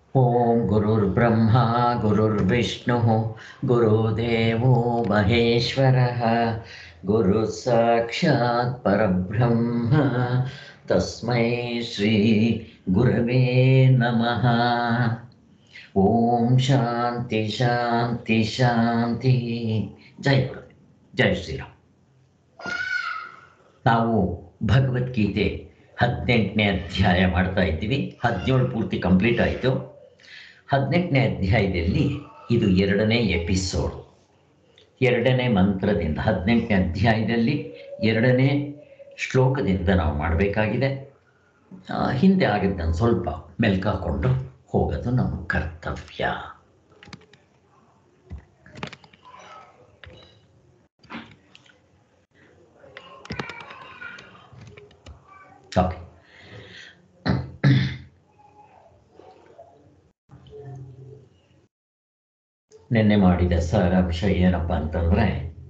ಓಂ ಗುರುರ್ಬ್ರಹ್ಮ ಗುರುರ್ವಿಷ್ಣು ಗುರುದೇವೋ ಮಹೇಶ್ವರಃ ಗುರು ಸಾಕ್ಷಾತ್ ಪರಬ್ರಹ್ಮ ತಸ್ಮೈ ಶ್ರೀ ಗುರವೇ ನಮಃ ಓಂ ಶಾಂತಿ ಶಾಂತಿ ಶಾಂತಿ ಜೈ ಗುರು ಜೈ ಶ್ರೀರಾಮ್ ನಾವು ಭಗವದ್ಗೀತೆ ಹದಿನೆಂಟನೇ ಅಧ್ಯಾಯ ಮಾಡ್ತಾ ಇದ್ದೀವಿ ಹದಿನೇಳು ಪೂರ್ತಿ ಕಂಪ್ಲೀಟ್ ಆಯಿತು ಹದಿನೆಂಟನೇ ಅಧ್ಯಾಯದಲ್ಲಿ ಇದು ಎರಡನೇ ಎಪಿಸೋಡ್ ಎರಡನೇ ಮಂತ್ರದಿಂದ ಹದಿನೆಂಟನೇ ಅಧ್ಯಾಯದಲ್ಲಿ ಎರಡನೇ ಶ್ಲೋಕದಿಂದ ನಾವು ಮಾಡಬೇಕಾಗಿದೆ ಆ, ಹಿಂದೆ ಆಗಿದ್ದನ್ನು ಸ್ವಲ್ಪ ಮೆಲ್ಕಾಕೊಂಡು ಹೋಗೋದು ನಮ್ಮ ಕರ್ತವ್ಯ ಓಕೆ ನಿನ್ನೆ ಮಾಡಿದ ಸಾರಾಂಶ ಏನಪ್ಪ ಅಂತಂದ್ರೆ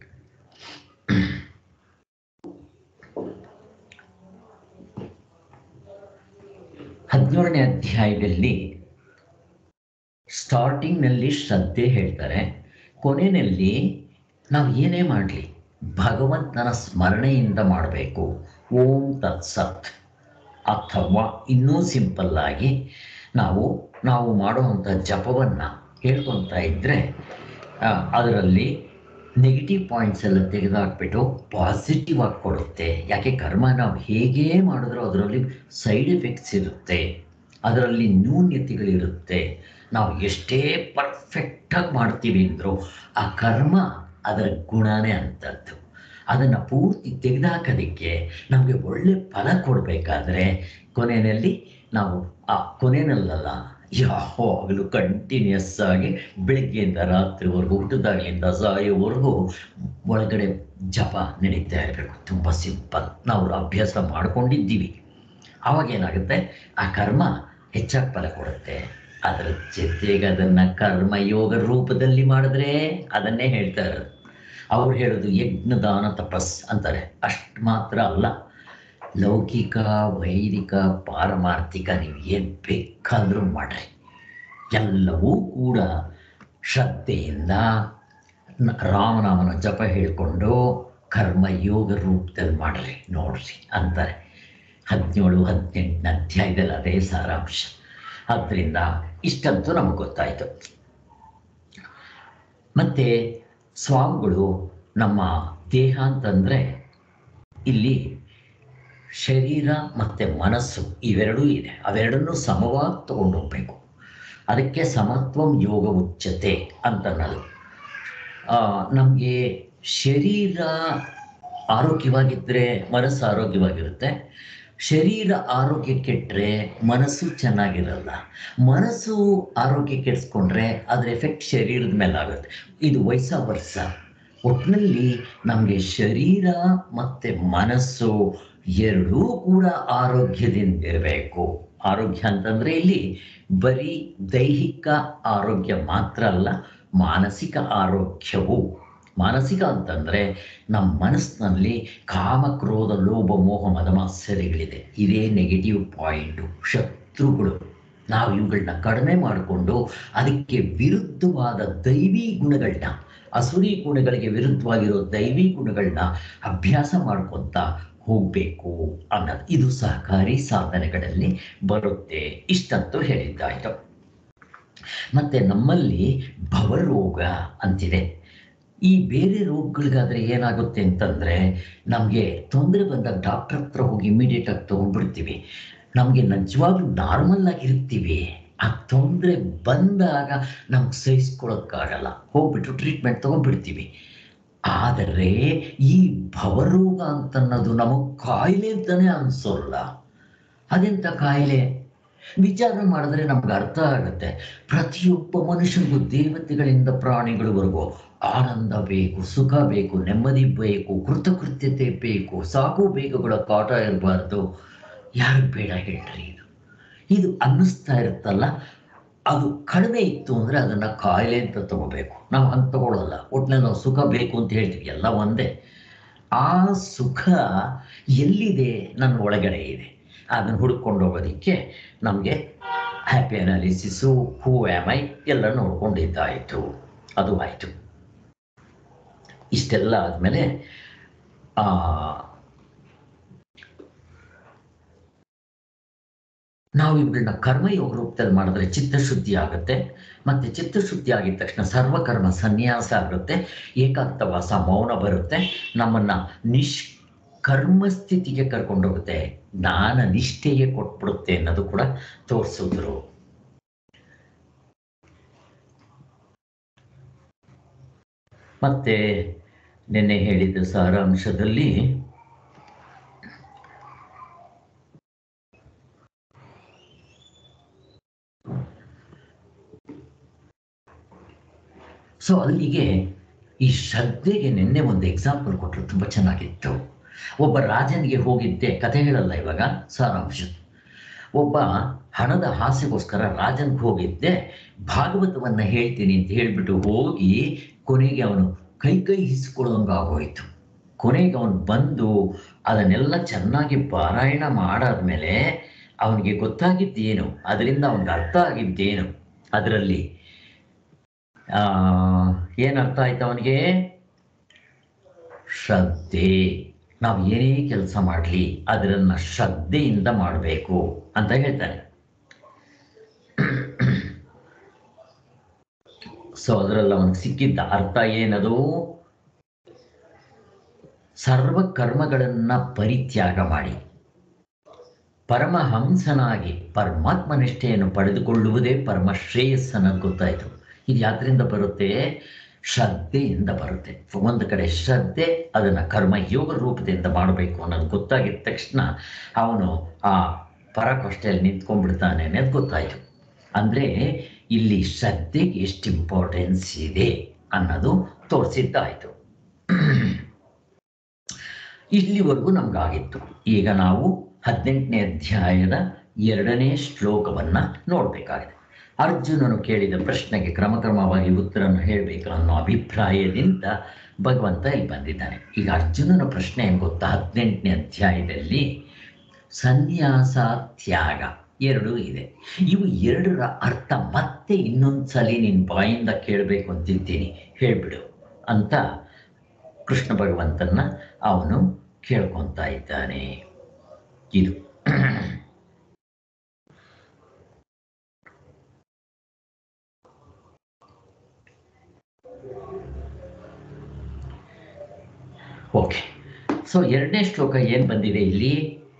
ಹದಿನೇಳನೇ ಅಧ್ಯಾಯದಲ್ಲಿ ಸ್ಟಾರ್ಟಿಂಗ್ನಲ್ಲಿ ಶ್ರದ್ಧೆ ಹೇಳ್ತಾರೆ ಕೊನೆಯಲ್ಲಿ ನಾವು ಏನೇ ಮಾಡಲಿ ಭಗವಂತನ ಸ್ಮರಣೆಯಿಂದ ಮಾಡಬೇಕು ಓಂ ತತ್ಸತ್ ಅಥವಾ ಇನ್ನೂ ಸಿಂಪಲ್ ಆಗಿ ನಾವು ನಾವು ಮಾಡುವಂಥ ಜಪವನ್ನು ಹೇಳ್ಕೊತಾ ಇದ್ದರೆ ಅದರಲ್ಲಿ ನೆಗೆಟಿವ್ ಪಾಯಿಂಟ್ಸ್ ಎಲ್ಲ ತೆಗೆದುಹಾಕ್ಬಿಟ್ಟು ಪಾಸಿಟಿವ್ ಆಗಿ ಕೊಡುತ್ತೆ ಯಾಕೆ ಕರ್ಮ ನಾವು ಹೇಗೇ ಮಾಡಿದ್ರೂ ಅದರಲ್ಲಿ ಸೈಡ್ ಎಫೆಕ್ಟ್ಸ್ ಇರುತ್ತೆ ಅದರಲ್ಲಿ ನ್ಯೂನ್ಯತೆಗಳಿರುತ್ತೆ ನಾವು ಎಷ್ಟೇ ಪರ್ಫೆಕ್ಟಾಗಿ ಮಾಡ್ತೀವಿ ಅಂದರೂ ಆ ಕರ್ಮ ಅದರ ಗುಣನೇ ಅಂಥದ್ದು ಅದನ್ನು ಪೂರ್ತಿ ತೆಗೆದುಹಾಕೋದಕ್ಕೆ ನಮಗೆ ಒಳ್ಳೆ ಫಲ ಕೊಡಬೇಕಾದ್ರೆ ಕೊನೆಯಲ್ಲಿ ನಾವು ಆ ಕೊನೆಯಲ್ಲಲ್ಲ ಯಾವಾಗಲೂ ಕಂಟಿನ್ಯೂಸ್ ಆಗಿ ಬೆಳಗ್ಗೆಯಿಂದ ರಾತ್ರಿವರೆಗೂ ಹುಟ್ಟಿದಾಗಲಿಂದ ಸಾಯೋವರೆಗೂ ಒಳಗಡೆ ಜಪ ನಡೀತಾ ಇರಬೇಕು ತುಂಬ ಸಿಂಪಲ್ ನಾವು ಅಭ್ಯಾಸ ಮಾಡ್ಕೊಂಡಿದ್ದೀವಿ ಆವಾಗ ಏನಾಗುತ್ತೆ ಆ ಕರ್ಮ ಹೆಚ್ಚಾಗಿ ಫಲ ಕೊಡುತ್ತೆ ಅದರ ಜೊತೆಗೆ ಅದನ್ನು ಕರ್ಮಯೋಗ ರೂಪದಲ್ಲಿ ಮಾಡಿದ್ರೆ ಅದನ್ನೇ ಹೇಳ್ತಾ ಇರೋದು ಅವ್ರು ಹೇಳೋದು ಯಜ್ಞದಾನ ತಪಸ್ ಅಂತಾರೆ ಅಷ್ಟು ಮಾತ್ರ ಅಲ್ಲ ಲೌಕಿಕ ವೈದಿಕ ಪಾರಮಾರ್ಥಿಕ ನೀವು ಏನು ಬೇಕಾದರೂ ಮಾಡ್ರಿ ಎಲ್ಲವೂ ಕೂಡ ಶ್ರದ್ಧೆಯಿಂದ ನ- ರಾಮನಾಮನ ಜಪ ಹೇಳಿಕೊಂಡು ಕರ್ಮಯೋಗ ರೂಪದಲ್ಲಿ ಮಾಡ್ರಿ ನೋಡ್ರಿ ಅಂತಾರೆ ಹದಿನೇಳು ಹದಿನೆಂಟನೇ ಅಧ್ಯಾಯದಲ್ಲಿ ಅದೇ ಸಾರಾಂಶ ಆದ್ದರಿಂದ ಇಷ್ಟಂತೂ ನಮಗೆ ಗೊತ್ತಾಯಿತು ಮತ್ತು ಸ್ವಾಮಿಗಳು ನಮ್ಮ ದೇಹ ಅಂತಂದರೆ ಇಲ್ಲಿ ಶರೀರ ಮತ್ತು ಮನಸ್ಸು ಇವೆರಡೂ ಇದೆ ಅವೆರಡನ್ನೂ ಸಮವಾಗಿ ತಗೊಂಡು ಹೋಗ್ಬೇಕು ಅದಕ್ಕೆ ಸಮತ್ವಂ ಯೋಗ ಉಚ್ಚತೆ ಅಂತನ್ನೋದು ನಮಗೆ ಶರೀರ ಆರೋಗ್ಯವಾಗಿದ್ದರೆ ಮನಸ್ಸು ಆರೋಗ್ಯವಾಗಿರುತ್ತೆ ಶರೀರ ಆರೋಗ್ಯ ಕೆಟ್ಟರೆ ಮನಸ್ಸು ಚೆನ್ನಾಗಿರಲ್ಲ ಮನಸ್ಸು ಆರೋಗ್ಯ ಕೆಡಿಸ್ಕೊಂಡ್ರೆ ಅದರ ಎಫೆಕ್ಟ್ ಶರೀರದ ಮೇಲೆ ಆಗುತ್ತೆ ಇದು ವಯಸ್ಸ ವರ್ಷ ಒಟ್ಟಿನಲ್ಲಿ ನಮಗೆ ಶರೀರ ಮತ್ತು ಮನಸ್ಸು ಎರಡೂ ಕೂಡ ಆರೋಗ್ಯದಿಂದ ಇರಬೇಕು ಆರೋಗ್ಯ ಅಂತಂದರೆ ಇಲ್ಲಿ ಬರೀ ದೈಹಿಕ ಆರೋಗ್ಯ ಮಾತ್ರ ಅಲ್ಲ ಮಾನಸಿಕ ಆರೋಗ್ಯವು ಮಾನಸಿಕ ಅಂತಂದರೆ ನಮ್ಮ ಮನಸ್ಸಿನಲ್ಲಿ ಕಾಮ ಕ್ರೋಧ ಲೋಭ ಮೋಹ ಮದಮಾತ್ಸರ್ಯಗಳಿದೆ ಇದೇ ನೆಗೆಟಿವ್ ಪಾಯಿಂಟು ಶತ್ರುಗಳು ನಾವು ಇವುಗಳನ್ನ ಕಡಿಮೆ ಮಾಡಿಕೊಂಡು ಅದಕ್ಕೆ ವಿರುದ್ಧವಾದ ದೈವಿ ಗುಣಗಳನ್ನ ಅಸುರಿ ಗುಣಗಳಿಗೆ ವಿರುದ್ಧವಾಗಿರೋ ದೈವಿ ಗುಣಗಳನ್ನ ಅಭ್ಯಾಸ ಮಾಡ್ಕೊತ ಹೋಗಬೇಕು ಅನ್ನೋದು ಇದು ಸಹಕಾರಿ ಸಾಧನೆಗಳಲ್ಲಿ ಬರುತ್ತೆ ಇಷ್ಟಂತೂ ಹೇಳಿದ್ದಾಯಿತು ಮತ್ತು ನಮ್ಮಲ್ಲಿ ಭವರೋಗ ಅಂತಿದೆ ಈ ಬೇರೆ ರೋಗಗಳಿಗಾದರೆ ಏನಾಗುತ್ತೆ ಅಂತಂದರೆ ನಮಗೆ ತೊಂದರೆ ಬಂದಾಗ ಡಾಕ್ಟ್ರ್ ಹತ್ರ ಹೋಗಿ ಇಮಿಡಿಯೇಟಾಗಿ ತೊಗೊಂಡ್ಬಿಡ್ತೀವಿ ನಮಗೆ ನಿಜವಾಗ್ಲೂ ನಾರ್ಮಲ್ ಆಗಿರ್ತೀವಿ ಆ ತೊಂದರೆ ಬಂದಾಗ ನಮ್ಗೆ ಸಹಿಸ್ಕೊಳ್ಳೋಕ್ಕಾಗಲ್ಲ ಹೋಗ್ಬಿಟ್ಟು ಟ್ರೀಟ್ಮೆಂಟ್ ತೊಗೊಂಡ್ಬಿಡ್ತೀವಿ ಆದರೆ ಈ ಭವರೋಗ ಅಂತನ್ನೋದು ನಮಗೆ ಕಾಯಿಲೆ ಅಂತಲೇ ಅನಿಸೋಲ್ಲ ಅದೆಂಥ ಕಾಯಿಲೆ ವಿಚಾರ ಮಾಡಿದ್ರೆ ನಮ್ಗೆ ಅರ್ಥ ಆಗುತ್ತೆ ಪ್ರತಿಯೊಬ್ಬ ಮನುಷ್ಯನಿಗೂ ದೇವತೆಗಳಿಂದ ಪ್ರಾಣಿಗಳವರೆಗೂ ಆನಂದ ಬೇಕು ಸುಖ ಬೇಕು ನೆಮ್ಮದಿ ಬೇಕು ಕೃತಕೃತ್ಯತೆ ಬೇಕು ಸಾಕು ಬೇಕುಗಳ ಕಾಟ ಇರಬಾರ್ದು ಯಾರಿಗೆ ಬೇಡ ಹೇಳ್ರಿ ಇದು ಇದು ಅನ್ನಿಸ್ತಾ ಇರುತ್ತಲ್ಲ ಅದು ಕಡಿಮೆ ಇತ್ತು ಅಂದರೆ ಅದನ್ನು ಕಾಯಿಲೆ ಅಂತ ತಗೋಬೇಕು ನಾವು ಹಂಗೆ ತಗೊಳ್ಳಲ್ಲ ಒಟ್ಟಿನಲ್ಲಿ ನಾವು ಸುಖ ಬೇಕು ಅಂತ ಹೇಳ್ತೀವಿ ಎಲ್ಲ ಒಂದೇ ಆ ಸುಖ ಎಲ್ಲಿದೆ ನನ್ನ ಒಳಗಡೆ ಇದೆ ಅದನ್ನು ಹುಡ್ಕೊಂಡು ಹೋಗೋದಕ್ಕೆ ನಮಗೆ happy analysis who am I ಎಲ್ಲ ನೋಡ್ಕೊಂಡಿದ್ದಾಯಿತು ಅದು ಆಯಿತು ಇಷ್ಟೆಲ್ಲ ಆದಮೇಲೆ ನಾವು ಇವುಗಳನ್ನ ಕರ್ಮಯೋಗ ರೂಪದಲ್ಲಿ ಮಾಡಿದ್ರೆ ಚಿತ್ತಶುದ್ಧಿ ಆಗುತ್ತೆ ಮತ್ತೆ ಚಿತ್ತಶುದ್ಧಿ ಆಗಿದ ತಕ್ಷಣ ಸರ್ವಕರ್ಮ ಸನ್ಯಾಸ ಆಗುತ್ತೆ ಏಕಾಂತವಾಸ ಮೌನ ಬರುತ್ತೆ ನಮ್ಮನ್ನ ನಿಷ್ ಕರ್ಮ ಸ್ಥಿತಿಗೆ ಕರ್ಕೊಂಡೋಗುತ್ತೆ ಜ್ಞಾನ ನಿಷ್ಠೆಗೆ ಕೊಟ್ಬಿಡುತ್ತೆ ಅನ್ನೋದು ಕೂಡ ತೋರಿಸಿದ್ರು ಮತ್ತೆ ನಿನ್ನೆ ಹೇಳಿದ ಸಾರಾಂಶದಲ್ಲಿ ಸೊ ಅಲ್ಲಿಗೆ ಈ ಶ್ರದ್ಧೆಗೆ ನಿನ್ನೆ ಒಂದು ಎಕ್ಸಾಂಪಲ್ ಕೊಟ್ಟರು ತುಂಬ ಚೆನ್ನಾಗಿತ್ತು ಒಬ್ಬ ರಾಜನಿಗೆ ಹೋಗಿದ್ದೆ ಕಥೆ ಹೇಳಲ್ಲ ಇವಾಗ ಸಾರಾಂಶ ಒಬ್ಬ ಹಣದ ಆಸೆಗೋಸ್ಕರ ರಾಜನ್ಗೆ ಹೋಗಿದ್ದೆ ಭಾಗವತವನ್ನ ಹೇಳ್ತೀನಿ ಅಂತ ಹೇಳ್ಬಿಟ್ಟು ಹೋಗಿ ಕೊನೆಗೆ ಅವನು ಕೈ ಕೈ ಹಿಸ್ಕೊಳ್ಳೋಂಗೆ ಆಗೋಯ್ತು ಕೊನೆಗೆ ಅವನು ಬಂದು ಅದನ್ನೆಲ್ಲ ಚೆನ್ನಾಗಿ ಪಾರಾಯಣ ಮಾಡಾದ್ಮೇಲೆ ಅವನಿಗೆ ಗೊತ್ತಾಗಿದ್ದೇನು ಅದರಿಂದ ಅವನಿಗೆ ಅರ್ಥ ಆಗಿದ್ದೇನು ಅದರಲ್ಲಿ ಆ ಏನ್ ಅರ್ಥ ಆಯ್ತು ಅವನಿಗೆ ಶ್ರದ್ಧೆ ನಾವು ಏನೇ ಕೆಲಸ ಮಾಡಲಿ ಅದರನ್ನ ಶ್ರದ್ಧೆಯಿಂದ ಮಾಡಬೇಕು ಅಂತ ಹೇಳ್ತಾನೆ ಸೊ ಅದರಲ್ಲಿ ಅವನಿಗೆ ಸಿಕ್ಕಿದ್ದ ಅರ್ಥ ಏನದು ಸರ್ವ ಕರ್ಮಗಳನ್ನ ಪರಿತ್ಯಾಗ ಮಾಡಿ ಪರಮಹಂಸನಾಗಿ ಪರಮಾತ್ಮ ನಿಷ್ಠೆಯನ್ನು ಪಡೆದುಕೊಳ್ಳುವುದೇ ಪರಮ ಶ್ರೇಯಸ್ಸನ್ನೋದು ಗೊತ್ತಾಯಿತು ಇದು ಯಾತ್ರಿಂದ ಬರುತ್ತೆ ಶ್ರದ್ಧೆಯಿಂದ ಬರುತ್ತೆ ಒಂದು ಕಡೆ ಶ್ರದ್ಧೆ ಅದನ್ನು ಕರ್ಮಯೋಗ ರೂಪದಿಂದ ಮಾಡಬೇಕು ಅನ್ನೋದು ಗೊತ್ತಾಗಿದ ತಕ್ಷಣ ಅವನು ಆ ಪರಕೋಷ್ಟೆಯಲ್ಲಿ ನಿಂತ್ಕೊಂಡ್ಬಿಡ್ತಾನೆ ಅನ್ನೋದು ಗೊತ್ತಾಯಿತು ಅಂದರೆ ಇಲ್ಲಿ ಶ್ರದ್ಧೆಗೆ ಎಷ್ಟು ಇಂಪಾರ್ಟೆನ್ಸ್ ಇದೆ ಅನ್ನೋದು ತೋರಿಸಿದ್ದಾಯಿತು ಇಲ್ಲಿವರೆಗೂ ನಮಗಾಗಿತ್ತು ಈಗ ನಾವು ಹದಿನೆಂಟನೇ ಅಧ್ಯಾಯದ ಎರಡನೇ ಶ್ಲೋಕವನ್ನು ನೋಡಬೇಕಾಗಿದೆ ಅರ್ಜುನನು ಕೇಳಿದ ಪ್ರಶ್ನೆಗೆ ಕ್ರಮಕ್ರಮವಾಗಿ ಉತ್ತರವನ್ನು ಹೇಳಬೇಕು ಅನ್ನೋ ಅಭಿಪ್ರಾಯದಿಂದ ಭಗವಂತ ಇಲ್ಲಿ ಬಂದಿದ್ದಾನೆ ಈಗ ಅರ್ಜುನನ ಪ್ರಶ್ನೆ ಏನು ಗೊತ್ತಾ ಹದಿನೆಂಟನೇ ಅಧ್ಯಾಯದಲ್ಲಿ ಸನ್ಯಾಸ ತ್ಯಾಗ ಎರಡೂ ಇದೆ ಇವು ಎರಡರ ಅರ್ಥ ಮತ್ತೆ ಇನ್ನೊಂದ್ಸಲಿ ನಿನ್ನ ಬಾಯಿಂದ ಕೇಳಬೇಕು ಅಂತಿದ್ದೀನಿ ಹೇಳ್ಬಿಡು ಅಂತ ಕೃಷ್ಣ ಭಗವಂತನ ಅವನು ಕೇಳ್ಕೊತಾ ಇದ್ದಾನೆ ಇದು ಓಕೆ ಸೊ ಎರಡನೇ ಶ್ಲೋಕ ಏನು ಬಂದಿದೆ ಇಲ್ಲಿ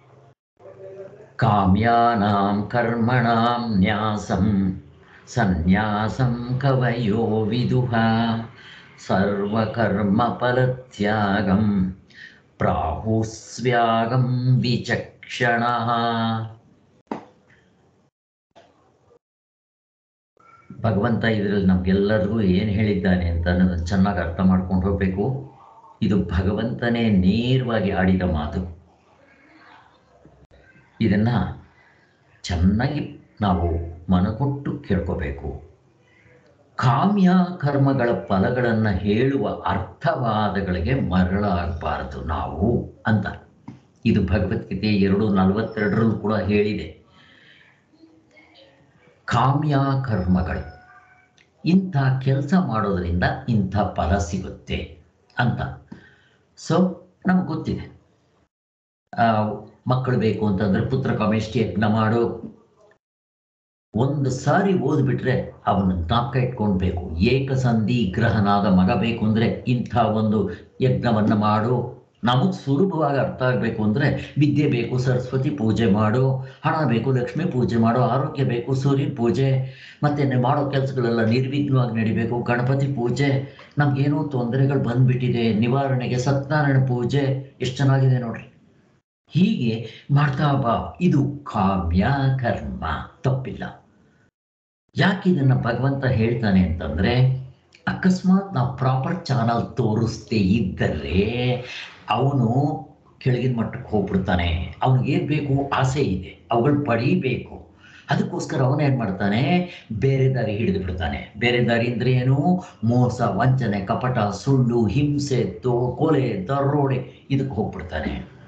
ಕಾಮ್ಯಾನಾಂ ಕರ್ಮಣಾಂ ನ್ಯಾಸಂ ಸನ್ಯಾಸಂ ಕವಯೋ ವಿದುಹ ಸರ್ವಕರ್ಮ ಫಲತ್ಯಾಗಂ ಪ್ರಾಹುಸ್ವ್ಯಾಗಂ ವಿಚಕ್ಷಣ ಭಗವಂತ ಇದರಲ್ಲಿ ನಮ್ಗೆಲ್ಲರಿಗೂ ಏನು ಹೇಳಿದ್ದಾನೆ ಅಂತ ಅನ್ನೋದನ್ನು ಚೆನ್ನಾಗಿ ಅರ್ಥ ಮಾಡ್ಕೊಂಡು ಹೋಗಬೇಕು ಇದು ಭಗವಂತನೇ ನೇರವಾಗಿ ಆಡಿದ ಮಾತು ಇದನ್ನ ಚೆನ್ನಾಗಿ ನಾವು ಮನಕೊಟ್ಟು ಕೇಳ್ಕೋಬೇಕು ಕಾಮ್ಯ ಕರ್ಮಗಳ ಫಲಗಳನ್ನು ಹೇಳುವ ಅರ್ಥವಾದಗಳಿಗೆ ಮರಳಾಗಬಾರದು ನಾವು ಅಂತ ಇದು ಭಗವದ್ಗೀತೆ ಎರಡು ನಲವತ್ತೆರಡರಲ್ಲೂ ಕೂಡ ಹೇಳಿದೆ ಕಾಮ್ಯ ಕರ್ಮಗಳು ಇಂಥ ಕೆಲಸ ಮಾಡೋದರಿಂದ ಇಂಥ ಫಲ ಸಿಗುತ್ತೆ ಅಂತ ಸೊ ನಮ್ಗೆ ಗೊತ್ತಿದೆ ಆ, ಮಕ್ಕಳು ಬೇಕು ಅಂತಂದ್ರೆ ಪುತ್ರ ಕಾಮೇಷ್ಟಿ ಯಜ್ಞ ಮಾಡು ಒಂದು ಸಾರಿ ಓದ್ಬಿಟ್ರೆ ಅವನು ಜ್ಞಾಪಕ ಇಟ್ಕೊಳ್ಬೇಕು ಏಕಸಂಧಿ ಗ್ರಹನಾದ ಮಗ ಬೇಕು ಅಂದ್ರೆ ಇಂಥ ಒಂದು ಯಜ್ಞವನ್ನ ಮಾಡು ನಮಗೆ ಸುಲಭವಾಗಿ ಅರ್ಥ ಆಗಬೇಕು ಅಂದ್ರೆ ವಿದ್ಯೆ ಬೇಕು ಸರಸ್ವತಿ ಪೂಜೆ ಮಾಡು ಹಣ ಬೇಕು ಲಕ್ಷ್ಮಿ ಪೂಜೆ ಮಾಡು ಆರೋಗ್ಯ ಬೇಕು ಸೂರ್ಯನ ಪೂಜೆ ಮತ್ತೆ ನೀವು ಮಾಡೋ ಕೆಲಸಗಳೆಲ್ಲ ನಿರ್ವಿಘ್ನವಾಗಿ ನಡಿಬೇಕು ಗಣಪತಿ ಪೂಜೆ ನಮ್ಗೇನೋ ತೊಂದರೆಗಳು ಬಂದ್ಬಿಟ್ಟಿದೆ ನಿವಾರಣೆಗೆ ಸತ್ಯನಾರಾಯಣ ಪೂಜೆ ಎಷ್ಟು ಚೆನ್ನಾಗಿದೆ ನೋಡ್ರಿ ಹೀಗೆ ಮಾಡ್ತಾ ಬಾ ಇದು ಕಾಮ್ಯ ಕರ್ಮ ತಪ್ಪಿಲ್ಲ ಯಾಕೆ ಇದನ್ನ ಭಗವಂತ ಹೇಳ್ತಾನೆ ಅಂತಂದ್ರೆ ಅಕಸ್ಮಾತ್ ನಾವು ಪ್ರಾಪರ್ ಚಾನಲ್ ತೋರಿಸ್ದೇ ಇದ್ದರೆ ಅವನು ಕೆಳಗಿನ ಮಟ್ಟಕ್ಕೆ ಹೋಗ್ಬಿಡ್ತಾನೆ ಅವನಿಗೆ ಏನ್ ಬೇಕು ಆಸೆ ಇದೆ ಅವುಗಳು ಪಡೀಬೇಕು ಅದಕ್ಕೋಸ್ಕರ ಅವನು ಏನ್ ಮಾಡ್ತಾನೆ ಬೇರೆ ದಾರಿ ಹಿಡಿದು ಬಿಡ್ತಾನೆ ಬೇರೆ ದಾರಿ ಅಂದ್ರೆ ಏನು ಮೋಸ ವಂಚನೆ ಕಪಟ ಸುಳ್ಳು ಹಿಂಸೆ ತೋ ಕೊಲೆ ದರೋಡೆ ಇದಕ್ಕೆ ಹೋಗ್ಬಿಡ್ತಾನೆ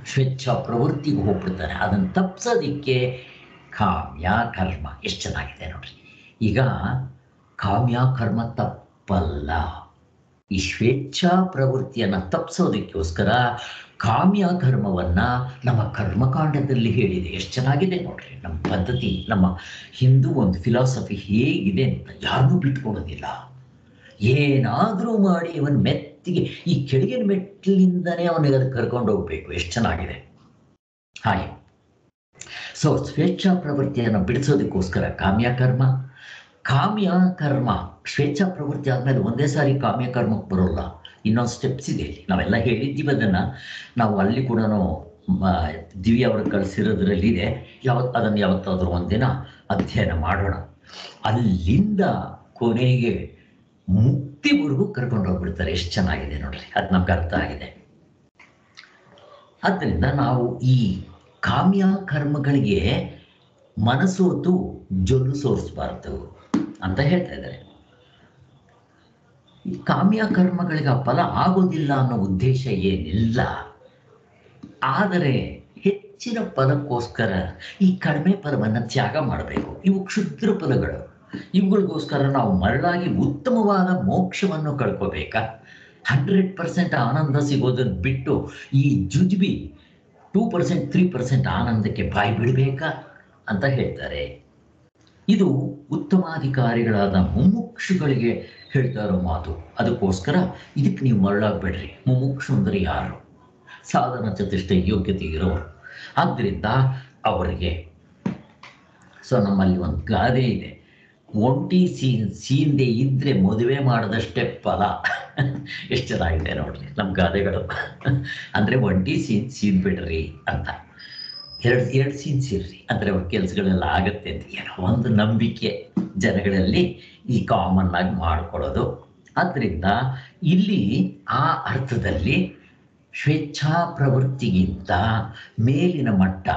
ಸ್ವೇಚ್ಛಾ ಪ್ರವೃತ್ತಿಗೆ ಹೋಗ್ಬಿಡ್ತಾನೆ ಅದನ್ನು ತಪ್ಪಿಸೋದಿಕ್ಕೆ ಕಾಮ್ಯ ಕರ್ಮ ಎಷ್ಟು ಚೆನ್ನಾಗಿದೆ ನೋಡ್ರಿ ಈಗ ಕಾಮ್ಯ ಕರ್ಮ ತಪ್ಪಲ್ಲ ಈ ಸ್ವೇಚ್ಛಾ ಪ್ರವೃತ್ತಿಯನ್ನು ತಪ್ಪಿಸೋದಕ್ಕೋಸ್ಕರ ಕಾಮ್ಯ ಕರ್ಮವನ್ನ ನಮ್ಮ ಕರ್ಮಕಾಂಡದಲ್ಲಿ ಹೇಳಿದೆ ಎಷ್ಟು ಚೆನ್ನಾಗಿದೆ ನೋಡ್ರಿ ನಮ್ಮ ಪದ್ಧತಿ ನಮ್ಮ ಹಿಂದೂ ಒಂದು ಫಿಲಾಸಫಿ ಹೇಗಿದೆ ಅಂತ ಯಾರನ್ನೂ ಬಿಟ್ಕೊಡೋದಿಲ್ಲ ಏನಾದರೂ ಮಾಡಿ ಅವನ ಮೆತ್ತಿಗೆ ಈ ಕೆಳಗಿನ ಮೆಟ್ಟಿಲಿಂದನೇ ಅವನಿಗೆ ಅದು ಕರ್ಕೊಂಡು ಹೋಗ್ಬೇಕು ಎಷ್ಟು ಚೆನ್ನಾಗಿದೆ ಹಾಗೆ ಸೊ ಸ್ವೇಚ್ಛಾ ಪ್ರವೃತ್ತಿಯನ್ನು ಬಿಡಿಸೋದಕ್ಕೋಸ್ಕರ ಕಾಮ್ಯ ಕರ್ಮ ಕಾಮ್ಯ ಕರ್ಮ ಸ್ವೇಚ್ಛಾ ಪ್ರವೃತ್ತಿ ಆದಮೇಲೆ ಒಂದೇ ಸಾರಿ ಕಾಮ್ಯ ಕರ್ಮಕ್ಕೆ ಬರೋಲ್ಲ ಇನ್ನೊಂದು ಸ್ಟೆಪ್ಸ್ ಇದೆ ಇಲ್ಲಿ ನಾವೆಲ್ಲ ಹೇಳಿದ್ದೀವಿ ಅದನ್ನು ನಾವು ಅಲ್ಲಿ ಕೂಡ ದಿವ್ಯ ಅವರು ಕಳಿಸಿರೋದ್ರಲ್ಲಿದೆ ಯಾವತ್ತು ಅದನ್ನು ಯಾವತ್ತಾದರೂ ಒಂದಿನ ಅಧ್ಯಯನ ಮಾಡೋಣ ಅಲ್ಲಿಂದ ಕೊನೆಗೆ ಮುಕ್ತಿವರೆಗೂ ಕರ್ಕೊಂಡು ಹೋಗ್ಬಿಡ್ತಾರೆ ಎಷ್ಟು ಚೆನ್ನಾಗಿದೆ ನೋಡ್ರಿ ಅದು ನಮ್ಗೆ ಅರ್ಥ ಆಗಿದೆ ಆದ್ದರಿಂದ ನಾವು ಈ ಕಾಮ್ಯ ಕರ್ಮಗಳಿಗೆ ಮನಸೋತು ಜೊಲ್ಲು ಸೋರಿಸಬಾರ್ದು ಅಂತ ಹೇಳ್ತಾ ಇದ್ದಾರೆ ಈ ಕಾಮ್ಯ ಕರ್ಮಗಳಿಗೆ ಆ ಫಲ ಆಗೋದಿಲ್ಲ ಅನ್ನೋ ಉದ್ದೇಶ ಏನಿಲ್ಲ ಆದರೆ ಹೆಚ್ಚಿನ ಫಲಕ್ಕೋಸ್ಕರ ಈ ಕಡಿಮೆ ಫಲವನ್ನು ತ್ಯಾಗ ಮಾಡಬೇಕು ಇವು ಕ್ಷುದ್ರ ಫಲಗಳು ಇವುಗಳಿಗೋಸ್ಕರ ನಾವು ಮರಳಾಗಿ ಉತ್ತಮವಾದ ಮೋಕ್ಷವನ್ನು ಕಳ್ಕೋಬೇಕಾ ಹಂಡ್ರೆಡ್ ಪರ್ಸೆಂಟ್ ಆನಂದ ಸಿಗೋದನ್ನು ಬಿಟ್ಟು ಈ ಜುಜ್ಬಿ ಟೂ ಪರ್ಸೆಂಟ್ ತ್ರೀ ಪರ್ಸೆಂಟ್ ಆನಂದಕ್ಕೆ ಬಾಯಿ ಬಿಡಬೇಕಾ ಅಂತ ಹೇಳ್ತಾರೆ ಇದು ಉತ್ತಮಾಧಿಕಾರಿಗಳಾದ ಮುಮುಕ್ಷುಗಳಿಗೆ ಹೇಳ್ತಾ ಇರೋ ಮಾತು ಅದಕ್ಕೋಸ್ಕರ ಇದಕ್ಕೆ ನೀವು ಮರಳಾಗಬೇಡ್ರಿ ಮುಮುಕ್ಷು ಅಂದರೆ ಯಾರು ಸಾಧನ ಚತುಷ್ಟ ಯೋಗ್ಯತೆ ಇರೋರು ಆದ್ದರಿಂದ ಅವರಿಗೆ ಸೊ ನಮ್ಮಲ್ಲಿ ಒಂದು ಗಾದೆ ಇದೆ ಒಂಟಿ ಸೀನ್ ಸೀನ್ದೆ ಇದ್ರೆ ಮದುವೆ ಮಾಡಿದಷ್ಟೇ ಫಲ ಎಷ್ಟು ಚೆನ್ನಾಗಿದೆ ನೋಡ್ರಿ ನಮ್ಮ ಗಾದೆಗಳು ಅಂದರೆ ಒಂಟಿ ಸೀನ್ ಸೀನ್ ಬಿಡ್ರಿ ಅಂತ ಎರಡು ಎರಡು ಸೀನ್ ಸೀರ್ರಿ ಅಂದರೆ ಅವ್ರ ಕೆಲಸಗಳೆಲ್ಲ ಆಗತ್ತೆ ಅಂತ ಏನೋ ಒಂದು ನಂಬಿಕೆ ಜನಗಳಲ್ಲಿ ಈ ಕಾಮನ್ ಆಗಿ ಮಾಡ್ಕೊಳ್ಳೋದು ಆದ್ದರಿಂದ ಇಲ್ಲಿ ಆ ಅರ್ಥದಲ್ಲಿ ಸ್ವೇಚ್ಛಾ ಪ್ರವೃತ್ತಿಗಿಂತ ಮೇಲಿನ ಮಟ್ಟ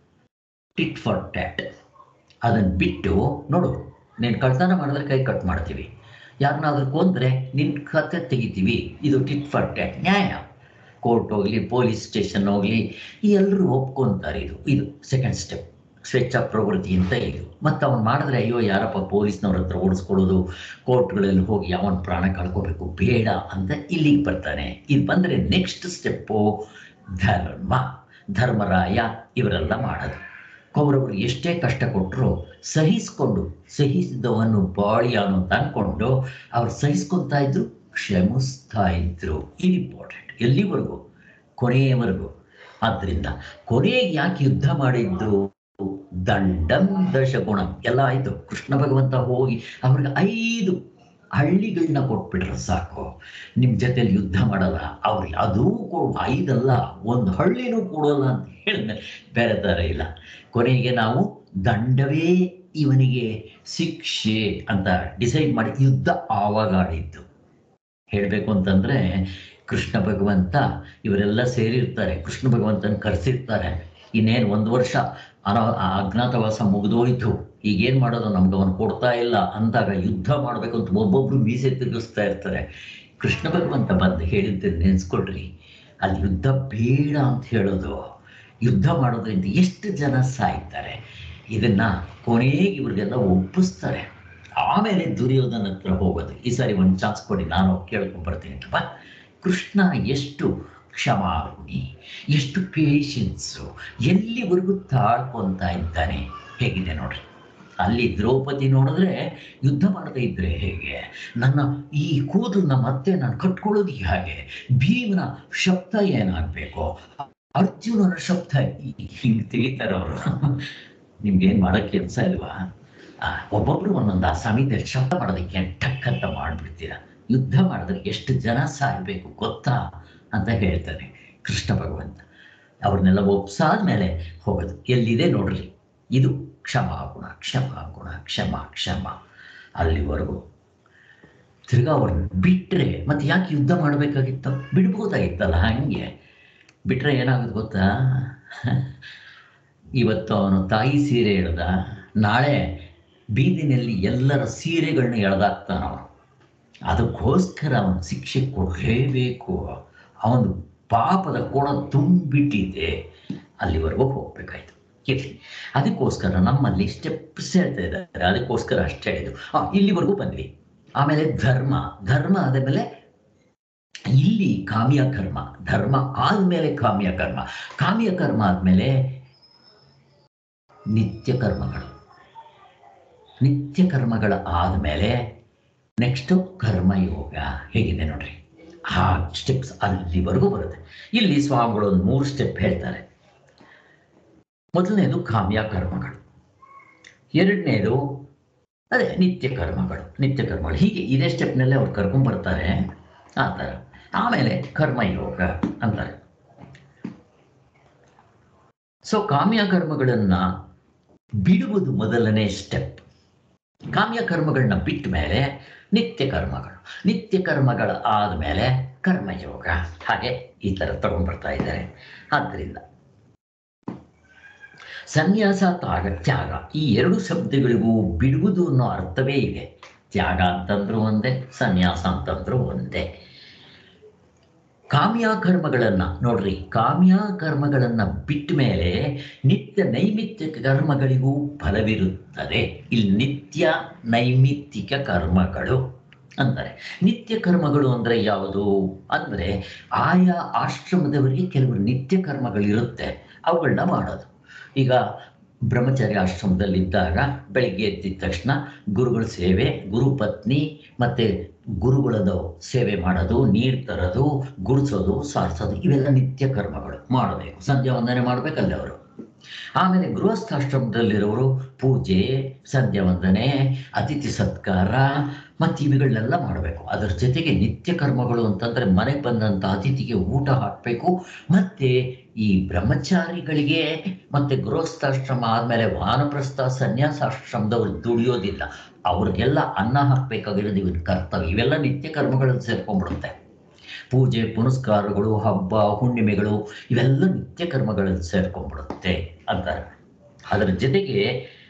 ಟಿಟ್ ಫಾರ್ ಟ್ಯಾಟ್ ಅದನ್ನು ಬಿಟ್ಟು ನೋಡು ನೀನು ಕಳ್ತನ ಮಾಡಿದ್ರೆ ಕೈ ಕಟ್ ಮಾಡ್ತೀವಿ ಯಾರನ್ನಾದ್ರೂ ಕೊಂದ್ರೆ ನಿನ್ನ ಖಾತೆ ತೆಗಿತೀವಿ ಇದು ಟಿಟ್ ಫಾರ್ ಟ್ಯಾಟ್ ನ್ಯಾಯ ಕೋರ್ಟ್ ಹೋಗಲಿ ಪೊಲೀಸ್ ಸ್ಟೇಷನ್ ಹೋಗಲಿ ಎಲ್ಲರೂ ಒಪ್ಕೊಂತಾರೆ ಇದು ಇದು ಸೆಕೆಂಡ್ ಸ್ಟೆಪ್ ಸ್ವೇಚ್ಛಾ ಪ್ರವೃತ್ತಿ ಅಂತ ಇದು ಮತ್ತು ಅವನು ಮಾಡಿದ್ರೆ ಅಯ್ಯೋ ಯಾರಪ್ಪ ಪೊಲೀಸ್ನವ್ರ ಹತ್ರ ಓಡಿಸ್ಕೊಳ್ಳೋದು ಕೋರ್ಟ್ಗಳಲ್ಲಿ ಹೋಗಿ ಅವನ ಪ್ರಾಣ ಕಳ್ಕೋಬೇಕು ಬೇಡ ಅಂತ ಇಲ್ಲಿಗೆ ಬರ್ತಾನೆ ಇದು ಬಂದರೆ ನೆಕ್ಸ್ಟ್ ಸ್ಟೆಪ್ಪು ಧರ್ಮ ಧರ್ಮರಾಯ ಇವರೆಲ್ಲ ಮಾಡೋದು ಕೌರವರು ಎಷ್ಟೇ ಕಷ್ಟ ಕೊಟ್ಟರು ಸಹಿಸ್ಕೊಂಡು ಸಹಿಸಿದವನು ಬಾಳಿಯಾನು ಅಂತ ಅಂದ್ಕೊಂಡು ಅವ್ರು ಸಹಿಸ್ಕೊತಾ ಇದ್ರು ಕ್ಷಮಿಸ್ತಾ ಇದ್ರು ಇದು ಇಂಪಾರ್ಟೆಂಟ್ ಎಲ್ಲಿವರೆಗೂ ಕೊನೆಯವರೆಗೂ ಆದ್ದರಿಂದ ಕೊನೆಗೆ ಯಾಕೆ ಯುದ್ಧ ಮಾಡಿದ್ರು ದಂಡಂ ದಶಗುಣ ಎಲ್ಲ ಆಯ್ತು ಕೃಷ್ಣ ಭಗವಂತ ಹೋಗಿ ಅವ್ರಿಗೆ ಐದು ಹಳ್ಳಿಗಳನ್ನ ಕೊಟ್ಬಿಟ್ರೆ ಸಾಕು ನಿಮ್ಮ ಜೊತೆಲಿ ಯುದ್ಧ ಮಾಡಲ್ಲ ಅವ್ರಿಗೆ ಅದೂ ಕೊ ಐದಲ್ಲ ಒಂದು ಹಳ್ಳಿನೂ ಕೊಡೋಲ್ಲ ಅಂತ ಹೇಳಿದ್ಮೇಲೆ ಬೇರೆ ಥರ ಇಲ್ಲ ಕೊನೆಗೆ ನಾವು ದಂಡವೇ ಇವನಿಗೆ ಶಿಕ್ಷೆ ಅಂತ ಡಿಸೈಡ್ ಮಾಡಿ ಯುದ್ಧ ಆವಾಗ ಆಡಿದ್ದು ಹೇಳಬೇಕು ಅಂತಂದ್ರೆ ಕೃಷ್ಣ ಭಗವಂತ ಇವರೆಲ್ಲ ಸೇರಿರ್ತಾರೆ ಕೃಷ್ಣ ಭಗವಂತನ ಕರೆಸಿರ್ತಾರೆ ಇನ್ನೇನು ಒಂದು ವರ್ಷ ಅನ ಅಜ್ಞಾತವಾಸ ಮುಗಿದೋಯ್ತು ಈಗೇನು ಮಾಡೋದು ನಮ್ಗೆ ಅವನು ಕೊಡ್ತಾ ಇಲ್ಲ ಅಂದಾಗ ಯುದ್ಧ ಮಾಡಬೇಕು ಅಂತ ಒಬ್ಬೊಬ್ರು ಮೀಸೆ ತಿರುಗಿಸ್ತಾ ಇರ್ತಾರೆ ಕೃಷ್ಣ ಭಗವಂತ ಬಂದು ಹೇಳಿದ್ದನ್ನು ನೆನೆಸ್ಕೊಳ್ರಿ ಅಲ್ಲಿ ಯುದ್ಧ ಬೇಡ ಅಂತ ಹೇಳೋದು ಯುದ್ಧ ಮಾಡೋದ್ರಿಂದ ಎಷ್ಟು ಜನ ಸಾಯ್ತಾರೆ ಇದನ್ನ ಕೊನೆಗೆ ಇವ್ರಿಗೆಲ್ಲ ಒಪ್ಪಿಸ್ತಾರೆ ಆಮೇಲೆ ದುರ್ಯೋಧನ ಹತ್ರ ಹೋಗೋದು ಈ ಸಾರಿ ಒಂದು ಚಾನ್ಸ್ ಕೊಡಿ ನಾನು ಕೇಳ್ಕೊಂಡ್ ಬರ್ತೀನಿ ಅಂತಪ್ಪ ಕೃಷ್ಣ ಎಷ್ಟು ಕ್ಷಮಾಗುಣಿ ಎಷ್ಟು ಪೇಷನ್ಸು ಎಲ್ಲಿವರೆಗೂ ತಾಳ್ಕೊಂತ ಇದ್ದಾನೆ ಹೇಗಿದೆ ನೋಡ್ರಿ ಅಲ್ಲಿ ದ್ರೌಪದಿ ನೋಡಿದ್ರೆ ಯುದ್ಧ ಮಾಡದೇ ಇದ್ರೆ ಹೇಗೆ ನನ್ನ ಈ ಕೂದಲನ್ನ ಮತ್ತೆ ನಾನು ಕಟ್ಕೊಳ್ಳೋದು ಹೇಗೆ ಭೀಮನ ಶಬ್ದ ಏನಾಗಬೇಕು ಅರ್ಜುನನ ಶಬ್ದ ಹಿಂಗೆ ತಿಳಿತಾರೆ ಅವರು ನಿಮ್ಗೇನು ಮಾಡೋಕ್ಕೆ ಕೆಲಸ ಇಲ್ವಾ ಆ, ಒಬ್ಬೊಬ್ರು ಒಂದೊಂದು ಆ ಸಮಯದಲ್ಲಿ ಶಬ್ದ ಮಾಡೋದಕ್ಕೆ ಟಕ್ ಅಂತ ಮಾಡ್ಬಿಡ್ತೀರ ಯುದ್ಧ ಮಾಡಿದ್ರೆ ಎಷ್ಟು ಜನ ಸಾಯ್ಬೇಕು ಗೊತ್ತಾ ಅಂತ ಹೇಳ್ತಾನೆ ಕೃಷ್ಣ ಭಗವಂತ ಅವ್ರನ್ನೆಲ್ಲ ಒಪ್ಸಾದ್ಮೇಲೆ ಹೋಗೋದು ಎಲ್ಲಿದೆ ನೋಡ್ರಿ ಇದು ಕ್ಷಮಾಗುಣ ಕ್ಷಮಾಗುಣ ಕ್ಷಮ ಕ್ಷಮ ಅಲ್ಲಿವರೆಗೂ ತಿರ್ಗಾ ಅವ್ರನ್ನ ಬಿಟ್ಟರೆ ಮತ್ತೆ ಯಾಕೆ ಯುದ್ಧ ಮಾಡಬೇಕಾಗಿತ್ತು ಬಿಡ್ಬೋದಾಗಿತ್ತಲ್ಲ ಹಂಗೆ ಬಿಟ್ಟರೆ ಏನಾಗುತ್ತೆ ಗೊತ್ತಾ ಇವತ್ತು ಅವನು ತಾಯಿ ಸೀರೆ ಎಳ್ದ ನಾಳೆ ಬೀದಿನಲ್ಲಿ ಎಲ್ಲರ ಸೀರೆಗಳನ್ನ ಎಳೆದಾಕ್ತಾನ ಅವನು ಅದಕ್ಕೋಸ್ಕರ ಅವನು ಶಿಕ್ಷೆ ಕೊಡಲೇಬೇಕು ಅವನು ಪಾಪದ ಕೊಡ ತುಂಬಿಟ್ಟಿದೆ ಅಲ್ಲಿವರೆಗೂ ಹೋಗ್ಬೇಕಾಯ್ತು ಇರಲಿ ಅದಕ್ಕೋಸ್ಕರ ನಮ್ಮಲ್ಲಿ ಸ್ಟೆಪ್ಸ್ ಹೇಳ್ತಾ ಇದ್ದಾರೆ ಅದಕ್ಕೋಸ್ಕರ ಅಷ್ಟೇ ಹೇಳಿದ್ರು ಆ ಇಲ್ಲಿವರೆಗೂ ಬಂದ್ವಿ ಆಮೇಲೆ ಧರ್ಮ ಧರ್ಮ ಆದಮೇಲೆ ಇಲ್ಲಿ ಕಾಮ್ಯ ಕರ್ಮ ಧರ್ಮ ಆದ್ಮೇಲೆ ಕಾಮ್ಯ ಕರ್ಮ ಕಾಮ್ಯ ಕರ್ಮ ಆದ್ಮೇಲೆ ನಿತ್ಯ ಕರ್ಮಗಳು ನಿತ್ಯ ಕರ್ಮಗಳ ಆದಮೇಲೆ ನೆಕ್ಸ್ಟು ಕರ್ಮಯೋಗ ಹೇಗಿದೆ ನೋಡ್ರಿ ಆ ಸ್ಟೆಪ್ಸ್ ಅಲ್ಲಿವರೆಗೂ ಬರುತ್ತೆ ಇಲ್ಲಿ ಸ್ವಾಮಿಗಳು ಒಂದು ಮೂರು ಸ್ಟೆಪ್ ಹೇಳ್ತಾರೆ ಮೊದಲನೇದು ಕಾಮ್ಯ ಕರ್ಮಗಳು ಎರಡನೇದು ಅದೇ ನಿತ್ಯ ಕರ್ಮಗಳು ನಿತ್ಯ ಕರ್ಮಗಳು ಹೀಗೆ ಇದೇ ಸ್ಟೆಪ್ನಲ್ಲೇ ಅವ್ರು ಕರ್ಕೊಂಡ್ಬರ್ತಾರೆ ಆ ಥರ ಆಮೇಲೆ ಕರ್ಮಯೋಗ ಅಂತಾರೆ ಸೊ ಕಾಮ್ಯ ಕರ್ಮಗಳನ್ನ ಬಿಡುವುದು ಮೊದಲನೇ ಸ್ಟೆಪ್ ಕಾಮ್ಯ ಕರ್ಮಗಳನ್ನ ಬಿಟ್ಟ ಮೇಲೆ ನಿತ್ಯ ಕರ್ಮಗಳು ನಿತ್ಯ ಕರ್ಮಗಳ ಆದಮೇಲೆ ಕರ್ಮಯೋಗ ಹಾಗೆ ಈ ಥರ ತಗೊಂಡ್ಬರ್ತಾ ಇದ್ದಾರೆ ಆದ್ದರಿಂದ ಸನ್ಯಾಸ ತ್ಯಾಗ ತ್ಯಾಗ ಈ ಎರಡು ಶಬ್ದಗಳಿಗೂ ಬಿಡುವುದು ಅನ್ನೋ ಅರ್ಥವೇ ಇದೆ ತ್ಯಾಗ ಅಂತಂದ್ರೂ ಒಂದೇ ಸನ್ಯಾಸ ಅಂತಂದ್ರೂ ಒಂದೇ ಕಾಮ್ಯ ಕರ್ಮಗಳನ್ನ ನೋಡ್ರಿ ಕಾಮ್ಯ ಕರ್ಮಗಳನ್ನ ಬಿಟ್ಟ ಮೇಲೆ ನಿತ್ಯ ನೈಮಿತ್ಯ ಕರ್ಮಗಳಿಗೂ ಫಲವಿರುತ್ತದೆ ಇಲ್ಲಿ ನಿತ್ಯ ನೈಮಿತ್ತಿಕ ಕರ್ಮಗಳು ಅಂತಾರೆ ನಿತ್ಯ ಕರ್ಮಗಳು ಅಂದ್ರೆ ಯಾವುದು ಅಂದ್ರೆ ಆಯಾ ಆಶ್ರಮದವರಿಗೆ ಕೆಲವು ನಿತ್ಯ ಕರ್ಮಗಳಿರುತ್ತೆ ಅವುಗಳನ್ನ ಮಾಡೋದು ಈಗ ಬ್ರಹ್ಮಚಾರಿ ಆಶ್ರಮದಲ್ಲಿದ್ದಾಗ ಬೆಳಗ್ಗೆ ಎದ್ದಿದ ತಕ್ಷಣ ಗುರುಗಳ ಸೇವೆ ಗುರುಪತ್ನಿ ಮತ್ತೆ ಗುರುಗಳದು ಸೇವೆ ಮಾಡೋದು ನೀರು ತರೋದು ಗುಡಿಸೋದು ಸಾರಿಸೋದು ಇವೆಲ್ಲ ನಿತ್ಯ ಕರ್ಮಗಳು ಮಾಡಬೇಕು ಸಂಧ್ಯಾ ವಂದನೆ ಮಾಡಬೇಕಲ್ಲ ಅವರು ಆಮೇಲೆ ಗೃಹಸ್ಥಾಶ್ರಮದಲ್ಲಿರೋರು ಪೂಜೆ ಸಂಧ್ಯಾ ವಂದನೆ ಅತಿಥಿ ಸತ್ಕಾರ ಮತ್ತು ಇವುಗಳನ್ನೆಲ್ಲ ಮಾಡಬೇಕು ಅದರ ಜೊತೆಗೆ ನಿತ್ಯ ಕರ್ಮಗಳು ಅಂತಂದರೆ ಮನೆಗೆ ಬಂದಂಥ ಅತಿಥಿಗೆ ಊಟ ಹಾಕಬೇಕು ಮತ್ತು ಈ ಬ್ರಹ್ಮಚಾರಿಗಳಿಗೆ ಮತ್ತು ಗೃಹಸ್ಥಾಶ್ರಮ ಆದಮೇಲೆ ವಾನಪ್ರಸ್ಥ ಸನ್ಯಾಸಾಶ್ರಮದವ್ರು ದುಡಿಯೋದಿಲ್ಲ ಅವ್ರಿಗೆಲ್ಲ ಅನ್ನ ಹಾಕಬೇಕಾಗಿರೋದು ಇವನ್ ಕರ್ತವ್ಯ ಇವೆಲ್ಲ ನಿತ್ಯ ಕರ್ಮಗಳಲ್ಲಿ ಸೇರ್ಕೊಂಡ್ಬಿಡುತ್ತೆ ಪೂಜೆ ಪುನಸ್ಕಾರಗಳು ಹಬ್ಬ ಹುಣ್ಣಿಮೆಗಳು ಇವೆಲ್ಲ ನಿತ್ಯ ಕರ್ಮಗಳಲ್ಲಿ ಸೇರ್ಕೊಂಡ್ಬಿಡುತ್ತೆ ಅಂತಾರೆ ಅದರ ಜೊತೆಗೆ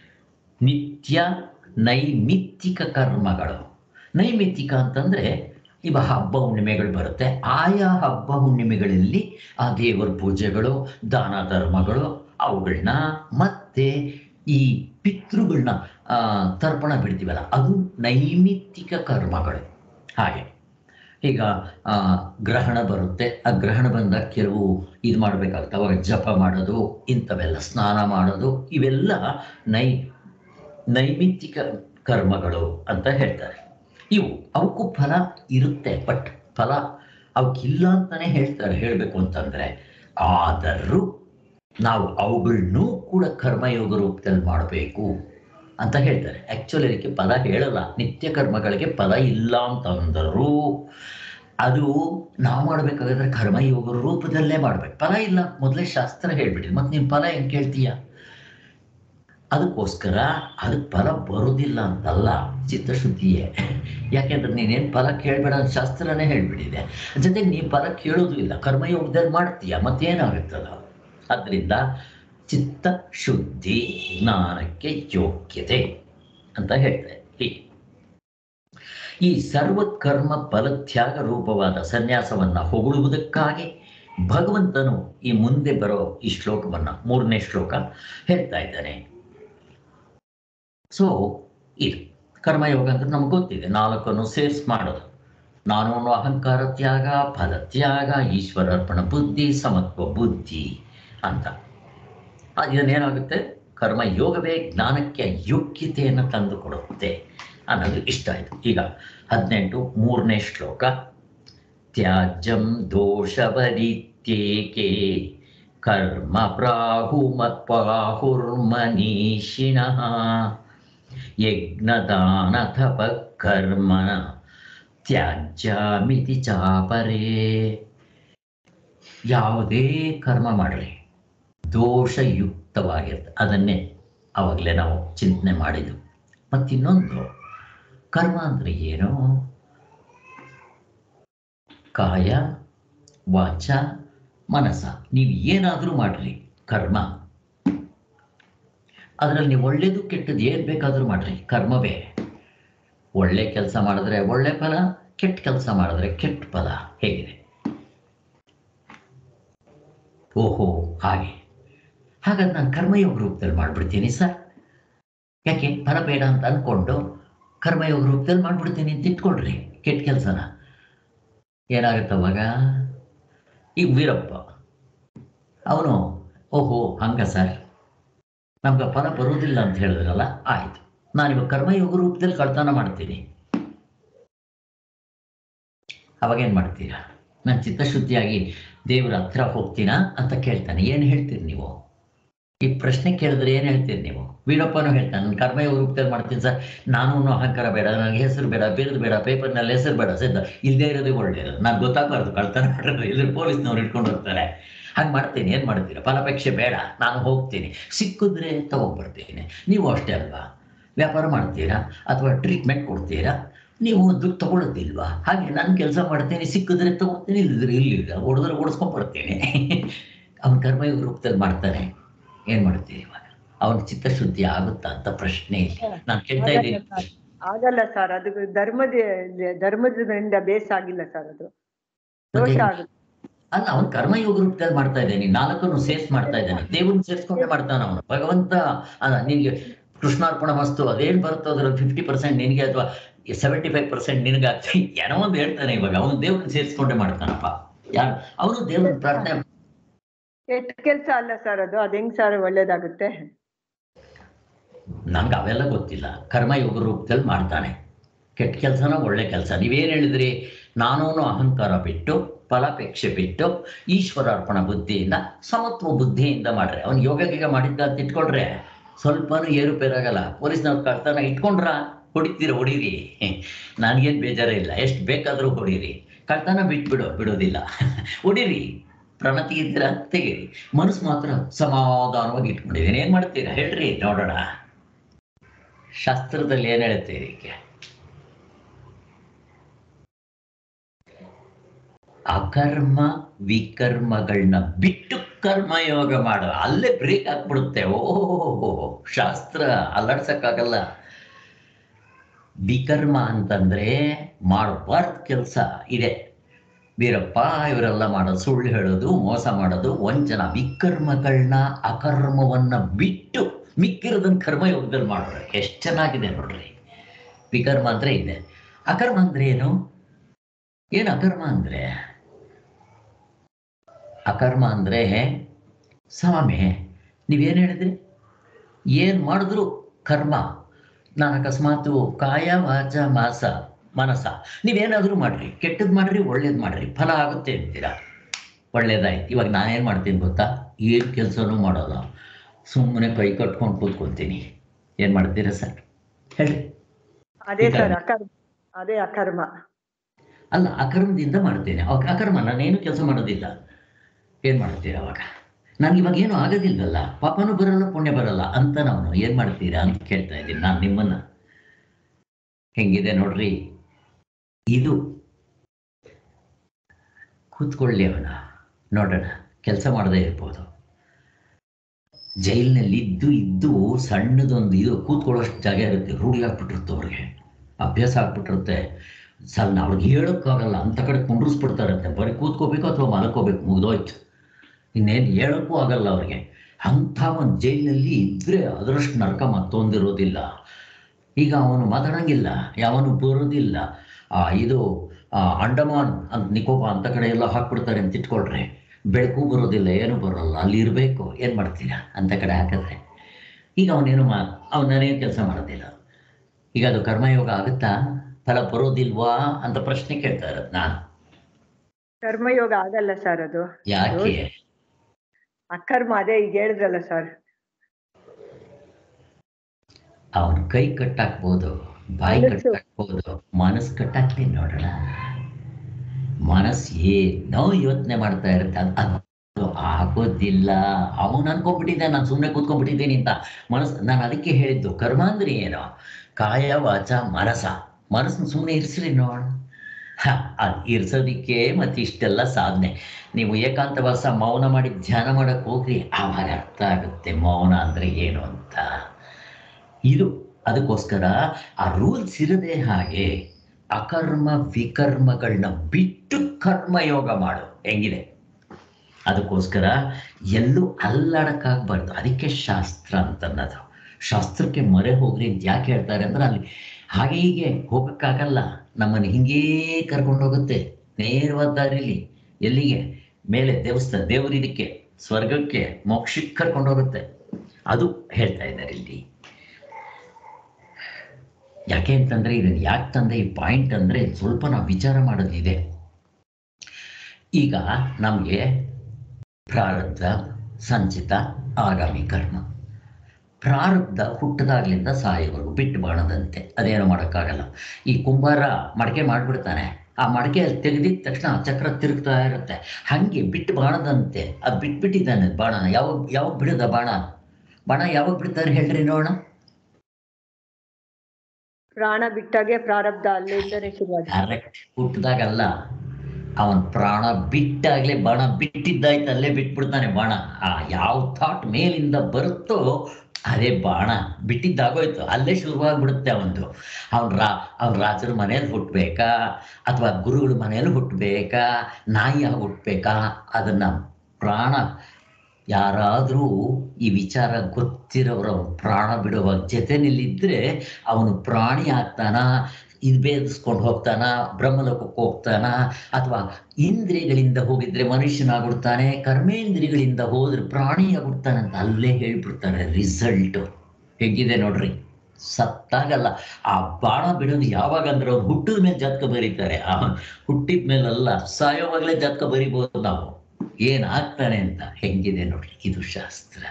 ನಿತ್ಯ ನೈಮಿತ್ತಿಕ ಕರ್ಮಗಳು ನೈಮಿತ್ತಿಕ ಅಂತಂದ್ರೆ ಇವ ಹಬ್ಬ ಹುಣ್ಣಿಮೆಗಳು ಬರುತ್ತೆ ಆಯಾ ಹಬ್ಬ ಹುಣ್ಣಿಮೆಗಳಲ್ಲಿ ಆ ದೇವರ ಪೂಜೆಗಳು ದಾನ ಧರ್ಮಗಳು ಅವುಗಳನ್ನ ಮತ್ತೆ ಈ ಪಿತೃಗಳನ್ನ ತರ್ಪಣ ಬಿಡ್ತೀವಲ್ಲ ಅದು ನೈಮಿತ್ತಿಕ ಕರ್ಮಗಳು ಹಾಗೆ ಈಗ ಆ, ಗ್ರಹಣ ಬರುತ್ತೆ ಆ ಗ್ರಹಣ ಬಂದಾಗ ಕೆಲವು ಇದು ಮಾಡಬೇಕಾಗುತ್ತೆ ಅವಾಗ ಜಪ ಮಾಡೋದು ಇಂಥವೆಲ್ಲ ಸ್ನಾನ ಮಾಡೋದು ಇವೆಲ್ಲ ನೈ ನೈಮಿತ್ತಿಕ ಕರ್ಮಗಳು ಅಂತ ಹೇಳ್ತಾರೆ ಇವು ಅವಕ್ಕೂ ಫಲ ಇರುತ್ತೆ ಬಟ್ ಫಲ ಅವಕ್ಕಿಲ್ಲ ಅಂತಾನೆ ಹೇಳ್ತಾರೆ ಹೇಳಬೇಕು ಅಂತಂದ್ರೆ ಆದರೂ ನಾವು ಅವುಗಳನ್ನೂ ಕೂಡ ಕರ್ಮಯೋಗ ರೂಪದಲ್ಲಿ ಮಾಡಬೇಕು ಅಂತ ಹೇಳ್ತಾರೆ ಆ್ಯಕ್ಚುಲಿ ಅದಕ್ಕೆ ಪದ ಹೇಳಲ್ಲ ನಿತ್ಯ ಕರ್ಮಗಳಿಗೆ ಪದ ಇಲ್ಲ ಅಂತಂದರೂ ಅದು ನಾವು ಮಾಡಬೇಕಾದ್ರೆ ಕರ್ಮಯೋಗ ರೂಪದಲ್ಲೇ ಮಾಡ್ಬೇಕು ಫಲ ಇಲ್ಲ ಮೊದಲೇ ಶಾಸ್ತ್ರ ಹೇಳ್ಬಿಟ್ಟಿದೆ ಮತ್ತೆ ನೀನು ಫಲ ಹೆಂಗೆ ಕೇಳ್ತೀಯ ಅದಕ್ಕೋಸ್ಕರ ಅದಕ್ಕೆ ಫಲ ಬರೋದಿಲ್ಲ ಅಂತಲ್ಲ ಚಿತ್ತಶುದ್ಧಿಯೇ ಯಾಕೆಂದ್ರೆ ನೀನೇನು ಫಲ ಕೇಳಬೇಡ ಅಂತ ಶಾಸ್ತ್ರನೇ ಹೇಳ್ಬಿಟ್ಟಿದೆ ಜೊತೆಗೆ ನೀನು ಫಲ ಕೇಳೋದು ಇಲ್ಲ ಕರ್ಮಯೋಗದಲ್ಲಿ ಮಾಡ್ತೀಯ ಮತ್ತೇನಾಗುತ್ತದ ಅದರಿಂದ ಚಿತ್ತ ಶುದ್ಧಿ ಜ್ಞಾನಕ್ಕೆ ಯೋಗ್ಯತೆ ಅಂತ ಹೇಳ್ತಾರೆ ಹೀಗೆ ಈ ಸರ್ವಕರ್ಮ ಫಲತ್ಯಾಗ ರೂಪವಾದ ಸನ್ಯಾಸವನ್ನ ಹೊಗಳುವುದಕ್ಕಾಗಿ ಭಗವಂತನು ಈ ಮುಂದೆ ಬರೋ ಈ ಶ್ಲೋಕವನ್ನ ಮೂರನೇ ಶ್ಲೋಕ ಹೇಳ್ತಾ ಇದ್ದಾನೆ ಸೊ ಇದು ಕರ್ಮಯೋಗ ಅಂದ್ರೆ ನಮ್ಗೆ ಗೊತ್ತಿದೆ ನಾಲ್ಕನ್ನು ಸೇರಿಸಿ ಮಾಡೋದು ನಾನು ಅನ್ನೋ ಅಹಂಕಾರ ತ್ಯಾಗ ಫಲ ತ್ಯಾಗ ಈಶ್ವರಾರ್ಪಣ ಬುದ್ಧಿ ಸಮತ್ವ ಬುದ್ಧಿ ಅಂತ ಅದು ಇದನ್ನೇನಾಗುತ್ತೆ ಕರ್ಮಯೋಗವೇ ಜ್ಞಾನಕ್ಕೆ ಯೋಗ್ಯತೆಯನ್ನು ತಂದುಕೊಡುತ್ತೆ ಅನ್ನೋದು ಇಷ್ಟ ಆಯಿತು ಈಗ ಹದಿನೆಂಟು ಮೂರನೇ ಶ್ಲೋಕ ತ್ಯಾಜ್ಯಂ ದೋಷವರಿತ್ಯೇಕೆ ಕರ್ಮ ಪ್ರಾಹುಮ ಪ್ರಾಹುರ್ಮನೀಷಿಣಃ ಯಜ್ಞದಾನ ತಪ ಕರ್ಮ ತ್ಯಾಜ್ಯಮಿತಿ ಚಾಪರೇ ಯಾವುದೇ ಕರ್ಮ ಮಾಡಲಿ ದೋಷಯುಕ್ತವಾಗಿರುತ್ತೆ ಅದನ್ನೇ ಆವಾಗಲೇ ನಾವು ಚಿಂತನೆ ಮಾಡಿದ್ದು ಮತ್ತಿನ್ನೊಂದು ಕರ್ಮ ಅಂದರೆ ಏನು ಕಾಯ ವಾಚ ಮನಸ್ಸ ನೀವು ಏನಾದರೂ ಮಾಡ್ರಿ ಕರ್ಮ ಅದರಲ್ಲಿ ನೀವು ಒಳ್ಳೇದು ಕೆಟ್ಟದ್ದು ಏನು ಬೇಕಾದರೂ ಮಾಡ್ರಿ ಕರ್ಮವೇ ಒಳ್ಳೆ ಕೆಲಸ ಮಾಡಿದ್ರೆ ಒಳ್ಳೆ ಫಲ ಕೆಟ್ಟ ಕೆಲಸ ಮಾಡಿದ್ರೆ ಕೆಟ್ಟ ಫಲ ಹೇಗಿದೆ ಓಹೋ ಹಾಗೆ ಹಾಗಾದ್ರೆ ನಾನು ಕರ್ಮಯೋಗ ರೂಪದಲ್ಲಿ ಮಾಡ್ಬಿಡ್ತೀನಿ ಸರ್ ಯಾಕೆ ಫಲ ಬೇಡ ಅಂತ ಅನ್ಕೊಂಡು ಕರ್ಮಯೋಗ ರೂಪದಲ್ಲಿ ಮಾಡ್ಬಿಡ್ತೀನಿ ಅಂತ ಇಟ್ಕೊಳ್ರಿ ಕೆಟ್ಟ ಕೆಲಸನ ಏನಾಗುತ್ತೆ ಅವಾಗ ಈಗ ವೀರಪ್ಪ ಅವನು ಓಹೋ ಹಂಗ ಸರ್ ನಮ್ಗೆ ಫಲ ಬರುವುದಿಲ್ಲ ಅಂತ ಹೇಳಿದ್ರಲ್ಲ ಆಯ್ತು ನಾನಿವಾಗ ಕರ್ಮಯೋಗ ರೂಪದಲ್ಲಿ ಕಳ್ತನ ಮಾಡ್ತೀನಿ ಅವಾಗೇನು ಮಾಡ್ತೀರಾ ನಾನು ಚಿತ್ತಶುದ್ಧಿಯಾಗಿ ದೇವರ ಹತ್ರ ಹೋಗ್ತೀನಾ ಅಂತ ಕೇಳ್ತಾನೆ ಏನು ಹೇಳ್ತೀರಿ ನೀವು ಈ ಪ್ರಶ್ನೆ ಕೇಳಿದ್ರೆ ಏನು ಹೇಳ್ತೀರಿ ನೀವು ವೀರಪ್ಪನೂ ಹೇಳ್ತಾನೆ ನಾನು ಕರ್ಮಯೋಗ ರೂಪದಲ್ಲಿ ಮಾಡ್ತೀನಿ ಸರ್ ನಾನು ಅಹಂಕಾರ ಬೇಡ ನನಗೆ ಹೆಸರು ಬೇಡ ಬೇರೆದು ಬೇಡ ಪೇಪರ್ನಲ್ಲಿ ಹೆಸರು ಬೇಡ ಸಿದ್ಧ ಇಲ್ಲದೆ ಇರೋದೇ ಒಳ್ಳೆಯದು ನಾನು ಗೊತ್ತಾಗಬಾರ್ದು ಕಳ್ತನ ಮಾಡಿದ್ರೆ ಇದ್ರ ಪೊಲೀಸ್ನವ್ರು ಇಟ್ಕೊಂಡು ಹೋಗ್ತಾರೆ ಹಾಗೆ ಮಾಡ್ತೀನಿ ಏನು ಮಾಡ್ತೀರಾ ಫಲಾಪೇಕ್ಷೆ ಬೇಡ ನಾನು ಹೋಗ್ತೀನಿ ಸಿಕ್ಕಿದ್ರೆ ತಗೊಂಡ್ಬರ್ತೀನಿ ನೀವು ಅಷ್ಟೇ ಅಲ್ವಾ ವ್ಯಾಪಾರ ಮಾಡ್ತೀರಾ ಅಥವಾ ಟ್ರೀಟ್ಮೆಂಟ್ ಕೊಡ್ತೀರಾ ನೀವು ದುಡ್ಡು ತಗೊಳ್ಳೋದಿಲ್ವಾ ಹಾಗೆ ನಾನು ಕೆಲಸ ಮಾಡ್ತೀನಿ ಸಿಕ್ಕಿದ್ರೆ ತಗೋತೀನಿ ಇಲ್ಲದ್ರೆ ಇಲ್ಲಿಲ್ಲ ಹೊಡೆದ್ರೆ ಓಡಿಸ್ಕೊಂಡ್ ಬರ್ತೀನಿ ಅವನ ಕರ್ಮಯೋಗ ರೂಪದಲ್ಲಿ ಮಾಡ್ತಾನೆ ಏನ್ ಮಾಡ್ತೀರಿ ಇವಾಗ ಅವನ ಚಿತ್ತಶುದ್ಧಿ ಆಗುತ್ತಾ ಅಂತ ಪ್ರಶ್ನೆ ಇಲ್ಲ ನಾನು ಕೇಳ್ತಾ ಆಗಲ್ಲ ಇದ್ದೀನಿ ಸರ್. ಆಗಲ್ಲ ಸರ್ ಅದು ಧರ್ಮದ ಧರ್ಮದಿಂದ ಬೇಸ್ ಆಗಿಲ್ಲ ಸರ್ ಅದು ದೋಷ ಆಗುತ್ತೆ ಅಲ್ಲ ಅವನ್ ಕರ್ಮಯೋಗ ರೂಪದಲ್ಲಿ ಮಾಡ್ತಾ ಇದ್ದಾನೆ ನಾಲ್ಕನ್ನು ಸೇರ್ಸ್ ಮಾಡ್ತಾ ಇದ್ದಾನೆ ದೇವ್ರನ್ನ ಸೇರ್ಸ್ಕೊಂಡೇ ಮಾಡ್ತಾನೆ ಅವನು ಭಗವಂತ ಅಲ್ಲ ನಿನ್ಗೆ ಕೃಷ್ಣಾರ್ಪಣ ವಸ್ತು ಅದೇನ್ ಬರುತ್ತೋ ಅದ್ರಲ್ಲಿ ಫಿಫ್ಟಿ ಪರ್ಸೆಂಟ್ ನಿನಗೆ ಅಥವಾ ಸೆವೆಂಟಿ ಫೈವ್ ಪರ್ಸೆಂಟ್ ನಿನಗಾಗ್ತದೆ ಏನೋ ಒಂದು ಹೇಳ್ತಾನೆ ಇವಾಗ ಅವನು ದೇವ್ರನ್ನ ಸೇರಿಸ್ಕೊಂಡೇ ಮಾಡ್ತಾನಪ್ಪ ಯಾರು ಅವನು ದೇವ್ರನ್ನ ಪ್ರಾರ್ಥನೆ ಕೆಟ್ಟ ಕೆಲ್ಸ ಅಲ್ಲ ಸರ್ ಅದು ಅದ್ ಹೆಂಗ್ ಸರ್ ಒಳ್ಳೇದಾಗುತ್ತೆ ನನ್ಗೆ ಅವೆಲ್ಲ ಗೊತ್ತಿಲ್ಲ ಕರ್ಮಯೋಗ ರೂಪದಲ್ಲಿ ಮಾಡ್ತಾನೆ ಕೆಟ್ಟ ಕೆಲಸನ ಒಳ್ಳೆ ಕೆಲಸ ನೀವೇನು ಹೇಳಿದ್ರಿ ನಾನೂನು ಅಹಂಕಾರ ಬಿಟ್ಟು ಫಲಾಪೇಕ್ಷೆ ಬಿಟ್ಟು ಈಶ್ವರಾರ್ಪಣ ಬುದ್ಧಿಯಿಂದ ಸಮತ್ವ ಬುದ್ಧಿಯಿಂದ ಮಾಡ್ರೆ ಅವ್ನು ಯೋಗ ಗೀಗ ಮಾಡಿದ್ದ ಅಂತ ಇಟ್ಕೊಳ್ರೆ ಸ್ವಲ್ಪನೂ ಏರುಪೇರಾಗಲ್ಲ ಪೊಲೀಸ್ನವ್ರು ಕಳ್ತನ ಇಟ್ಕೊಂಡ್ರ ಹೊಡಿತೀರ ಹೊಡೀರಿ ನನಗೇನು ಬೇಜಾರೇ ಇಲ್ಲ ಎಷ್ಟು ಬೇಕಾದರೂ ಹೊಡೀರಿ ಕಳ್ತನ ಬಿಟ್ಬಿಡು ಬಿಡೋದಿಲ್ಲ ಹೊಡೀರಿ ಪ್ರಣತಿ ಇದ್ದೀರ ತೆಗೀರಿ ಮನಸ್ಸು ಮಾತ್ರ ಸಮಾಧಾನವಾಗಿ ಇಟ್ಕೊಂಡಿದ್ದೀನಿ ಏನು ಮಾಡ್ತೀರಾ ಹೇಳ್ರಿ ನೋಡೋಣ ಶಾಸ್ತ್ರದಲ್ಲಿ ಏನ್ ಹೇಳ್ತೀರಿ ಇದಕ್ಕೆ ಅಕರ್ಮ ವಿಕರ್ಮಗಳನ್ನ ಬಿಟ್ಟು ಕರ್ಮಯೋಗ ಮಾಡು ಅಲ್ಲೇ ಬ್ರೇಕ್ ಹಾಕ್ಬಿಡುತ್ತೆ ಓಹೋ ಶಾಸ್ತ್ರ ಅಲ್ಲಾಡ್ಸಕ್ಕಾಗಲ್ಲ ವಿಕರ್ಮ ಅಂತಂದ್ರೆ ಮಾಡಬಾರ್ದು ಕೆಲಸ ಇದೆ ವೀರಪ್ಪ ಇವರೆಲ್ಲ ಮಾಡೋದು ಸುಳ್ಳು ಹೇಳೋದು ಮೋಸ ಮಾಡೋದು ವಂಚನ ವಿಕರ್ಮಗಳನ್ನ ಅಕರ್ಮವನ್ನ ಬಿಟ್ಟು ಮಿಕ್ಕಿರೋದನ್ನ ಕರ್ಮಯೋಗದಲ್ಲಿ ಮಾಡೋರು ಎಷ್ಟು ಚೆನ್ನಾಗಿದೆ ನೋಡ್ರಿ ವಿಕರ್ಮ ಅಂದ್ರೆ ಇದೆ ಅಕರ್ಮ ಅಂದ್ರೆ ಏನು ಏನು ಅಕರ್ಮ ಅಂದ್ರೆ ಅಕರ್ಮ ಅಂದ್ರೆ ಸ್ವಾಮಿ ನೀವೇನು ಹೇಳಿದ್ರಿ ಏನು ಮಾಡಿದ್ರು ಕರ್ಮ ನಾನು ಅಕಸ್ಮಾತ್ ಕಾಯ ವಾಚ ಮಾಸ ಮನಸ ನೀವೇನಾದರೂ ಮಾಡ್ರಿ ಕೆಟ್ಟದ್ದು ಮಾಡ್ರಿ ಒಳ್ಳೇದು ಮಾಡ್ರಿ ಫಲ ಆಗುತ್ತೆ ಅಂತೀರಾ ಒಳ್ಳೇದಾಯ್ತು ಇವಾಗ ನಾನೇನು ಮಾಡ್ತೀನಿ ಗೊತ್ತಾ ಏನು ಕೆಲಸನೂ ಮಾಡೋಲ್ಲ ಸುಮ್ಮನೆ ಕೈ ಕಟ್ಕೊಂಡು ಕೂತ್ಕೊಳ್ತೀನಿ ಏನು ಮಾಡ್ತೀರಾ ಸರ್ ಹೇಳಿ ಅದೇ ವಿಕರ್ಮ. ಸರ್ ಅಕರ್ಮ ಅದೇ ಅಕರ್ಮ ಅಲ್ಲ ಅಕರ್ಮದಿಂದ ಮಾಡ್ತೇನೆ ಅವ ಅಕರ್ಮ ನಾನೇನು ಕೆಲಸ ಮಾಡೋದಿಲ್ಲ ಏನು ಮಾಡ್ತೀರಾ ಅವಾಗ ನನಗೆ ಇವಾಗ ಏನು ಆಗೋದಿಲ್ವಲ್ಲ ಪಾಪನೂ ಬರಲ್ಲ ಪುಣ್ಯ ಬರಲ್ಲ ಅಂತ ನಾವು ಏನು ಮಾಡ್ತೀರಾ ಅಂತ ಕೇಳ್ತಾ ಇದ್ದೀನಿ ನಾನು ನಿಮ್ಮನ್ನ ಹೆಂಗಿದೆ ನೋಡ್ರಿ ಇದು ಕೂತ್ಕೊಳ್ಳಿ ಅವನ ನೋಡೋಣ ಕೆಲಸ ಮಾಡದೇ ಇರ್ಬೋದು ಜೈಲಿನಲ್ಲಿ ಇದ್ದು ಇದ್ದು ಸಣ್ಣದೊಂದು ಇದು ಕೂತ್ಕೊಳ್ಳೋಷ್ಟು ಜಾಗ ಇರುತ್ತೆ ರೂಢಿ ಆಗ್ಬಿಟ್ಟಿರುತ್ತೆ ಅವ್ರಿಗೆ ಅಭ್ಯಾಸ ಆಗ್ಬಿಟ್ಟಿರುತ್ತೆ ಸಣ್ಣ ಅವ್ರಿಗೆ ಹೇಳೋಕ್ಕಾಗಲ್ಲ ಅಂತ ಕಡೆ ಕುಂಡ್ರಿಸ್ಬಿಡ್ತಾರಂತೆ ಬರೀ ಕೂತ್ಕೋಬೇಕು ಅಥವಾ ಮಲ್ಕೋಬೇಕು ಮುಗ್ದೋಯ್ತು ಇನ್ನೇನು ಹೇಳೋಕ್ಕೂ ಆಗಲ್ಲ ಅವ್ರಿಗೆ ಅಂಥ ಒಂದು ಜೈಲಿನಲ್ಲಿ ಇದ್ರೆ ಅದರಷ್ಟು ನರಕ ಮತ್ತೊಂದಿರೋದಿಲ್ಲ ಈಗ ಅವನು ಮಾತಾಡಂಗಿಲ್ಲ ಯಾವನು ಬರೋದಿಲ್ಲ ಆ ಇದು ಆ, ಅಂಡಮಾನ್ ಅಂತ ನಿಕೋಬಾ ಅಂತ ಕಡೆ ಎಲ್ಲ ಹಾಕ್ಬಿಡ್ತಾರೆ ಅಂತ ಇಟ್ಕೊಳ್ರಿ ಬೆಳಕು ಬರೋದಿಲ್ಲ ಏನು ಬರೋಲ್ಲ ಅಲ್ಲಿ ಇರಬೇಕು ಏನು ಮಾಡ್ತೀರಾ ಅಂತ ಕಡೆ ಹಾಕಿದ್ರೆ ಈಗ ಅವನೇನು ಮಾ ಅವನೇನು ಕೆಲಸ ಮಾಡೋದಿಲ್ಲ ಈಗ ಅದು ಕರ್ಮಯೋಗ ಆಗುತ್ತಾ ಫಲ ಬರೋದಿಲ್ವಾ ಅಂತ ಪ್ರಶ್ನೆ ಕೇಳ್ತಾ ಇರೋದು ನಾನು ಕರ್ಮಯೋಗ ಆಗಲ್ಲ ಸರ್ ಅದು ಯಾಕೆ ಅಕರ್ಮ ಅದೇ ಈಗ ಹೇಳಿದ್ರಲ್ಲ ಸರ್ ಅವನು ಕೈ ಕಟ್ಟಾಕ್ಬೋದು ಬಾಯಿ ಮನಸ್ಸು. ಕಟ್ಟಾಕ್ಬೋದು ಮನಸ್ಸು ಕಟ್ಟಾಕ್ಲಿ ನೋಡೋಣ ಮನಸ್ಸು ಏನೋ ಯೋಚನೆ ಮಾಡ್ತಾ ಇರುತ್ತೆ ಅದು ಅದು ಆಗೋದಿಲ್ಲ ಅವನು ಅನ್ಕೊಂಡ್ಬಿಟ್ಟಿದ್ದೆ ನಾನು ಸುಮ್ಮನೆ ಕೂತ್ಕೊಂಡ್ಬಿಟ್ಟಿದ್ದೀನಿ ಅಂತ ಮನಸ್ಸು ನಾನು ಅದಕ್ಕೆ ಹೇಳಿದ್ದು ಕರ್ಮ ಅಂದ್ರೆ ಏನು ಕಾಯ ವಾಚ ಮನಸ ಮನಸ್ಸನ್ನು ಸುಮ್ಮನೆ ಇರಿಸ್ರಿ ನೋಡ ಹ ಅದು ಇರ್ಸೋದಿಕ್ಕೆ ಮತ್ತೆ ಇಷ್ಟೆಲ್ಲ ಸಾಧನೆ ನೀವು ಏಕಾಂತವಾಸ ಮೌನ ಮಾಡಿ ಧ್ಯಾನ ಮಾಡಕ್ ಹೋಗ್ರಿ ಆವಾಗ ಅರ್ಥ ಆಗುತ್ತೆ ಮೌನ ಅಂದ್ರೆ ಏನು ಅಂತ ಇದು ಅದಕ್ಕೋಸ್ಕರ ಆ ರೂಲ್ಸ್ ಇರದೆ ಹಾಗೆ ಅಕರ್ಮ ವಿಕರ್ಮಗಳನ್ನ ಬಿಟ್ಟು ಕರ್ಮಯೋಗ ಮಾಡು ಹೆಂಗಿದೆ ಅದಕ್ಕೋಸ್ಕರ ಎಲ್ಲೂ ಅಲ್ಲಾಡಕ್ಕಾಗಬಾರ್ದು ಅದಕ್ಕೆ ಶಾಸ್ತ್ರ ಅಂತನ್ನೋದು ಶಾಸ್ತ್ರಕ್ಕೆ ಮೊರೆ ಹೋಗ್ರಿ ಅಂತ ಯಾಕೆ ಹೇಳ್ತಾರೆ ಅಂದ್ರೆ ಅಲ್ಲಿ ಹಾಗೆ ಹೀಗೆ ಹೋಗಕ್ಕಾಗಲ್ಲ ನಮ್ಮನ್ನು ಹಿಂಗೇ ಕರ್ಕೊಂಡು ಹೋಗುತ್ತೆ ನೇರವಾದ ದಾರಿಲಿ ಎಲ್ಲಿಗೆ ಮೇಲೆ ದೇವಸ್ಥಾನ ದೇವರಿದಕ್ಕೆ ಸ್ವರ್ಗಕ್ಕೆ ಮೋಕ್ಷಕ್ಕೆ ಕರ್ಕೊಂಡು ಹೋಗುತ್ತೆ ಅದು ಹೇಳ್ತಾ ಇದ್ದಾರೆ ಇಲ್ಲಿ ಯಾಕೆ ಅಂತಂದ್ರೆ ಇದನ್ನ ಯಾಕೆ ತಂದೆ ಈ ಪಾಯಿಂಟ್ ಅಂದ್ರೆ ಸ್ವಲ್ಪ ನಾವು ವಿಚಾರ ಮಾಡೋದಿದೆ ಈಗ ನಮಗೆ ಪ್ರಾರಬ್ಧ ಸಂಚಿತ ಆಗಾಮಿ ಕರ್ಮ ಪ್ರಾರಬ್ಧ ಹುಟ್ಟದಾಗ್ಲಿಂದ ಸಾಯೋವರೆಗೂ ಬಿಟ್ಟು ಬಾಣದಂತೆ ಅದೇನು ಮಾಡೋಕ್ಕಾಗಲ್ಲ ಈ ಕುಂಬಾರ ಮಡಕೆ ಮಾಡಿಬಿಡ್ತಾನೆ ಆ ಮಡಕೆ ತೆಗೆದಿದ ತಕ್ಷಣ ಚಕ್ರ ತಿರುಗ್ತಾ ಇರುತ್ತೆ ಹಾಗೆ ಬಿಟ್ಟು ಬಾಣದಂತೆ ಅದು ಬಿಟ್ಬಿಟ್ಟಿದ್ದಾನೆ ಬಾಣನ ಯಾವಾಗ ಯಾವಾಗ ಬಿಡದ ಬಾಣ ಬಾಣ ಯಾವಾಗ ಬಿಡ್ತಾರೆ ಹೇಳ್ರಿ ನೋಡೋಣ ಪ್ರಾಣ ಬಿಟ್ಟಾಗೆ ಪ್ರಾರಬ್ಧ ಅಲ್ಲಿಂದನೇ ಶುರುವಾಗಿದೆ ಕರೆಕ್ಟ್ ಹುಟ್ಟಿದಾಗಲ್ಲ ಅವನ್ ಪ್ರಾಣ ಬಿಟ್ಟಾಗ್ಲೇ ಬಾಣ ಬಿಟ್ಟಿದ್ದಾಯ್ತು ಅಲ್ಲೇ ಬಿಟ್ಬಿಡ್ತಾನೆ ಬಾಣ ಆ ಯಾವ ಥಾಟ್ ಮೇಲಿಂದ ಬರುತ್ತೋ ಅದೇ ಬಾಣ ಬಿಟ್ಟಿದ್ದಾಗೋಯ್ತು ಅಲ್ಲೇ ಶುರುವಾಗ್ಬಿಡುತ್ತೆ ಅವನದು ಅವ್ನ ರಾ ಅವ್ನ ರಾಜರ ಮನೇಲಿ ಹುಟ್ಟಬೇಕಾ ಅಥವಾ ಗುರುಗಳ ಮನೇಲಿ ಹುಟ್ಟಬೇಕಾ ನಾಯಿಯಾಗಿ ಹುಟ್ಟಬೇಕಾ ಅದನ್ನ ಪ್ರಾಣ ಯಾರಾದರೂ ಈ ವಿಚಾರ ಗೊತ್ತಿರೋರು ಅವ್ನು ಪ್ರಾಣ ಬಿಡುವ ಜೊತೆನಲ್ಲಿದ್ದರೆ ಅವನು ಪ್ರಾಣಿ ಆಗ್ತಾನ ಇದು ಭೇದಿಸ್ಕೊಂಡು ಹೋಗ್ತಾನ ಬ್ರಹ್ಮಲೋಕಕ್ಕೆ ಹೋಗ್ತಾನ ಅಥವಾ ಇಂದ್ರಿಯಗಳಿಂದ ಹೋಗಿದ್ರೆ ಮನುಷ್ಯನಾಗ್ಬಿಡ್ತಾನೆ ಕರ್ಮೇಂದ್ರಿಯಗಳಿಂದ ಹೋದ್ರೆ ಪ್ರಾಣಿಯಾಗ್ಬಿಡ್ತಾನೆ ಅಂತ ಅಲ್ಲೇ ಹೇಳ್ಬಿಡ್ತಾರೆ ರಿಸಲ್ಟು ಹೇಗಿದೆ ನೋಡ್ರಿ ಸತ್ತಾಗಲ್ಲ ಆ ಬಾಣ ಬಿಡೋದು ಯಾವಾಗ ಅಂದ್ರೆ ಅವ್ನು ಹುಟ್ಟಿದ ಮೇಲೆ ಜಾತಕ ಬರೀತಾರೆ ಆ ಹುಟ್ಟಿದ ಮೇಲಲ್ಲ ಸಾಯೋವಾಗಲೇ ಜಾತಕ ಬರಿಬೋದು ನಾವು ಏನಾಗ್ತಾನೆ ಅಂತ ಹೆಂಗಿದೆ ನೋಡ್ರಿ ಇದು ಶಾಸ್ತ್ರ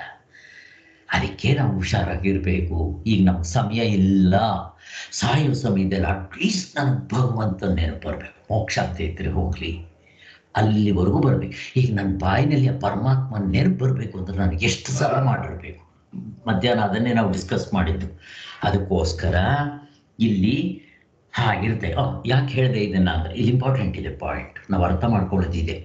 ಅದಕ್ಕೆ ನಾವು ಹುಷಾರಾಗಿರ್ಬೇಕು ಈಗ ನಮ್ಗೆ ಸಮಯ ಇಲ್ಲ ಸಾಯೋ ಸಮಯದಲ್ಲಿ ಅಟ್ಲೀಸ್ಟ್ ನನಗೆ ಭಗವಂತ ನೆನಪು ಬರಬೇಕು ಮೋಕ್ಷ ಅಂತ ಇದ್ರೆ ಹೋಗ್ಲಿ ಅಲ್ಲಿವರೆಗೂ ಬರ್ಬೇಕು ಈಗ ನನ್ನ ಬಾಯಿನಲ್ಲಿ ಆ ಪರಮಾತ್ಮ ನೆನಪು ಬರಬೇಕು ಅಂದ್ರೆ ನನಗೆ ಎಷ್ಟು ಸಲ ಮಾಡಿರ್ಬೇಕು ಮಧ್ಯಾಹ್ನ ಅದನ್ನೇ ನಾವು ಡಿಸ್ಕಸ್ ಮಾಡಿದ್ದು ಅದಕ್ಕೋಸ್ಕರ ಇಲ್ಲಿ ಹಾಗಿರುತ್ತೆ ಆ, ಯಾಕೆ ಹೇಳಿದೆ ಇದನ್ನ ಅಂದ್ರೆ ಇಲ್ಲಿ ಇಂಪಾರ್ಟೆಂಟ್ ಇದೆ ಪಾಯಿಂಟ್ ನಾವು ಅರ್ಥ ಮಾಡ್ಕೊಳ್ಳೋದಿದೆ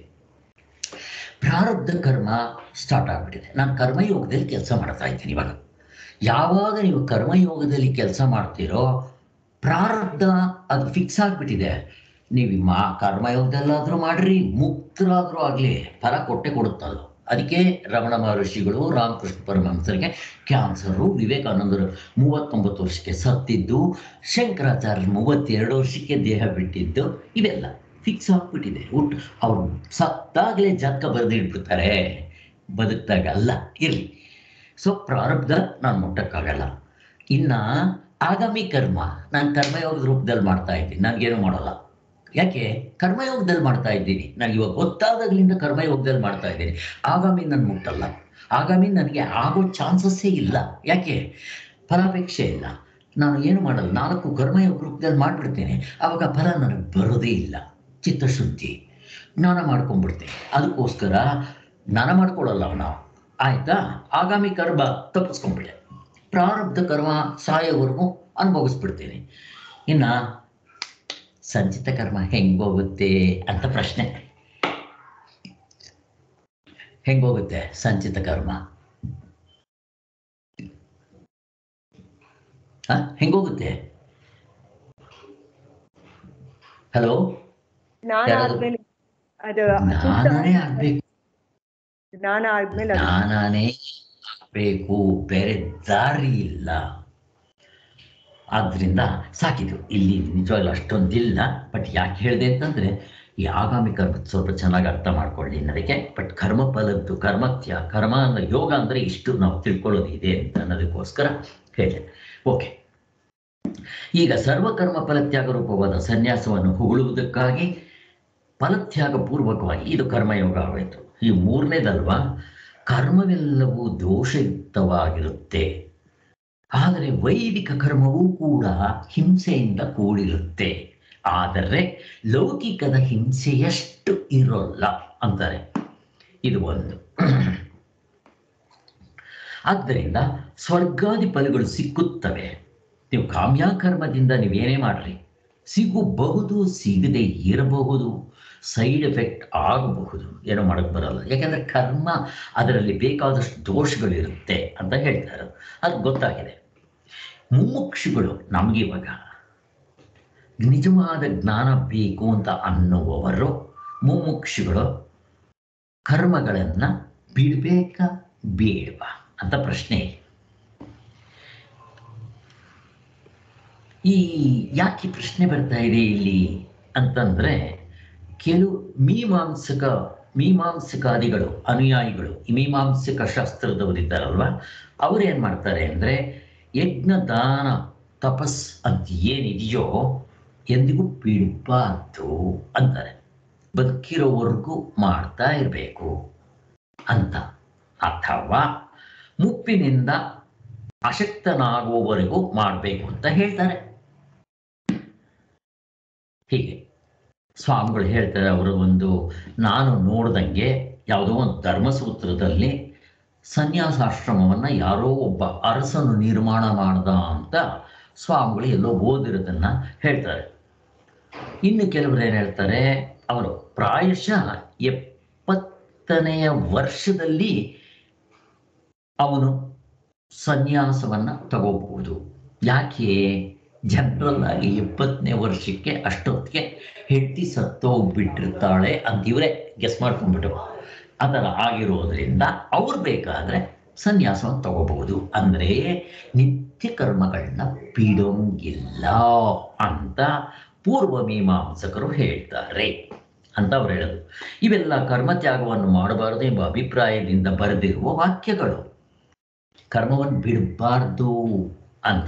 ಪ್ರಾರಬ್ಧ ಕರ್ಮ ಸ್ಟಾರ್ಟ್ ಆಗ್ಬಿಟ್ಟಿದೆ ನಾನು ಕರ್ಮಯೋಗದಲ್ಲಿ ಕೆಲಸ ಮಾಡ್ತಾ ಇದ್ದೀನಿ ಇವಾಗ ಯಾವಾಗ ನೀವು ಕರ್ಮಯೋಗದಲ್ಲಿ ಕೆಲಸ ಮಾಡ್ತೀರೋ ಪ್ರಾರಬ್ಧ ಅದು ಫಿಕ್ಸ್ ಆಗಿಬಿಟ್ಟಿದೆ ನೀವು ಮಾ ಕರ್ಮಯೋಗದಲ್ಲಾದರೂ ಮಾಡ್ರಿ ಮುಕ್ತರಾದರೂ ಆಗಲಿ ಫಲ ಕೊಟ್ಟೆ ಕೊಡುತ್ತಲ್ಲ ಅದಕ್ಕೆ ರಮಣ ಮಹರ್ಷಿಗಳು ರಾಮಕೃಷ್ಣ ಪರಮಹಂಸರಿಗೆ ಕ್ಯಾನ್ಸರು ವಿವೇಕಾನಂದರು ಮೂವತ್ತೊಂಬತ್ತು ವರ್ಷಕ್ಕೆ ಸತ್ತಿದ್ದು ಶಂಕರಾಚಾರ್ಯ ಮೂವತ್ತೆರಡು ವರ್ಷಕ್ಕೆ ದೇಹ ಬಿಟ್ಟಿದ್ದು ಇವೆಲ್ಲ ಫಿಕ್ಸ್ ಆಗ್ಬಿಟ್ಟಿದೆ ಹುಟ್ಟು ಅವ್ರು ಸತ್ತಾಗಲೇ ಜಾತಕ ಬರೆದಿಟ್ಬಿಡ್ತಾರೆ ಬದುಕ್ದಾಗ ಅಲ್ಲ ಇರಲಿ ಸೊ ಪ್ರಾರಬ್ಧ ನಾನು ಮುಟ್ಟಕ್ಕಾಗಲ್ಲ ಇನ್ನ ಆಗಾಮಿ ಕರ್ಮ ನಾನು ಕರ್ಮಯೋಗದ ರೂಪದಲ್ಲಿ ಮಾಡ್ತಾ ಇದ್ದೀನಿ ನನಗೇನು ಮಾಡಲ್ಲ ಯಾಕೆ ಕರ್ಮಯೋಗದಲ್ಲಿ ಮಾಡ್ತಾ ಇದ್ದೀನಿ ನಾನು ಇವಾಗ ಗೊತ್ತಾದಾಗಲಿಂದ ಕರ್ಮಯೋಗದಲ್ಲಿ ಮಾಡ್ತಾ ಇದ್ದೀನಿ ಆಗಾಮಿ ನಾನು ಮುಟ್ಟಲ್ಲ ಆಗಾಮಿ ನನಗೆ ಆಗೋ ಚಾನ್ಸಸ್ಸೇ ಇಲ್ಲ ಯಾಕೆ ಫಲಾಪೇಕ್ಷೆ ಇಲ್ಲ ನಾನು ಏನು ಮಾಡಲ್ಲ ನಾಲ್ಕು ಕರ್ಮಯೋಗ ರೂಪದಲ್ಲಿ ಮಾಡಿಬಿಡ್ತೇನೆ ಆವಾಗ ಫಲ ನನಗೆ ಬರೋದೇ ಇಲ್ಲ ಚಿತ್ತಶುದ್ಧಿ ಜ್ಞಾನ ಮಾಡ್ಕೊಂಡ್ಬಿಡ್ತೇನೆ ಅದಕ್ಕೋಸ್ಕರ ಜ್ಞಾನ ಮಾಡ್ಕೊಳ್ಳಲ್ಲ ನಾವು ಆಯ್ತಾ ಆಗಾಮಿ ಕರ್ಮ ತಪ್ಪಿಸ್ಕೊಂಡ್ಬಿಟ್ಟೆ ಪ್ರಾರಬ್ಧ ಕರ್ಮ ಸಾಯೋವರೆಗೂ ಅನುಭವಿಸ್ಬಿಡ್ತೀನಿ ಇನ್ನ ಸಂಚಿತ ಕರ್ಮ ಹೆಂಗೋಗುತ್ತೆ ಅಂತ ಪ್ರಶ್ನೆ ಹೆಂಗೋಗುತ್ತೆ ಸಂಚಿತ ಕರ್ಮ ಹ ಹೆಂಗೋಗುತ್ತೆ ಹಲೋ ಜ್ಞಾನ ಯಾರಾದ್ರು? ಆದ್ಮೇಲೆ ಅದು ಜ್ಞಾನನೇ ಆಗ್ಬೇಕು ಜ್ಞಾನ ಆದ್ಮೇಲೆ ಅದು ಜ್ಞಾನನೇ ಬೇಕು ಬೇರೆ ದಾರಿ ಇಲ್ಲ ಆದ್ರಿಂದ ಸಾಕಿದು ಇಲ್ಲಿ ನಿಜವಾಗ್ಲೂ ಅಷ್ಟೊಂದಿಲ್ಲ ಬಟ್ ಯಾಕೆ ಹೇಳಿದೆ ಅಂತಂದ್ರೆ ಈ ಆಗಾಮಿ ಕರ್ಮ ಸ್ವಲ್ಪ ಚೆನ್ನಾಗಿ ಅರ್ಥ ಮಾಡ್ಕೊಳ್ಳಿ ಅನ್ನೋದಕ್ಕೆ ಬಟ್ ಕರ್ಮ ಫಲದ್ದು ಕರ್ಮತ್ಯ ಕರ್ಮ ಅಂದ್ರೆ ಯೋಗ ಅಂದ್ರೆ ಇಷ್ಟು ನಾವು ತಿಳ್ಕೊಳ್ಳೋದು ಇದೆ ಅಂತ ಅನ್ನೋದಕ್ಕೋಸ್ಕರ ಹೇಳಿದೆ ಓಕೆ ಈಗ ಸರ್ವಕರ್ಮ ಫಲತ್ಯಾಗ ರೂಪವಾದ ಸನ್ಯಾಸವನ್ನು ಹೊಗಳುವುದಕ್ಕಾಗಿ ಫಲತ್ಯಾಗ ಪೂರ್ವಕವಾಗಿ ಇದು ಕರ್ಮಯೋಗ ಆಗೋಯ್ತು ಈ ಮೂರನೇದಲ್ವಾ ಕರ್ಮವೆಲ್ಲವೂ ದೋಷಯುಕ್ತವಾಗಿರುತ್ತೆ ಆದರೆ ವೈದಿಕ ಕರ್ಮವೂ ಕೂಡ ಹಿಂಸೆಯಿಂದ ಕೂಡಿರುತ್ತೆ ಆದರೆ ಲೌಕಿಕದ ಹಿಂಸೆಯಷ್ಟು ಇರೋಲ್ಲ ಅಂತಾರೆ ಇದು ಒಂದು ಆದ್ದರಿಂದ ಸ್ವರ್ಗಾದಿ ಫಲಗಳು ಸಿಕ್ಕುತ್ತವೆ ನೀವು ಕಾಮ್ಯಾಕರ್ಮದಿಂದ ನೀವೇನೇ ಮಾಡ್ರಿ ಸಿಗಬಹುದು ಸಿಗದೆ ಇರಬಹುದು ಸೈಡ್ ಎಫೆಕ್ಟ್ ಆಗಬಹುದು ಏನೋ ಮಾಡಕ್ ಬರಲ್ಲ ಯಾಕಂದ್ರೆ ಕರ್ಮ ಅದರಲ್ಲಿ ಬೇಕಾದಷ್ಟು ದೋಷಗಳಿರುತ್ತೆ ಅಂತ ಹೇಳ್ತಾರೆ ಅದು ಗೊತ್ತಾಗಿದೆ ಮುಮುಕ್ಷುಗಳು ನಮ್ಗೆ ಇವಾಗ ನಿಜವಾದ ಜ್ಞಾನ ಬೇಕು ಅಂತ ಅನ್ನುವವರು ಮುಮುಕ್ಷುಗಳು ಕರ್ಮಗಳನ್ನ ಬಿಡ್ಬೇಕಾ ಬೇಡವಾ ಅಂತ ಪ್ರಶ್ನೆ ಇದೆ ಈ ಯಾಕೆ ಪ್ರಶ್ನೆ ಬರ್ತಾ ಇದೆ ಇಲ್ಲಿ ಅಂತಂದ್ರೆ ಕೆಲವು ಮೀಮಾಂಸಕ ಮೀಮಾಂಸಕಾದಿಗಳು ಅನುಯಾಯಿಗಳು ಈ ಮೀಮಾಂಸಕ ಶಾಸ್ತ್ರದವರಿದ್ದಾರಲ್ವ ಅವ್ರು ಏನ್ ಮಾಡ್ತಾರೆ ಅಂದ್ರೆ ಯಜ್ಞ ದಾನ ತಪಸ್ ಅಂತ ಏನಿದೆಯೋ ಎಂದಿಗೂ ಬಿಡಬಾರ್ದು ಅಂತಾರೆ ಬದುಕಿರೋವರೆಗೂ ಮಾಡ್ತಾ ಇರಬೇಕು ಅಂತ ಅಥವಾ ಮುಪ್ಪಿನಿಂದ ಅಶಕ್ತನಾಗುವವರೆಗೂ ಮಾಡಬೇಕು ಅಂತ ಹೇಳ್ತಾರೆ ಹೀಗೆ ಸ್ವಾಮಿಗಳು ಹೇಳ್ತಾರೆ ಅವರು ಒಂದು ನಾನು ನೋಡ್ದಂಗೆ ಯಾವುದೋ ಒಂದು ಧರ್ಮಸೂತ್ರದಲ್ಲಿ ಸನ್ಯಾಸಾಶ್ರಮವನ್ನ ಯಾರೋ ಒಬ್ಬ ಅರಸನು ನಿರ್ಮಾಣ ಮಾಡ್ದ ಅಂತ ಸ್ವಾಮಿಗಳು ಎಲ್ಲೋ ಓದಿರೋದನ್ನ ಹೇಳ್ತಾರೆ ಇನ್ನು ಕೆಲವರು ಏನ್ ಹೇಳ್ತಾರೆ ಅವರು ಪ್ರಾಯಶಃ ಎಪ್ಪತ್ತನೆಯ ವರ್ಷದಲ್ಲಿ ಅವನು ಸನ್ಯಾಸವನ್ನ ತಗೋಬಹುದು ಯಾಕೆ ಜನರಲ್ ಆಗಿ ಎಪ್ಪತ್ತನೇ ವರ್ಷಕ್ಕೆ ಅಷ್ಟೊತ್ತಿಗೆ ಹೆಂಡತಿ ಸತ್ತೋಗ್ಬಿಟ್ಟಿರ್ತಾಳೆ ಅಂತ ಇವರೇ ಗೆಸ್ ಮಾಡ್ಕೊಂಡ್ಬಿಟ್ಟು ಆ ಥರ ಆಗಿರೋದ್ರಿಂದ ಅವ್ರು ಬೇಕಾದ್ರೆ ಸನ್ಯಾಸವನ್ನು ತಗೋಬಹುದು ಅಂದ್ರೆ ನಿತ್ಯ ಕರ್ಮಗಳನ್ನ ಬಿಡೋಂಗಿಲ್ಲ ಅಂತ ಪೂರ್ವ ಮೀಮಾಂಸಕರು ಹೇಳ್ತಾರೆ ಅಂತ ಅವ್ರು ಹೇಳೋದು ಇವೆಲ್ಲ ಕರ್ಮತ್ಯಾಗವನ್ನು ಮಾಡಬಾರದು ಎಂಬ ಅಭಿಪ್ರಾಯದಿಂದ ಬರೆದಿರುವ ವಾಕ್ಯಗಳು ಕರ್ಮವನ್ನು ಬಿಡಬಾರ್ದು ಅಂತ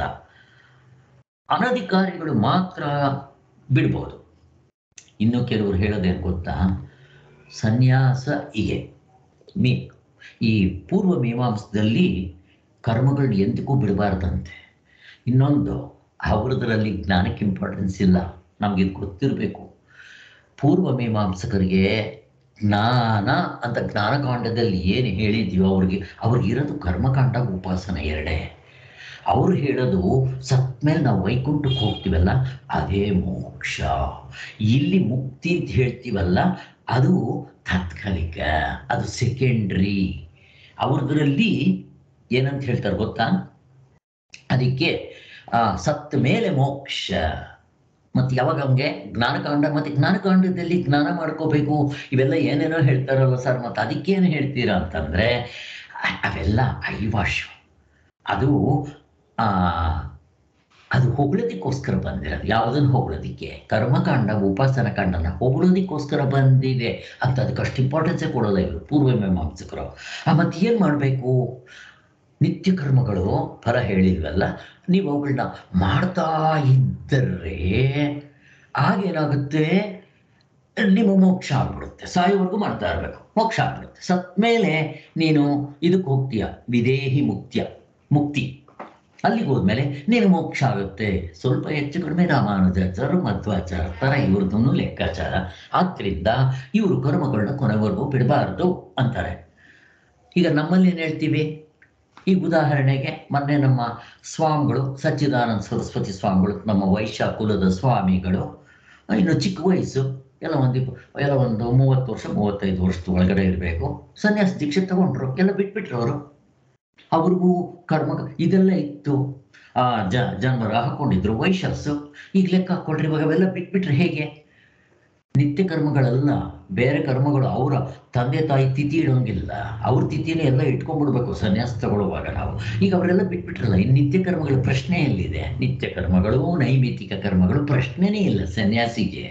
ಅನಧಿಕಾರಿಗಳು ಮಾತ್ರ ಬಿಡ್ಬೋದು ಇನ್ನು ಕೆಲವರು ಹೇಳೋದೇನು ಗೊತ್ತಾ ಸನ್ಯಾಸ ಹೀಗೆ ಮೀ ಈ ಪೂರ್ವ ಮೀಮಾಂಸದಲ್ಲಿ ಕರ್ಮಗಳು ಎಂದಿಗೂ ಬಿಡಬಾರ್ದಂತೆ ಇನ್ನೊಂದು ಅವ್ರದ್ರಲ್ಲಿ ಜ್ಞಾನಕ್ಕೆ ಇಂಪಾರ್ಟೆನ್ಸ್ ಇಲ್ಲ ನಮ್ಗೆ ಇದು ಗೊತ್ತಿರಬೇಕು ಪೂರ್ವ ಮೀಮಾಂಸಕರಿಗೆ ಜ್ಞಾನ ಅಂತ ಜ್ಞಾನಕಾಂಡದಲ್ಲಿ ಏನು ಹೇಳಿದ್ಯೋ ಅವ್ರಿಗೆ ಅವ್ರಿಗಿರೋದು ಕರ್ಮಕಾಂಡ ಉಪಾಸನ ಎರಡೇ ಅವ್ರು ಹೇಳೋದು ಸತ್ಮೇಲೆ ನಾವು ವೈಕುಂಠಕ್ಕೆ ಹೋಗ್ತೀವಲ್ಲ ಅದೇ ಮೋಕ್ಷ ಇಲ್ಲಿ ಮುಕ್ತಿ ಅಂತ ಹೇಳ್ತೀವಲ್ಲ ಅದು ತಾತ್ಕಾಲಿಕ ಅದು ಸೆಕೆಂಡ್ರಿ ಅವ್ರದ್ರಲ್ಲಿ ಏನಂತ ಹೇಳ್ತಾರೆ ಗೊತ್ತಾ ಅದಕ್ಕೆ ಆ, ಸತ್ತ ಮೇಲೆ ಮೋಕ್ಷ ಮತ್ತೆ ಯಾವಾಗ ನಮಗೆ ಜ್ಞಾನಕಾಂಡ ಮತ್ತೆ ಜ್ಞಾನಕಾಂಡದಲ್ಲಿ ಜ್ಞಾನ ಮಾಡ್ಕೋಬೇಕು ಇವೆಲ್ಲ ಏನೇನೋ ಹೇಳ್ತಾರಲ್ಲ ಸರ್ ಮತ್ತೆ ಅದಕ್ಕೇನು ಹೇಳ್ತೀರಾ ಅಂತಂದ್ರೆ ಅ- ಅವೆಲ್ಲ ಐವಾಶು ಅದು ಆ ಅದು ಹೊಗಳೋದಕ್ಕೋಸ್ಕರ ಬಂದಿರೋದು ಯಾವುದನ್ನು ಹೊಗಳೋದಿಕ್ಕೆ ಕರ್ಮಕಾಂಡ ಉಪಾಸನ ಕಾಂಡನ ಹೊಗಳೋದಕ್ಕೋಸ್ಕರ ಬಂದಿದೆ ಅಂತ ಅದಕ್ಕೆ ಅಷ್ಟು ಇಂಪಾರ್ಟೆನ್ಸೇ ಕೊಡೋಲ್ಲ ಇವರು ಪೂರ್ವ ಮೀಮಾಂಸಕರು ಆ ಮತ್ತೆ ಏನು ಮಾಡಬೇಕು ನಿತ್ಯ ಕರ್ಮಗಳು ಫಲ ಹೇಳಿಲ್ವಲ್ಲ ನೀವು ಅವುಗಳನ್ನ ಮಾಡ್ತಾ ಇದ್ದರೆ ಆಗೇನಾಗುತ್ತೆ ನಿಮ್ಮ ಮೋಕ್ಷ ಆಗ್ಬಿಡುತ್ತೆ ಸಾಯೋವರೆಗೂ ಮಾಡ್ತಾ ಇರಬೇಕು ಮೋಕ್ಷ ಆಗ್ಬಿಡುತ್ತೆ ಸತ್ ಮೇಲೆ ನೀನು ಇದಕ್ಕೆ ಹೋಗ್ತೀಯ ವಿದೇಹಿ ಮುಕ್ತಿಯ ಮುಕ್ತಿ ಅಲ್ಲಿಗೆ ಹೋದ್ಮೇಲೆ ನೀನು ಮೋಕ್ಷ ಆಗುತ್ತೆ ಸ್ವಲ್ಪ ಹೆಚ್ಚು ಕಡಿಮೆ ರಾಮಾನುಜಾಚಾರ್ಯ ಮಧ್ವಾಚಾರ ತರ ಇವ್ರದ್ದು ಲೆಕ್ಕಾಚಾರ ಆದ್ರಿಂದ ಇವರು ಕರ್ಮಗಳನ್ನ ಕೊನೆವರೆಗೂ ಬಿಡಬಾರ್ದು ಅಂತಾರೆ ಈಗ ನಮ್ಮಲ್ಲಿ ಏನು ಹೇಳ್ತೀವಿ ಈಗ ಉದಾಹರಣೆಗೆ ಮೊನ್ನೆ ನಮ್ಮ ಸ್ವಾಮಿಗಳು ಸಚ್ಚಿದಾನಂದ ಸರಸ್ವತಿ ಸ್ವಾಮಿಗಳು ನಮ್ಮ ವೈಶ್ಯ ಕುಲದ ಸ್ವಾಮಿಗಳು ಇನ್ನು ಚಿಕ್ಕ ವಯಸ್ಸು ಎಲ್ಲ ಒಂದು ಇಪ್ಪ- ಎಲ್ಲ ಒಂದು ಮೂವತ್ತು ವರ್ಷ ಮೂವತ್ತೈದು ವರ್ಷದ ಒಳಗಡೆ ಇರಬೇಕು ಸನ್ಯಾಸ ದೀಕ್ಷೆ ತಗೊಂಡ್ರು ಎಲ್ಲ ಬಿಟ್ಬಿಟ್ರು ಅವರು ಅವ್ರಿಗೂ ಕರ್ಮ ಇದೆಲ್ಲ ಇತ್ತು ಆ ಜ ಜನ್ಮರ ಹಾಕೊಂಡಿದ್ರು ವೈಶಸ್ಸು ಈಗ ಲೆಕ್ಕ ಹಾಕೊಳ್ರಿ ಇವಾಗ ಅವೆಲ್ಲ ಬಿಟ್ಬಿಟ್ರೆ ಹೇಗೆ ನಿತ್ಯ ಕರ್ಮಗಳಲ್ಲ ಬೇರೆ ಕರ್ಮಗಳು ಅವರ ತಂದೆ ತಾಯಿ ತಿಥಿ ಇಡೋಂಗಿಲ್ಲ ಅವ್ರ ತಿಥಿನೇ ಎಲ್ಲ ಇಟ್ಕೊಂಡ್ಬಿಡ್ಬೇಕು ಸನ್ಯಾಸ ತಗೊಳ್ಳುವಾಗ ನಾವು ಈಗ ಅವರೆಲ್ಲ ಬಿಟ್ಬಿಟ್ರಲ್ಲ ಇನ್ನು ನಿತ್ಯ ಕರ್ಮಗಳ ಪ್ರಶ್ನೆ ಎಲ್ಲಿದೆ ನಿತ್ಯ ಕರ್ಮಗಳು ನೈಮಿತಿಕ ಕರ್ಮಗಳು ಪ್ರಶ್ನೆನೇ ಇಲ್ಲ ಸನ್ಯಾಸಿಗೆ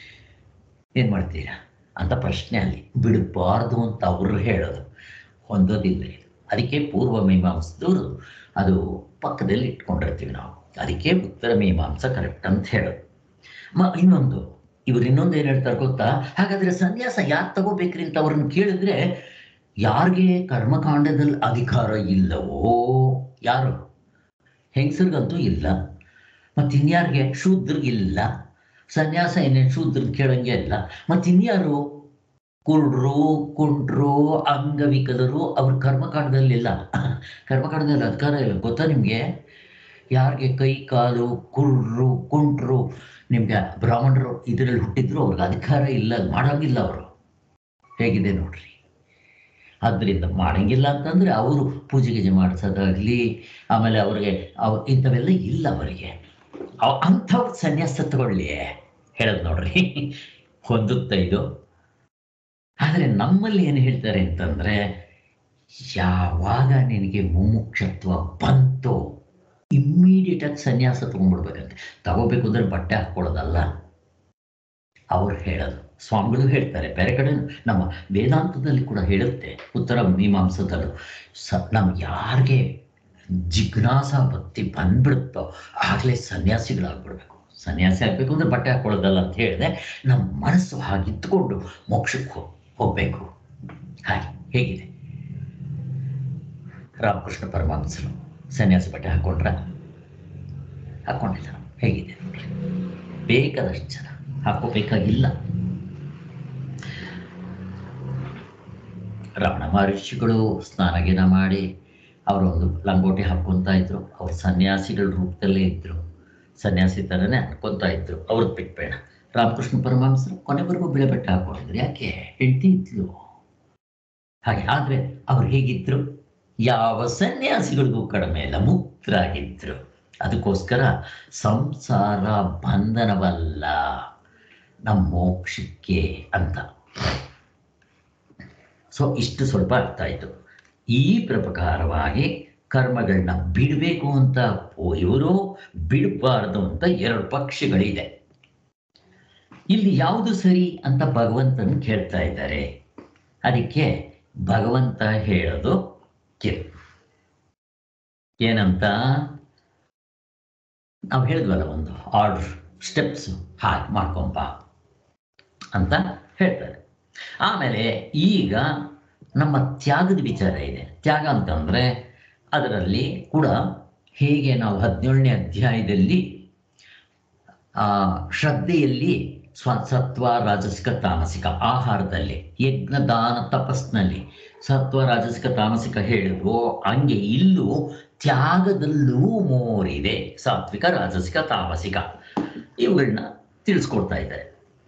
ಏನ್ ಮಾಡ್ತೀರಾ ಅಂತ ಪ್ರಶ್ನೆ ಅಲ್ಲಿ ಬಿಡಬಾರ್ದು ಅಂತ ಅವರು ಹೇಳೋದು ಹೊಂದೋದಿಲ್ಲ ಇದು ಅದಕ್ಕೆ ಪೂರ್ವ ಮೀಮಾಂಸದವರು ಅದು ಪಕ್ಕದಲ್ಲಿ ಇಟ್ಕೊಂಡಿರ್ತೀವಿ ನಾವು ಅದಕ್ಕೆ ಉತ್ತರ ಮೀಮಾಂಸ ಕರೆಕ್ಟ್ ಅಂತ ಹೇಳೋದು ಮ ಇನ್ನೊಂದು ಇವ್ರು ಇನ್ನೊಂದು ಏನ್ ಹೇಳ್ತಾರೆ ಗೊತ್ತಾ ಹಾಗಾದ್ರೆ ಸನ್ಯಾಸ ಯಾಕೆ ತಗೋಬೇಕ್ರಿ ಅಂತ ಅವ್ರನ್ನ ಕೇಳಿದ್ರೆ ಯಾರಿಗೆ ಕರ್ಮಕಾಂಡದಲ್ಲಿ ಅಧಿಕಾರ ಇಲ್ಲವೋ ಯಾರು ಹೆಂಗಸರಿಗಂತೂ ಇಲ್ಲ ಮತ್ತೆ ಇನ್ಯಾರಿಗೆ ಶೂದ್ರಿಗಿಲ್ಲ ಸನ್ಯಾಸ ಏನೇನು ಶೂದ್ರನ್ ಕೇಳಂಗೆ ಇಲ್ಲ ಮತ್ತೆ ಇನ್ಯಾರು ಕುರುಡ್ರು ಕುಂಡ್ರು ಅಂಗವಿಕಲರು ಅವ್ರ ಕರ್ಮಕಾಂಡದಲ್ಲಿಲ್ಲ ಕರ್ಮಕಾಂಡದಲ್ಲಿ ಅಧಿಕಾರ ಇಲ್ಲ ಗೊತ್ತಾ ನಿಮ್ಗೆ ಯಾರಿಗೆ ಕೈ ಕಾಲು ಕುರುಡ್ರು ಕುಂಟ್ರು ನಿಮ್ಗೆ ಬ್ರಾಹ್ಮಣರು ಇದರಲ್ಲಿ ಹುಟ್ಟಿದ್ರು ಅವ್ರಿಗೆ ಅಧಿಕಾರ ಇಲ್ಲ ಮಾಡಂಗಿಲ್ಲ ಅವರು ಹೇಗಿದೆ ನೋಡ್ರಿ ಆದ್ರಿಂದ ಮಾಡಂಗಿಲ್ಲ ಅಂತಂದ್ರೆ ಅವರು ಪೂಜೆ ಗೀಜೆ ಮಾಡಿಸೋದಾಗ್ಲಿ ಆಮೇಲೆ ಅವ್ರಿಗೆ ಅವ್ ಇಂಥವೆಲ್ಲ ಇಲ್ಲ ಅವರಿಗೆ ಅವ್- ಅಂಥವ್ರು ಸನ್ಯಾಸ ತಗೊಳ್ಳಿ ಹೇಳೋದು ನೋಡ್ರಿ ಹೊಂದುತ್ತ ಇದು ಆದರೆ ನಮ್ಮಲ್ಲಿ ಏನು ಹೇಳ್ತಾರೆ ಅಂತಂದ್ರೆ ಯಾವಾಗ ನಿನಗೆ ಮುಮುಕ್ಷತ್ವ ಬಂತೋ ಇಮ್ಮಿಡಿಯೇಟ್ ಆಗಿ ಸನ್ಯಾಸ ತಗೊಂಡ್ಬಿಡ್ಬೇಕಂತೆ ತಗೋಬೇಕು ಅಂದ್ರೆ ಬಟ್ಟೆ ಹಾಕ್ಕೊಳ್ಳೋದಲ್ಲ ಅವ್ರು ಹೇಳೋದು ಸ್ವಾಮಿಗಳು ಹೇಳ್ತಾರೆ ಬೇರೆ ಕಡೆ ನಮ್ಮ ವೇದಾಂತದಲ್ಲಿ ಕೂಡ ಹೇಳುತ್ತೆ ಉತ್ತರ ಮೀಮಾಂಸದಲ್ಲೂ ಸ ನಮ್ಗೆ ಯಾರಿಗೆ ಜಿಜ್ಞಾಸ ಭಕ್ತಿ ಬಂದ್ಬಿಡುತ್ತೋ ಆಗಲೇ ಸನ್ಯಾಸಿಗಳಾಗ್ಬಿಡ್ಬೇಕು ಸನ್ಯಾಸಿ ಆಗ್ಬೇಕು ಅಂದ್ರೆ ಬಟ್ಟೆ ಹಾಕೊಳ್ಳೋದಲ್ಲ ಅಂತ ಹೇಳಿದೆ ನಮ್ಮ ಮನಸ್ಸು ಹಾಗಿದ್ದುಕೊಂಡು ಮೋಕ್ಷಕ್ಕೆ ಹೋಗ್ ಹೋಗ್ಬೇಕು ಹಾಗೆ ಹೇಗಿದೆ ರಾಮಕೃಷ್ಣ ಪರಮಹಂಸರು ಸನ್ಯಾಸಿ ಬಟ್ಟೆ ಹಾಕೊಂಡ್ರ ಹಾಕೊಂಡಿಲ್ಲ ಹೇಗಿದೆ ನೋಡ್ರಿ ಬೇಕಾದಷ್ಟು ಜನ ಹಾಕೋಬೇಕಾಗಿಲ್ಲ ರಮಣ ಮಹರ್ಷಿಗಳು ಸ್ನಾನಗಿನ ಮಾಡಿ ಅವರೊಂದು ಲಂಗೋಟಿ ಹಾಕ್ಕೊತಾ ಇದ್ರು ಅವ್ರು ಸನ್ಯಾಸಿಗಳ ರೂಪದಲ್ಲೇ ಇದ್ರು ಸನ್ಯಾಸಿ ಥರನೇ ಅನ್ಕೊತಾ ಇದ್ರು ಅವ್ರದ್ದು ಬಿಟ್ಬೇಡ ರಾಮಕೃಷ್ಣ ಪರಮಹಂಸರು ಕೊನೆವರೆಗೂ ಬಿಳೆ ಬಟ್ಟೆ ಹಾಕೊಂಡಿದ್ರು ಯಾಕೆ ಹೆಂಡತಿ ಇದ್ಲು ಹಾಗೆ ಆದ್ರೆ ಅವ್ರು ಹೇಗಿದ್ರು ಯಾವ ಸನ್ಯಾಸಿಗಳಿಗೂ ಕಡಿಮೆ ಇಲ್ಲ ಮುಕ್ತರಾಗಿದ್ರು ಅದಕ್ಕೋಸ್ಕರ ಸಂಸಾರ ಬಂಧನವಲ್ಲ ನಮ್ಮ ಮೋಕ್ಷಕ್ಕೆ ಅಂತ ಸೊ ಇಷ್ಟು ಸ್ವಲ್ಪ ಅರ್ಥ ಆಯಿತು ಈ ಪ್ರಕಾರವಾಗಿ ಕರ್ಮಗಳನ್ನ ಬಿಡಬೇಕು ಅಂತ ಇವರು ಬಿಡಬಾರ್ದು ಅಂತ ಎರಡು ಪಕ್ಷಗಳಿದೆ ಇಲ್ಲಿ ಯಾವುದು ಸರಿ ಅಂತ ಭಗವಂತನ ಕೇಳ್ತಾ ಇದ್ದಾರೆ ಅದಕ್ಕೆ ಭಗವಂತ ಹೇಳೋದು ಕೇಳು ಏನಂತ ನಾವು ಹೇಳಿದ್ವಲ್ಲ ಒಂದು ಆರ್ಡರ್ ಸ್ಟೆಪ್ಸ್ ಹಾಗೆ ಮಾಡ್ಕೊಂಬ ಅಂತ ಹೇಳ್ತಾರೆ ಆಮೇಲೆ ಈಗ ನಮ್ಮ ತ್ಯಾಗದ ವಿಚಾರ ಇದೆ ತ್ಯಾಗ ಅಂತಂದರೆ ಅದರಲ್ಲಿ ಕೂಡ ಹೇಗೆ ನಾವು ಹದಿನೇಳನೇ ಅಧ್ಯಾಯದಲ್ಲಿ ಆ, ಶ್ರದ್ಧೆಯಲ್ಲಿ ಸ್ವ ಸತ್ವ ರಾಜಸಿಕ ತಾಮಸಿಕ ಆಹಾರದಲ್ಲಿ ಯಜ್ಞ ದಾನ ತಪಸ್ನಲ್ಲಿ ಸತ್ವ ರಾಜಸಿಕ ತಾಮಸಿಕ ಹೇಳಿದ್ವು ಹಂಗೆ ಇಲ್ಲೂ ತ್ಯಾಗದಲ್ಲೂ ಮೂರಿದೆ ಸಾತ್ವಿಕ ರಾಜಸಿಕ ತಾಮಸಿಕ ಇವುಗಳನ್ನ ತಿಳಿಸ್ಕೊಡ್ತಾ ಇದ್ದಾರೆ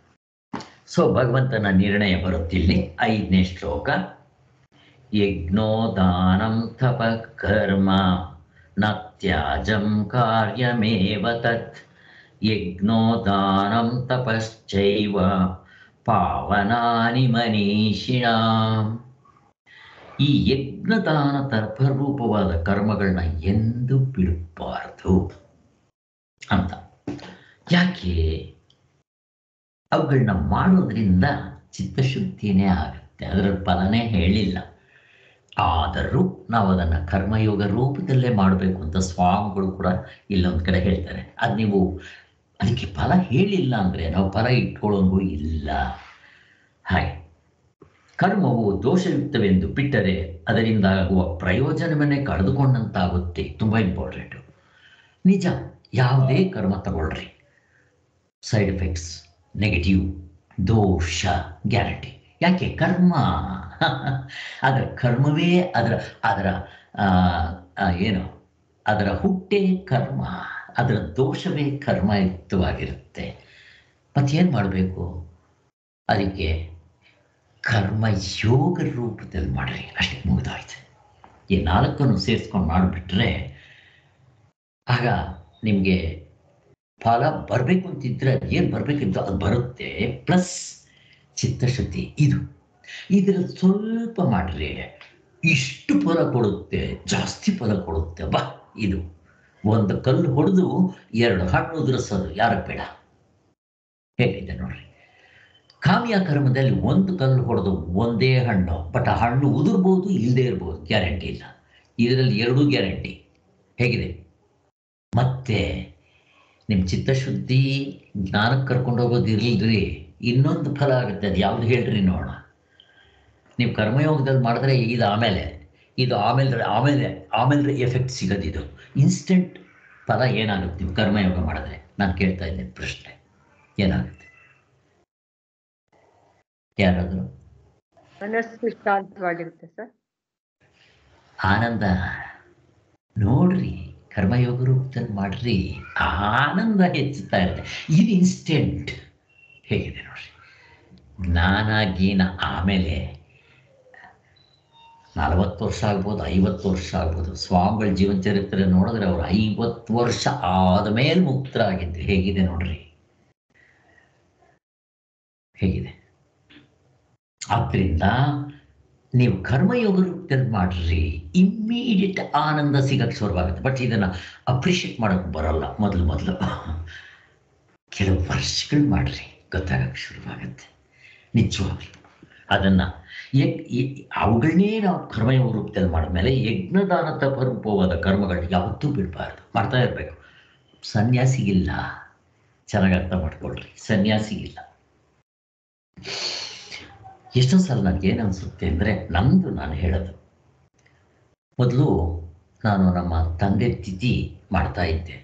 ಸೊ ಭಗವಂತನ ನಿರ್ಣಯ ಬರುತ್ತಿಲ್ಲಿ ಐದನೇ ಶ್ಲೋಕ ಯಜ್ಞೋ ದಾನಂ ತಪ ಕರ್ಮ ನ ತ್ಯಾಜಂ ಕಾರ್ಯಮೇವ ತತ್ ಯಜ್ಞೋ ದಾನಂ ತಪಶ್ಚೈವ ಪಾವನಾನಿ ಮನೀಷಿಣಾಂ ಈ ಯಜ್ಞದಾನ ತಪರೂಪವಾದ ಕರ್ಮಗಳನ್ನ ಎಂದು ಬಿಡಬಾರ್ದು ಅಂತ ಯಾಕೆ ಅವುಗಳನ್ನ ಮಾಡೋದ್ರಿಂದ ಚಿತ್ತಶುದ್ಧಿನೇ ಆಗುತ್ತೆ ಅದರ ಫಲನೇ ಹೇಳಿಲ್ಲ ಆದರೂ ನಾವು ಅದನ್ನು ಕರ್ಮಯೋಗ ರೂಪದಲ್ಲೇ ಮಾಡಬೇಕು ಅಂತ ಸ್ವಾಮಿಗಳು ಕೂಡ ಇಲ್ಲೊಂದು ಕಡೆ ಹೇಳ್ತಾರೆ ಅದು ನೀವು ಅದಕ್ಕೆ ಫಲ ಹೇಳಿಲ್ಲ ಅಂದರೆ ನಾವು ಫಲ ಇಟ್ಕೊಳ್ಳೋಂಗೂ ಇಲ್ಲ ಹಾಗೆ ಕರ್ಮವು ದೋಷಯುಕ್ತವೆಂದು ಬಿಟ್ಟರೆ ಅದರಿಂದ ಆಗುವ ಪ್ರಯೋಜನವನ್ನೇ ಕಳೆದುಕೊಂಡಂತಾಗುತ್ತೆ ತುಂಬ ಇಂಪಾರ್ಟೆಂಟು ನಿಜ ಯಾವುದೇ ಕರ್ಮ ತಗೊಳ್ರಿ ಸೈಡ್ ಎಫೆಕ್ಟ್ಸ್ ನೆಗೆಟಿವ್ ದೋಷ ಗ್ಯಾರಂಟಿ ಯಾಕೆ ಕರ್ಮ ಅದರ ಕರ್ಮವೇ ಅದರ ಅದರ ಆ, ಆ, ಏನು ಅದರ ಹುಟ್ಟೇ ಕರ್ಮ ಅದರ ದೋಷವೇ ಕರ್ಮಯುಕ್ತವಾಗಿರುತ್ತೆ ಮತ್ತೇನು ಮಾಡಬೇಕು ಅದಕ್ಕೆ ಕರ್ಮ ಯೋಗ ರೂಪದಲ್ಲಿ ಮಾಡ್ರಿ ಅಷ್ಟೇ ಮುಗಿದಾಯ್ತು ಈ ನಾಲ್ಕನ್ನು ಸೇರಿಸ್ಕೊಂಡು ಮಾಡಿಬಿಟ್ರೆ ಆಗ ನಿಮಗೆ ಫಲ ಬರಬೇಕು ಅಂತಿದ್ರೆ ಏನು ಬರಬೇಕಿತ್ತು ಅದು ಬರುತ್ತೆ ಪ್ಲಸ್ ಚಿತ್ತಶುದ್ಧಿ ಇದು ಇದರಲ್ಲಿ ಸ್ವಲ್ಪ ಮಾಡ್ರಿ ಇಷ್ಟು ಫಲ ಕೊಡುತ್ತೆ ಜಾಸ್ತಿ ಫಲ ಕೊಡುತ್ತೆ ಬಾ ಇದು ಒಂದು ಕಲ್ಲು ಹೊಡೆದು ಎರಡು ಹಣ್ಣು ಉದುರಿಸೋದು ಯಾರಿಗೆ ಬೇಡ ಹೇಗಿದೆ ನೋಡ್ರಿ ಕಾಮ್ಯ ಕರ್ಮದಲ್ಲಿ ಒಂದು ಕಲ್ಲು ಹೊಡೆದು ಒಂದೇ ಹಣ್ಣು ಬಟ್ ಆ ಹಣ್ಣು ಉದುರ್ಬೋದು ಇಲ್ಲದೆ ಇರ್ಬೋದು ಗ್ಯಾರಂಟಿ ಇಲ್ಲ ಇದರಲ್ಲಿ ಎರಡೂ ಗ್ಯಾರಂಟಿ ಹೇಗಿದೆ ಮತ್ತೆ ನಿಮ್ಮ ಚಿತ್ತಶುದ್ಧಿ ಜ್ಞಾನಕ್ಕೆ ಕರ್ಕೊಂಡು ಹೋಗೋದು ಇರಲಿಲ್ರಿ ಇನ್ನೊಂದು ಫಲ ಆಗುತ್ತೆ ಅದು ಯಾವ್ದು ಹೇಳ್ರಿ ನೋಡೋಣ ನೀವು ಕರ್ಮಯೋಗದಲ್ಲಿ ಮಾಡಿದ್ರೆ ಇದು ಆಮೇಲೆ ಇದು ಆಮೇಲೆ ಆಮೇಲೆ ಆಮೇಲೆ ಎಫೆಕ್ಟ್ ಸಿಗೋದು ಇದು ಇನ್ಸ್ಟೆಂಟ್ ಫಲ ಏನಾಗುತ್ತೆ ನೀವು ಕರ್ಮಯೋಗ ಮಾಡಿದ್ರೆ ನಾನು ಕೇಳ್ತಾ ಇದ್ದೀನಿ ಪ್ರಶ್ನೆ ಏನಾಗುತ್ತೆ ಯಾರಾದರೂ ಮನಸ್ಸು ಶಾಂತವಾಗಿರುತ್ತೆ ಸರ್ ಆನಂದ ನೋಡ್ರಿ ಕರ್ಮಯೋಗ ರೂಪದಲ್ಲಿ ಮಾಡ್ರಿ ಆನಂದ ಹೆಚ್ಚುತ್ತಾ ಇರುತ್ತೆ ಇದು ಇನ್ಸ್ಟೆಂಟ್ ಹೇಗಿದೆ ನೋಡ್ರಿ ಜ್ಞಾನ ಗೀನ ಆಮೇಲೆ ನಲವತ್ತು ವರ್ಷ ಆಗ್ಬೋದು ಐವತ್ತು ವರ್ಷ ಆಗ್ಬೋದು ಸ್ವಾಮಿಗಳ ಜೀವನ ಚರಿತ್ರೆ ನೋಡಿದ್ರೆ ಅವ್ರು ಐವತ್ತು ವರ್ಷ ಆದಮೇಲೆ ಮುಕ್ತರಾಗಿದ್ರು ಹೇಗಿದೆ ನೋಡ್ರಿ ಹೇಗಿದೆ ಆದ್ರಿಂದ ನೀವು ಕರ್ಮಯೋಗ ರೂಪದಲ್ಲಿ ಮಾಡ್ರಿ ಇಮ್ಮಿಡಿಯೇಟ್ ಆನಂದ ಸಿಗಕ್ಕೆ ಶುರುವಾಗುತ್ತೆ ಬಟ್ ಇದನ್ನ ಅಪ್ರಿಷಿಯೇಟ್ ಮಾಡೋಕೆ ಬರಲ್ಲ ಮೊದಲು ಮೊದಲು ಕೆಲವು ವರ್ಷಗಳು ಮಾಡ್ರಿ ಗೊತ್ತಾಗಕ್ಕೆ ಶುರುವಾಗುತ್ತೆ ನಿಜವಾಗ್ಲು ಅದನ್ನ ಯಗ್ ಯ- ಅವುಗಳನ್ನೇ ನಾವು ಕರ್ಮಯೋಗ ರೂಪದಲ್ಲಿ ಮಾಡಿದ್ಮೇಲೆ ಯಜ್ಞದಾನ ತಪರೂಪವಾದ ಕರ್ಮಗಳು ಯಾವತ್ತೂ ಬಿಡಬಾರ್ದು ಮಾಡ್ತಾ ಇರಬೇಕು ಸನ್ಯಾಸಿಗಿಲ್ಲ ಚೆನ್ನಾಗಿ ಅರ್ಥ ಮಾಡ್ಕೊಳ್ರಿ ಸನ್ಯಾಸಿಗಿಲ್ಲ ಎಷ್ಟೋ ಸಲ ನನಗೆ ಏನು ಅನಿಸುತ್ತೆ ಅಂದರೆ ನಂದು ನಾನು ಹೇಳೋದು ಮೊದಲು ನಾನು ನಮ್ಮ ತಂದೆ ತಿಥಿ ಮಾಡ್ತಾ ಇದ್ದೆ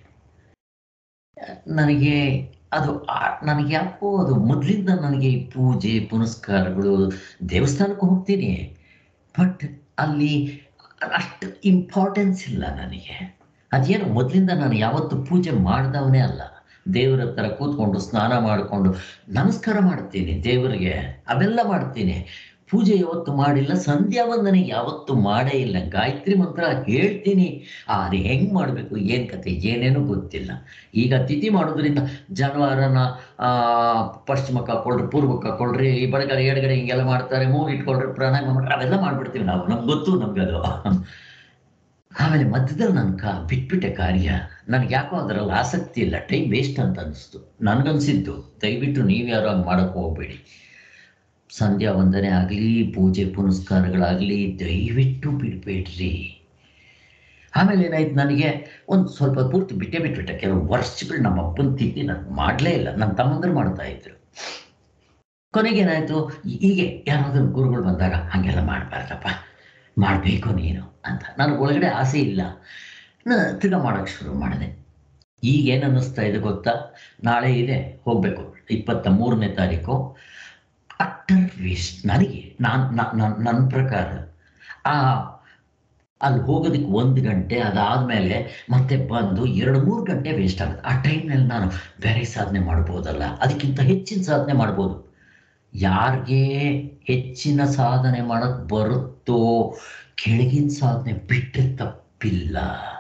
ನನಗೆ ಅದು ಆ- ನನಗೆ ಯಾಕೋ ಅದು ಮೊದಲಿಂದ ನನಗೆ ಈ ಪೂಜೆ ಪುನಸ್ಕಾರಗಳು ದೇವಸ್ಥಾನಕ್ಕೆ ಹೋಗ್ತೀನಿ ಬಟ್ ಅಲ್ಲಿ ಅಷ್ಟು ಇಂಪಾರ್ಟೆನ್ಸ್ ಇಲ್ಲ ನನಗೆ ಅದೇನು ಮೊದಲಿಂದ ನಾನು ಯಾವತ್ತು ಪೂಜೆ ಮಾಡಿದವನೇ ಅಲ್ಲ ದೇವರ ಹತ್ರ ಕೂತ್ಕೊಂಡು ಸ್ನಾನ ಮಾಡಿಕೊಂಡು ನಮಸ್ಕಾರ ಮಾಡ್ತೀನಿ ದೇವರಿಗೆ ಅವೆಲ್ಲ ಮಾಡ್ತೀನಿ ಪೂಜೆ ಯಾವತ್ತು ಮಾಡಿಲ್ಲ ಸಂಧ್ಯಾ ವಂದನೆ ಯಾವತ್ತು ಮಾಡೇ ಇಲ್ಲ ಗಾಯತ್ರಿ ಮಂತ್ರ ಹೇಳ್ತೀನಿ ಆ, ಅದು ಹೆಂಗ್ ಮಾಡಬೇಕು ಏನ್ ಕತೆ ಏನೇನೂ ಗೊತ್ತಿಲ್ಲ ಈಗ ತಿಥಿ ಮಾಡೋದ್ರಿಂದ ಜನವಾರನ ಆ ಪಶ್ಚಿಮಕ್ಕೆ ಹಾಕೊಳ್ರಿ ಪೂರ್ವಕ್ಕೆ ಹಾಕೊಳ್ರಿ ಈ ಬಡಗಡೆ ಎಡಗಡೆ ಹಿಂಗೆಲ್ಲ ಮಾಡ್ತಾರೆ ಮೂಗ್ ಇಟ್ಕೊಳ್ರಿ ಪ್ರಾಣಾಯಾಮ ಮಾಡ್ರಿ ಅವೆಲ್ಲ ಮಾಡ್ಬಿಡ್ತೀವಿ ನಾವು ನಮ್ಗೆ ಗೊತ್ತು ನಮ್ಗೆ ಅದು ಆಮೇಲೆ ಮಧ್ಯದಲ್ಲಿ ನನ್ನ ಕಾ ಬಿಟ್ಬಿಟ್ಟೆ ಕಾರ್ಯ ನನಗೆ ಯಾಕೋ ಅದರಲ್ಲಿ ಆಸಕ್ತಿ ಇಲ್ಲ ಟೈಮ್ ವೇಸ್ಟ್ ಅಂತ ಅನಿಸ್ತು ನನಗನ್ಸಿದ್ದು ದಯವಿಟ್ಟು ನೀವು ಯಾರು ಹಂಗೆ ಮಾಡೋಕ್ಕೆ ಹೋಗ್ಬೇಡಿ ಸಂಧ್ಯಾ ವಂದನೆ ಆಗಲಿ ಪೂಜೆ ಪುನಸ್ಕಾರಗಳಾಗಲಿ ದಯವಿಟ್ಟು ಬಿಡಬೇಡ್ರಿ ಆಮೇಲೆ ಏನಾಯ್ತು ನನಗೆ ಒಂದು ಸ್ವಲ್ಪ ಪೂರ್ತಿ ಬಿಟ್ಟೇ ಬಿಟ್ಬಿಟ್ಟೆ ಕೆಲವು ವರ್ಷಗಳು ನಮ್ಮ ಅಪ್ಪನ ತಿಥಿ ನಾನು ಮಾಡಲೇ ಇಲ್ಲ ನನ್ನ ತಮ್ಮಂದರು ಮಾಡ್ತಾ ಇದ್ರು ಕೊನೆಗೆ ಏನಾಯ್ತು ಹೀಗೆ ಯಾರಾದ್ರೂ ಗುರುಗಳು ಬಂದಾಗ ಹಾಗೆಲ್ಲ ಮಾಡಬಾರ್ದಪ್ಪ ಮಾಡಬೇಕು ನೀನು ಅಂತ ನನಗೆ ಒಳಗಡೆ ಆಸೆ ಇಲ್ಲ ನಾನು ತಿರ್ಗಾ ಮಾಡೋಕ್ಕೆ ಶುರು ಮಾಡಿದೆ ಈಗ ಏನು ಅನ್ನಿಸ್ತಾ ಇದೆ ಗೊತ್ತಾ ನಾಳೆ ಇದೆ ಹೋಗಬೇಕು ಇಪ್ಪತ್ತ ಮೂರನೇ ತಾರೀಕು ಅಟ್ಟರ್ ವೇಸ್ಟ್ ನನಗೆ ನಾನು ನನ್ನ ಪ್ರಕಾರ ಆ ಅಲ್ಲಿ ಹೋಗೋದಕ್ಕೆ ಒಂದು ಗಂಟೆ ಅದಾದಮೇಲೆ ಮತ್ತೆ ಬಂದು ಎರಡು ಮೂರು ಗಂಟೆ ವೇಸ್ಟ್ ಆಗುತ್ತೆ ಆ ಟೈಮ್ನಲ್ಲಿ ನಾನು ಬೇರೆ ಸಾಧನೆ ಮಾಡ್ಬೋದಲ್ಲ ಅದಕ್ಕಿಂತ ಹೆಚ್ಚಿನ ಸಾಧನೆ ಮಾಡ್ಬೋದು ಯಾರಿಗೆ ಹೆಚ್ಚಿನ ಸಾಧನೆ ಮಾಡೋಕ್ಕೆ ಬರುತ್ತೋ ಕೆಳಗಿನ ಸಾಧನೆ ಬಿಟ್ಟರೆ ತಪ್ಪಿಲ್ಲ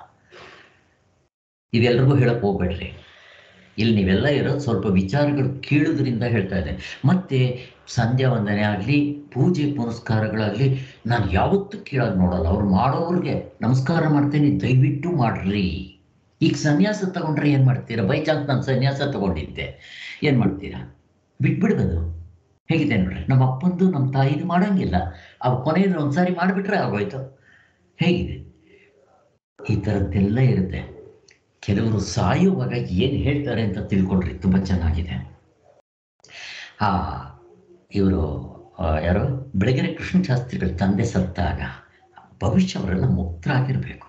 ಇದೆಲ್ರಿಗೂ ಹೇಳಕ್ ಹೋಗ್ಬೇಡ್ರಿ ಇಲ್ಲಿ ನೀವೆಲ್ಲ ಇರೋದು ಸ್ವಲ್ಪ ವಿಚಾರಗಳು ಕೇಳೋದ್ರಿಂದ ಹೇಳ್ತಾ ಇದ್ದೇನೆ ಮತ್ತೆ ಸಂಧ್ಯಾ ವಂದನೆ ಆಗಲಿ ಪೂಜೆ ಪುನಸ್ಕಾರಗಳಾಗಲಿ ನಾನು ಯಾವತ್ತೂ ಕೇಳೋದು ನೋಡಲ್ಲ ಅವ್ರು ಮಾಡೋವ್ರಿಗೆ ನಮಸ್ಕಾರ ಮಾಡ್ತೀನಿ ದಯವಿಟ್ಟು ಮಾಡ್ರಿ ಈಗ ಸನ್ಯಾಸ ತಗೊಂಡ್ರೆ ಏನು ಮಾಡ್ತೀರಾ ಬೈ ಚಾನ್ಸ್ ನಾನು ಸನ್ಯಾಸ ತಗೊಂಡಿದ್ದೆ ಏನು ಮಾಡ್ತೀರಾ ಬಿಟ್ಬಿಡ್ಬೋದು ಹೇಗಿದೆ ನೋಡ್ರಿ ನಮ್ಮ ಅಪ್ಪಂದು ನಮ್ಮ ತಾಯಿದು ಮಾಡಂಗಿಲ್ಲ ಅವು ಕೊನೆಯಲ್ಲಿ ಒಂದ್ಸಾರಿ ಮಾಡಿಬಿಟ್ರೆ ಆಗೋಯ್ತು ಹೇಗಿದೆ ಈ ಥರದ್ದೆಲ್ಲ ಇರುತ್ತೆ ಕೆಲವರು ಸಾಯುವಾಗ ಏನು ಹೇಳ್ತಾರೆ ಅಂತ ತಿಳ್ಕೊಂಡ್ರಿ ತುಂಬ ಚೆನ್ನಾಗಿದೆ ಆ ಇವರು ಯಾರು ಬೆಳಗೆರೆ ಕೃಷ್ಣ ಶಾಸ್ತ್ರಿಗಳ ತಂದೆ ಸತ್ತಾಗ ಭವಿಷ್ಯ ಅವರೆಲ್ಲ ಮುಕ್ತರಾಗಿರ್ಬೇಕು